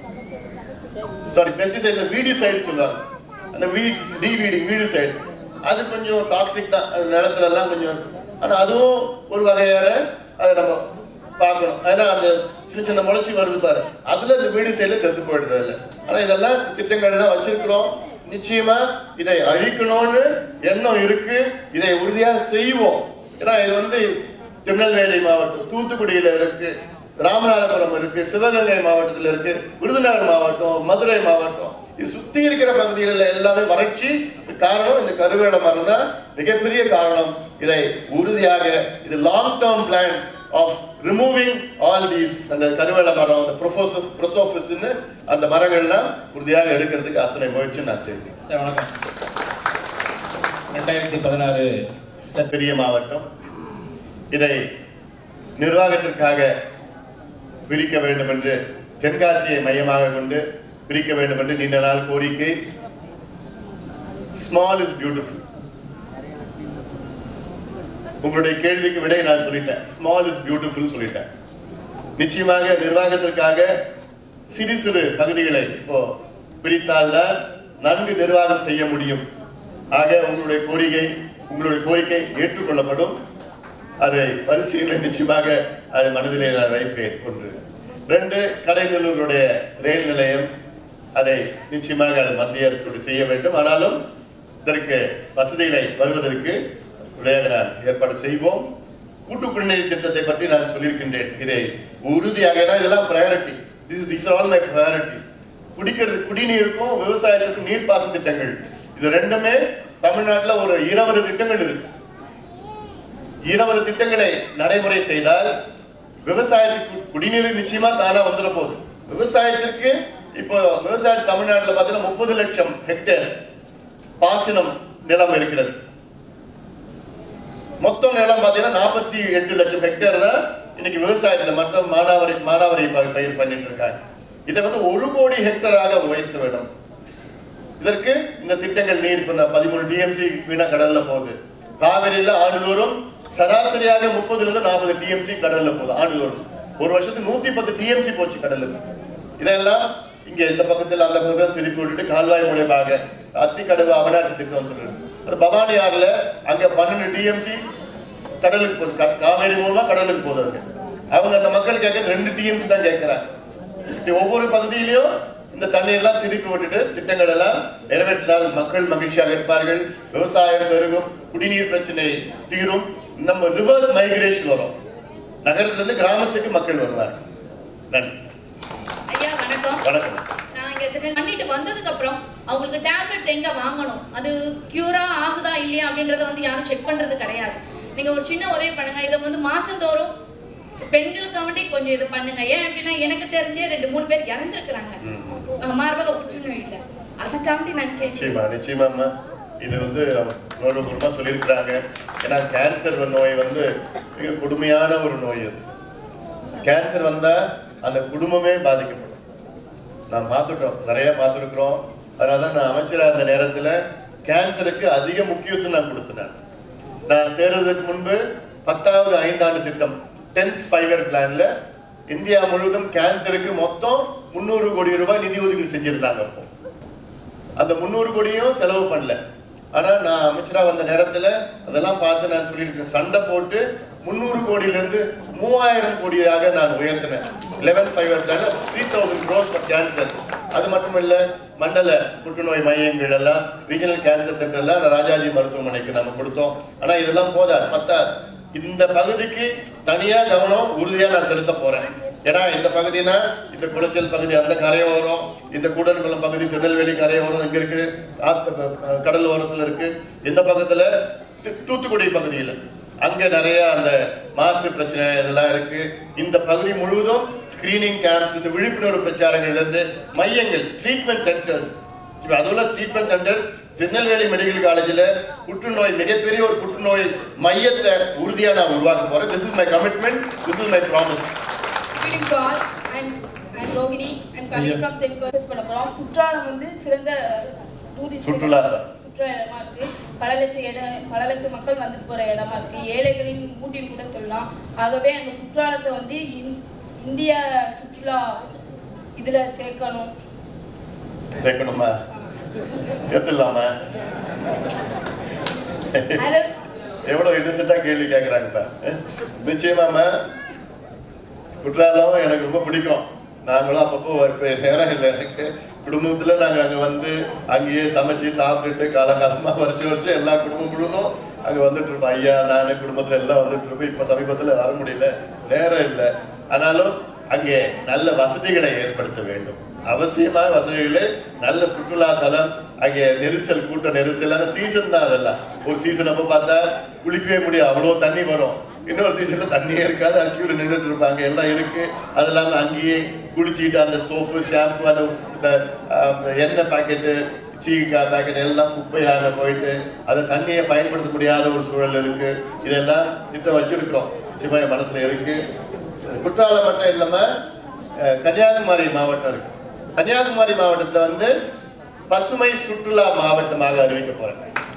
சாரி பெஸ்டிசைட்ல வீடிசைடு சொல்லுவாங்க அந்த வீட்ஸ் டிவீடிங் வீடிசைடு அது கொஞ்சம் டாக்ஸிக் தான் அது நிலத்துல எல்லாம் கொஞ்சம் இருக்கும். ஆனா அதுவும் ஒரு வகையான அதை நம்ம பார்க்கணும் ஏன்னா அந்த சின்ன சின்ன முளைச்சி வருது பாரு அதுல இந்த வீடு சைடுல செத்து போயிடுது அதுல ஆனா இதெல்லாம் திட்டங்கள்லாம் வச்சிருக்கிறோம் நிச்சயமா இதை அழிக்கணும்னு எண்ணம் இருக்கு இதை உறுதியா செய்வோம் ஏன்னா இது வந்து திருநெல்வேலி மாவட்டம் தூத்துக்குடியில இருக்கு ராமநாதபுரம் இருக்கு சிவகங்கை மாவட்டத்துல இருக்கு விருதுநகர் மாவட்டம் மதுரை மாவட்டம் இது சுத்தி இருக்கிற பகுதிகளில் எல்லாமே வறட்சி இதுக்கு காரணம் இந்த கருவேல மரம் தான் மிகப்பெரிய காரணம் இதை உறுதியாக இது long term plan of removing all these அந்த கருவேல மரம் அந்த ப்ரொஃபோசஸ் ப்ரொசோஃபிஸ்ன்னு அந்த மரங்கள்லாம் உறுதியாக எடுக்கிறதுக்கு அத்தனை முயற்சி நான் செய்வேன் சார் வணக்கம் ரெண்டாயிரத்தி பதினாறு பெரிய மாவட்டம் இதை நிர்வாகத்திற்காக பிரிக்க வேண்டும் என்று தென்காசியை மையமாக கொண்டு பிரிக்க வேண்டும் என்று நீண்ட நாள் கோரிக்கை ஸ்மால் இஸ் பியூட்டிஃபுல் உங்களுடைய கேள்விக்கு விடை நான் சொல்லிட்டேன் ஸ்மால் இஸ் பியூட்டிஃபுல் சொல்லிட்டேன் நிச்சயமாக நிர்வாகத்திற்காக சிறு சிறு பகுதிகளை இப்போ பிரித்தால்தான் நன்கு நிர்வாகம் செய்ய முடியும் ஆக உங்களுடைய கோரிக்கை உங்களுடைய கோரிக்கை ஏற்றுக்கொள்ளப்படும் அதை பரிசீலனை நிச்சயமாக அதை மனதிலே நான் வைப்பேன் ஒன்று ரெண்டு கடைநல்லூருடைய ரயில் நிலையம் அதை நிச்சயமாக அது மத்திய அரசு செய்ய வேண்டும் ஆனாலும் இதற்கு வசதிகளை வருவதற்கு விளையாட நான் ஏற்பாடு செய்வோம் கூட்டு குடிநீர் திட்டத்தை பற்றி நான் சொல்லியிருக்கின்றேன் இதை உறுதியாக ஏன்னா இதெல்லாம் priority this this all my priorities குடிக்கிறது குடிநீருக்கும் விவசாயத்திற்கும் நீர்ப்பாசன திட்டங்கள் இது ரெண்டுமே தமிழ்நாட்டில் ஒரு இருபது திட்டங்கள் இருக்கு இருபது திட்டங்களை நடைமுறை செய்தால் விவசாயத்துக்கு குடிநீர் நிச்சயமா தானா வந்துட போகுது விவசாயத்திற்கு இப்போ விவசாய தமிழ்நாட்டில் பார்த்தீங்கன்னா முப்பது லட்சம் ஹெக்டேர் பாசனம் நிலம் இருக்கிறது மொத்தம் நிலம் பார்த்தீங்கன்னா நாற்பத்தி எட்டு லட்சம் ஹெக்டேர் தான் இன்னைக்கு விவசாயத்துல மற்ற மானாவரி மானாவரி ப- பயிர் பண்ணிட்டு இருக்காங்க இதை வந்து ஒரு கோடி ஹெக்டராக உயர்த்த வேண்டும் இதற்கு இந்த திட்டங்கள் நீர் இப்ப நான் பதிமூணு டிஎம்சி வீணா கடல்ல போகுது காவிரியில ஆண்டுதோறும் சராசரியாக முப்பதுல இருந்து நாற்பது டிஎம்சி கடல்ல போகுது ஆண்டுதோறும் ஒரு வருஷத்துக்கு நூத்தி பத்து டிஎம்சி போச்சு கடலுக்கு இதெல்லாம் இங்க இந்த பக்கத்துல அந்த பக்கத்துல திருப்பி விட்டுட்டு கால்வாய் மூலியமாக அத்திக்கடவு அவனாசி திட்டம் சொல்றது அது பவானி ஆறுல அங்க பன்னெண்டு டிஎம்சி கடலுக்கு போகுது கா- காவேரி மூலமா கடலுக்கு போகுது அது. அவங்க அந்த மக்கள் கேட்கறது ரெண்டு டிஎம்சி தான் கேட்கறாங்க இப்படி ஒவ்வொரு பகுதியிலையும் இந்த தண்ணீர்லாம் திருப்பி விட்டுட்டு திட்டங்கள் எல்லாம் நிறைவேற்றினால் மக்கள் மகிழ்ச்சியாக இருப்பார்கள் விவசாயம் பெருகும் குடிநீர் பிரச்சனை தீரும் நம்ம ரிவர்ஸ் மைக்ரேஷன் வரும் நகரத்துல இருந்து கிராமத்துக்கு மக்கள் வருவார்கள் நன்றி ஐயா வணக்கம் வணக்கம் நான் இங்க திருநெல் பண்ணிட்டு வந்ததுக்கு அப்புறம் அவங்களுக்கு டேப்லெட்ஸ் எங்க வாங்கணும் அது கியூரா ஆகுதா இல்லையா அப்படின்றத வந்து யாரும் செக் பண்றது கிடையாது நீங்க ஒரு சின்ன உதவி பண்ணுங்க இதை வந்து மாசந்தோறும் பெண்களுக்காண்டி கொஞ்சம் இது பண்ணுங்க ஏன் அப்படின்னா எனக்கு தெரிஞ்சே ரெண்டு மூணு பேர் இறந்துருக்குறாங்க மார்பக புற்றுநோயில அதுக்காண்டி நான் கேட்கிறேன் நிச்சயமா நிச்சயமாம்மா இது வந்து கௌரவபூர்வமா சொல்லியிருக்கிறாங்க ஏன்னா கேன்சர் நோய் வந்து மிக கொடுமையான ஒரு நோய் அது கேன்சர் வந்தா அந்த குடும்பமே பாதிக்கப்படும் நான் பார்த்துட்டோம் நிறைய பார்த்துருக்குறோம் அதனால தான் நான் அமைச்சராக இருந்த நேரத்துல கேன்சருக்கு அதிக முக்கியத்துவம் நான் கொடுத்தேன் நான் சேர்றதுக்கு முன்பு பத்தாவது ஐந்தாண்டு திட்டம் டென்த் ஃபைவ் இயர் பிளான்ல இந்தியா முழுவதும் கேன்சருக்கு மொத்தம் முந்நூறு கோடி ரூபாய் நிதி ஒதுக்கீடு செஞ்சிருந்தாங்க அப்போ அந்த முந்நூறு கோடியும் செலவு பண்ணல ஆனா நான் அமைச்சரா வந்த நேரத்துல அதெல்லாம் பார்த்து நான் சொல்லியிருக்கேன் சண்டை போட்டு முந்நூறு கோடியில இருந்து மூவாயிரம் கோடியாக நான் உயர்த்தினேன் eleven five three thousand crores for cancer அது மட்டும் இல்ல மண்டல புற்றுநோய் மையங்கள் எல்லாம் ரீஜனல் கேன்சர் சென்டர் எல்லாம் ராஜாஜி மருத்துவமனைக்கு நம்ம கொடுத்தோம் ஆனா இதெல்லாம் போதாது பத்தாது இந்த பகுதிக்கு தனியா கவனம் உறுதியா நான் செலுத்த போறேன் ஏன்னா இந்த பகுதினா இந்த குளச்சல் பகுதி அந்த கரையோரம் இந்த கூடன்குளம் பகுதி திருநெல்வேலி கரையோரம் இங்க இருக்கு ஆத்து அஹ் கடல் ஓரத்துல இருக்கு இந்த பக்கத்துல து- தூத்துக்குடி பகுதியில அங்க நிறைய அந்த மாசு பிரச்சனை இதெல்லாம் இருக்கு இந்த பகுதி முழுவதும் ஸ்கிரீனிங் கேம்ப்ஸ் இந்த விழிப்புணர்வு பிரச்சாரங்கள்ல இருந்து மையங்கள் ட்ரீட்மெண்ட் சென்டர்ஸ் இப்ப அதுல ட்ரீட்மெண்ட் சென்டர் திருநெல்வேலி மெடிக்கல் காலேஜ்ல புற்றுநோய் மிகப்பெரிய ஒரு புற்றுநோய் மையத்தை உறுதியா நான் உருவாக்க போறேன் this is my commitment this is my promise Greetings to all. I'm I'm Rohini. I'm coming from தென்கோசஸ் பண்ண போறோம் குற்றாலம் வந்து சிறந்த டூரிஸ்ட் சுற்றுலா. சுற்றுலா இடமா இருக்கு பல லட்சம் இடம் பல லட்சம் மக்கள் வந்துட்டு போற இடமா இருக்கு ஏழைகளின் ஊட்டின்னு கூட சொல்லலாம் ஆகவே அந்த குற்றாலத்தை வந்து இந்- இந்திய சுற்றுலா இதுல சேர்க்கணும் சேர்க்கணுமா எடுத்துடலாமா அது- எவ்வளவு இன்னசென்ட்டா கேள்வி கேட்கறாங்க நிச்சயமாமா குற்றாலம் எனக்கு ரொம்ப பிடிக்கும் நாங்களும் அப்பப்போ இப்போ நேரம் இல்லை எனக்கு குடும்பத்துல நாங்க அங்க வந்து அங்கேயே சமைச்சு சாப்பிட்டுட்டு காலகாலமா வருஷம் வருஷம் எல்லா குடும்பம் முழுதும் அங்க வந்துட்டு இருப்போம் ஐயா நானு குடும்பத்துல எல்லாம் வந்துட்டு இருப்போம் இப்ப சமீபத்துல வர முடியல நேரம் இல்லை ஆனாலும் அங்கே நல்ல வசதிகளை ஏற்படுத்த வேண்டும் அவசியமான வசதிகளை நல்ல சுற்றுலா தலம் அங்கே நெரிசல் கூட்ட நெரிசலான சீசன் தான் அதெல்லாம் ஒரு சீசன் அப்ப பார்த்தா குளிக்கவே முடியாது அவ்வளவு தண்ணி வரும் இன்னொரு சீசன்ல தண்ணியே இருக்காது அக்யூல நின்றுட்டு இருப்பாங்க எல்லாம் இருக்கு அது இல்லாம அங்கேயே குளிச்சுட்டு அந்த சோப்பு ஷாம்பு அந்த இந்த, ஆஹ், எண்ணெய் பாக்கெட்டு சீக்காய் பாக்கெட் எல்லாம் குப்பையாக போயிட்டு அந்த தண்ணியை பயன்படுத்த முடியாத ஒரு சூழல் இருக்கு இதெல்லாம் திட்டம் வச்சிருக்கிறோம் நிச்சயமா என் மனசுல இருக்கு குற்றாலம் மட்டும் இல்லாம அஹ், கன்னியாகுமரி மாவட்டம் இருக்கு கன்னியாகுமரி மாவட்டத்தை வந்து பசுமை சுற்றுலா மாவட்டமாக அறிவிக்க போறேன்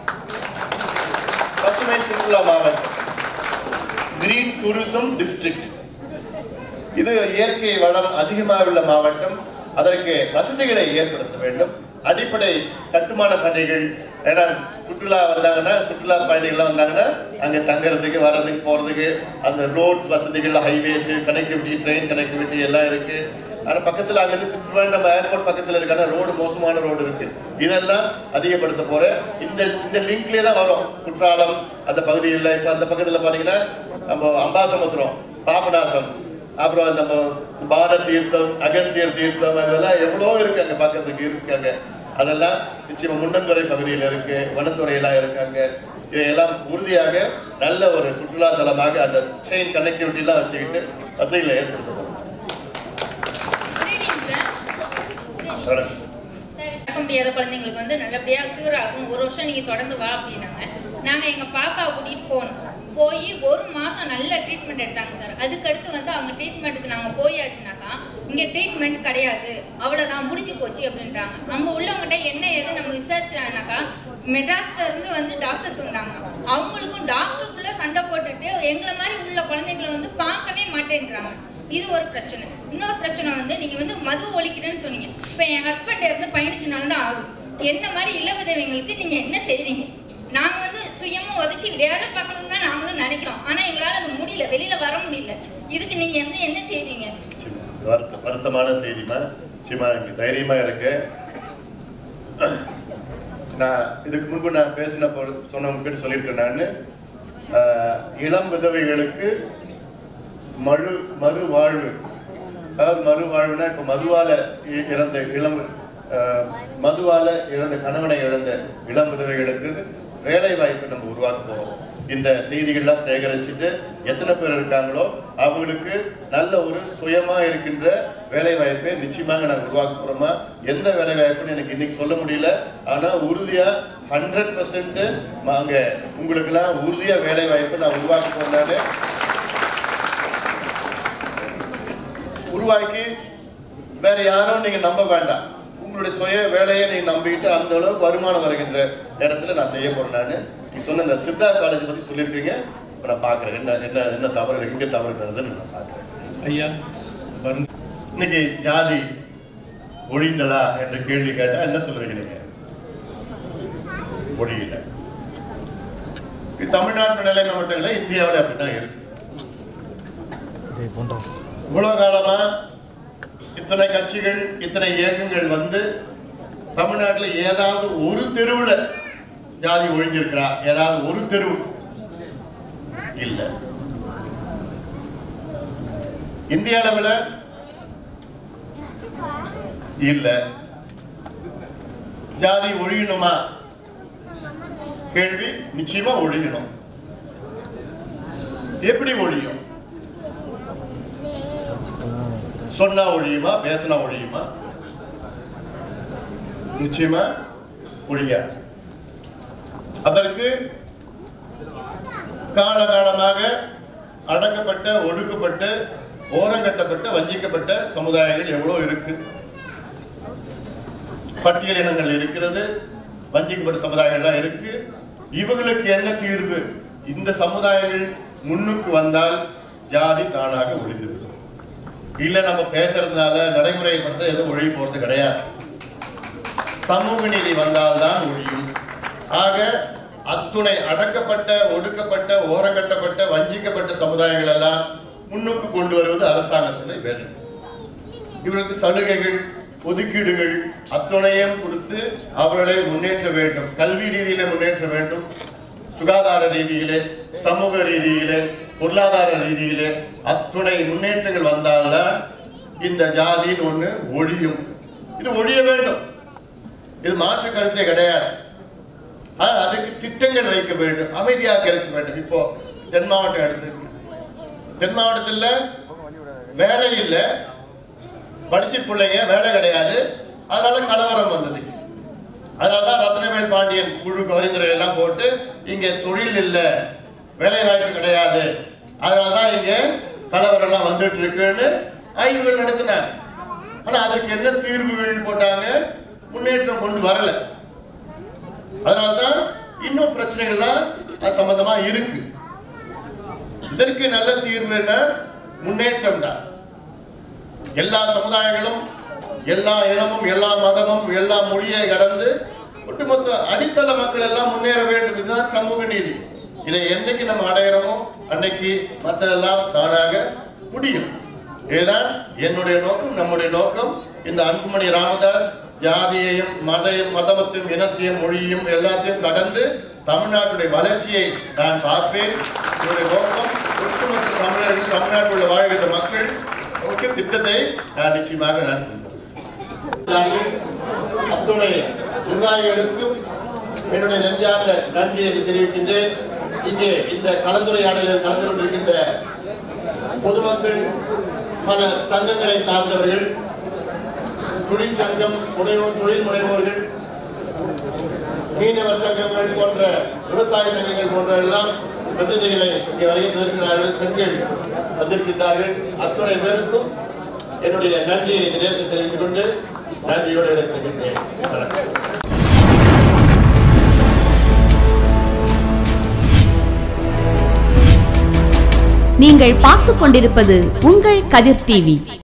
பசுமை சுற்றுலா மாவட்டம் கிரீன் டூரிசம் டிஸ்ட்ரிக்ட் இது இயற்கை வளம் அதிகமாக உள்ள மாவட்டம் அதற்கு வசதிகளை ஏற்படுத்த வேண்டும் அடிப்படை கட்டுமான பணிகள் ஏன்னா சுற்றுலா வந்தாங்கன்னா சுற்றுலா பயணிகள்லாம் வந்தாங்கன்னா அங்க தங்குறதுக்கு வர்றதுக்கு போறதுக்கு அந்த ரோட் வசதிகள் ஹைவேஸ் கனெக்டிவிட்டி ட்ரெயின் கனெக்டிவிட்டி எல்லாம் இருக்கு ஆனா பக்கத்துல அங்க இருந்து திருவனந்தபுரம் ஏர்போர்ட் பக்கத்துல இருக்கான ரோடு மோசமான ரோடு இருக்கு இதெல்லாம் அதிகப்படுத்த போறேன் இந்த இந்த லிங்க்லயே தான் வரும் குற்றாலம் அந்த பகுதியில் இப்ப அந்த பக்கத்துல பாத்தீங்கன்னா நம்ம அம்பாசமுத்திரம் பாபநாசம் அப்புறம் நம்ம பாரத் தீர்த்தம் அகஸ்தியர் தீர்த்தம் இதெல்லாம் எவ்வளோ இருக்கு அங்க பார்க்கறதுக்கு இருக்காங்க அதெல்லாம் நிச்சயமா முன்னந்துறை பகுதியில் இருக்கு வனத்துறையெல்லாம் இருக்காங்க இதையெல்லாம் உறுதியாக நல்ல ஒரு சுற்றுலா தலமாக அந்த செயின் கனெக்டிவிட்டி எல்லாம் வச்சுக்கிட்டு வசதிகளை ஏற்படுத்தணும் நடக்க முடியாத குழந்தைங்களுக்கு வந்து நல்லபடியா கியூர் ஆகும் ஒரு வருஷம் நீங்க தொடர்ந்து வா அப்படின்னாங்க நாங்க எங்க பாப்பாவை கூட்டிட்டு போனோம் போய் ஒரு மாசம் நல்ல ட்ரீட்மெண்ட் எடுத்தாங்க சார் அதுக்கடுத்து வந்து அவங்க ட்ரீட்மெண்ட்டுக்கு நாங்க போயாச்சுனாக்கா இங்க ட்ரீட்மெண்ட் கிடையாது அவ்வளவுதான் முடிஞ்சு போச்சு அப்படின்றாங்க அங்க உள்ளவங்ககிட்ட என்ன ஏது நம்ம விசாரிச்சானாக்கா மெட்ராஸ்ல இருந்து வந்து டாக்டர்ஸ் வந்தாங்க அவங்களுக்கும் டாக்டருக்குள்ள சண்டை போட்டுட்டு எங்களை மாதிரி உள்ள குழந்தைங்களை வந்து பார்க்கவே மாட்டேன்றாங்க இது ஒரு பிரச்சனை இன்னொரு பிரச்சனை வந்து நீங்க வந்து மது ஒழிக்கிறேன்னு சொன்னீங்க இப்ப என் ஹஸ்பண்ட் இருந்து பதினஞ்சு நாள் தான் ஆகுது என்ன மாதிரி இள விதவைங்களுக்கு நீங்க என்ன செய்றீங்க நாங்க வந்து சுயமா உதச்சி வேலை பார்க்கணும்னு தான் நாங்களும் நினைக்கிறோம் ஆனா எங்களால அது முடியல வெளியில வர முடியல இதுக்கு நீங்க வந்து என்ன செய்றீங்க வருத்த வருத்தமான செய்திமா நிச்சயமா எனக்கு தைரியமா இருக்கு நான் இதுக்கு முன்பு நான் பேசின போது சொன்னவங்ககிட்ட சொல்லியிருக்கேன் நான் ஆஹ், இளம் விதவைகளுக்கு மறு மறு வாழ்வு அதாவது மறு வாழ்வுனா இப்போ மதுவால இ- இறந்த இளம் ஆஹ், மதுவால இறந்த கணவனை இழந்த இளம் விதவைகளுக்கு வேலை வாய்ப்பு நம்ம உருவாக்க போறோம் இந்த செய்திகள்லாம் சேகரிச்சுட்டு எத்தனை பேர் இருக்காங்களோ அவங்களுக்கு நல்ல ஒரு சுயமா இருக்கின்ற வேலை வாய்ப்பை நிச்சயமாக நாங்கள் உருவாக்க போறோமா எந்த வேலை வாய்ப்புன்னு எனக்கு இன்னைக்கு சொல்ல முடியல ஆனா உறுதியா ஹண்ட்ரட் பர்சன்ட் நாங்க உங்களுக்கெல்லாம் உறுதியா வேலை வாய்ப்பு நான் உருவாக்க போறேன் உருவாக்கி வேற யாரும் நீங்க நம்ப வேண்டாம் உங்களுடைய சுய வேலையை நீங்க நம்பிக்கிட்டு அந்த அளவுக்கு வருமானம் வருகின்ற இடத்துல நான் செய்ய போறேன் நான் நீ சொன்ன இந்த சித்தா காலேஜ் பத்தி சொல்லியிருக்கீங்க இப்ப நான் பாக்குறேன் என்ன என்ன என்ன தவறு இருக்கு, எங்க தவறு இருக்கிறதுன்னு நான் பாக்குறேன் ஐயா இன்னைக்கு ஜாதி ஒழிந்ததா என்ற கேள்வி கேட்டா என்ன சொல்றீங்க நீங்க ஒழியல இது தமிழ்நாட்டு நிலைமை மட்டும் இல்லை இந்தியாவில் அப்படித்தான் இருக்கு இவ்வளவு காலமா இத்தனை கட்சிகள் இத்தனை இயக்கங்கள் வந்து தமிழ்நாட்டுல ஏதாவது ஒரு தெருவுல ஜாதி ஒழிஞ்சிருக்கிறா ஏதாவது ஒரு தெருவு இல்ல இந்திய அளவுல இல்ல ஜாதி ஒழியணுமா கேள்வி நிச்சயமா ஒழியணும் எப்படி ஒழியும் சொன்னா ஒழியுமா பேசினா ஒழியுமா நிச்சயமா ஒழியாது அதற்கு காலகாலமாக அடக்கப்பட்ட ஒடுக்கப்பட்ட ஓரங்கட்டப்பட்ட வஞ்சிக்கப்பட்ட சமுதாயங்கள் எவ்வளவு இருக்கு பட்டியல் இனங்கள் இருக்கிறது வஞ்சிக்கப்பட்ட சமுதாயங்கள்லாம் இருக்கு இவங்களுக்கு என்ன தீர்வு இந்த சமுதாயங்கள் முன்னுக்கு வந்தால் ஜாதி தானாக ஒழிந்துவிடும் இல்ல நம்ம பேசுறதுனால நடைமுறைப்படுத்த எதுவும் ஒழிய போறது கிடையாது சமூக நீதி வந்தால்தான் ஒழியும் ஆக அத்துணை அடக்கப்பட்ட ஒடுக்கப்பட்ட ஓரங்கட்டப்பட்ட வஞ்சிக்கப்பட்ட சமுதாயங்கள் எல்லாம் முன்னுக்கு கொண்டு வருவது அரசாங்கத்தில் வேண்டும் இவர்களுக்கு சலுகைகள் ஒதுக்கீடுகள் அத்துணையும் கொடுத்து அவர்களை முன்னேற்ற வேண்டும் கல்வி ரீதியில முன்னேற்ற வேண்டும் சுகாதார ரீதியிலே சமூக ரீதியிலே பொருளாதார ரீதியிலே அத்துணை முன்னேற்றங்கள் வந்தால்தான் இந்த ஜாதின்னு ஒண்ணு ஒழியும் இது ஒழிய வேண்டும் இது மாற்று கருத்தே கிடையாது ஆனா, அதுக்கு திட்டங்கள் வைக்க வேண்டும் அமைதியாக இருக்க வேண்டும் இப்போ தென் மாவட்டம் எடுத்து தென் மாவட்டத்தில் வேலை இல்லை படிச்ச பிள்ளைங்க வேலை கிடையாது அதனால கலவரம் வந்தது அதனாலதான் ரத்னவேல் பாண்டியன் குழு பரிந்துரை எல்லாம் போட்டு இங்க தொழில் இல்லை வேலை வாய்ப்பு கிடையாது அதனாலதான் இங்க கலவரம் எல்லாம் வந்துட்டு இருக்குன்னு ஆய்வுகள் நடத்தினாங்க ஆனா அதற்கு என்ன தீர்வுகள் போட்டாங்க முன்னேற்றம் கொண்டு வரல அதனாலதான் இன்னும் பிரச்சனைகள்லாம் அது சம்பந்தமா இருக்கு இதற்கு நல்ல தீர்வு என்ன முன்னேற்றம் தான் எல்லா சமுதாயங்களும் எல்லா இனமும் எல்லா மதமும் எல்லா மொழியை கடந்து ஒட்டுமொத்த அடித்தள மக்கள் எல்லாம் முன்னேற வேண்டும் இதுதான் சமூக நீதி இதை என்னைக்கு நம்ம அடையிறோமோ அன்னைக்கு மற்றதெல்லாம் தானாக முடியும் இதுதான் என்னுடைய நோக்கம் நம்முடைய நோக்கம் இந்த அன்புமணி ராமதாஸ் ஜாதியையும் மதையும் மதமத்தையும் இனத்தையும் மொழியும் எல்லாத்தையும் கடந்து தமிழ்நாட்டுடைய வளர்ச்சியை நான் பார்ப்பேன் என்னுடைய நோக்கம் ஒட்டுமொத்த தமிழர்கள் தமிழ்நாட்டில் உள்ள வாழ்கின்ற மக்கள் நோக்கிய திட்டத்தை நான் நிச்சயமாக நான் செய்வேன். அத்துணை நிர்வாகிகளுக்கும் என்னுடைய நெஞ்சார்ந்த நன்றியை தெரிவிக்கின்றேன் இங்கே இந்த கலந்துரையாடலில் கலந்து கொண்டிருக்கின்ற பொதுமக்கள் பல சங்கங்களை சார்ந்தவர்கள் தொழிற்சங்கம் முனைவோர் தொழில் முனைவோர்கள் மீனவர் சங்கங்கள் போன்ற விவசாய சங்கங்கள் போன்ற எல்லாம் பிரதிநிதிகளை இங்கே வருகை தந்திருக்கிறார்கள் பெண்கள் வந்திருக்கின்றார்கள் அத்துணை பேருக்கும் என்னுடைய நன்றியை இந்த நேரத்தில் தெரிவித்துக் கொண்டு நன்றியோடு எடுத்துக்கின்றேன் வணக்கம் நீங்கள் பார்த்துக் கொண்டிருப்பது உங்கள் கதிர் டிவி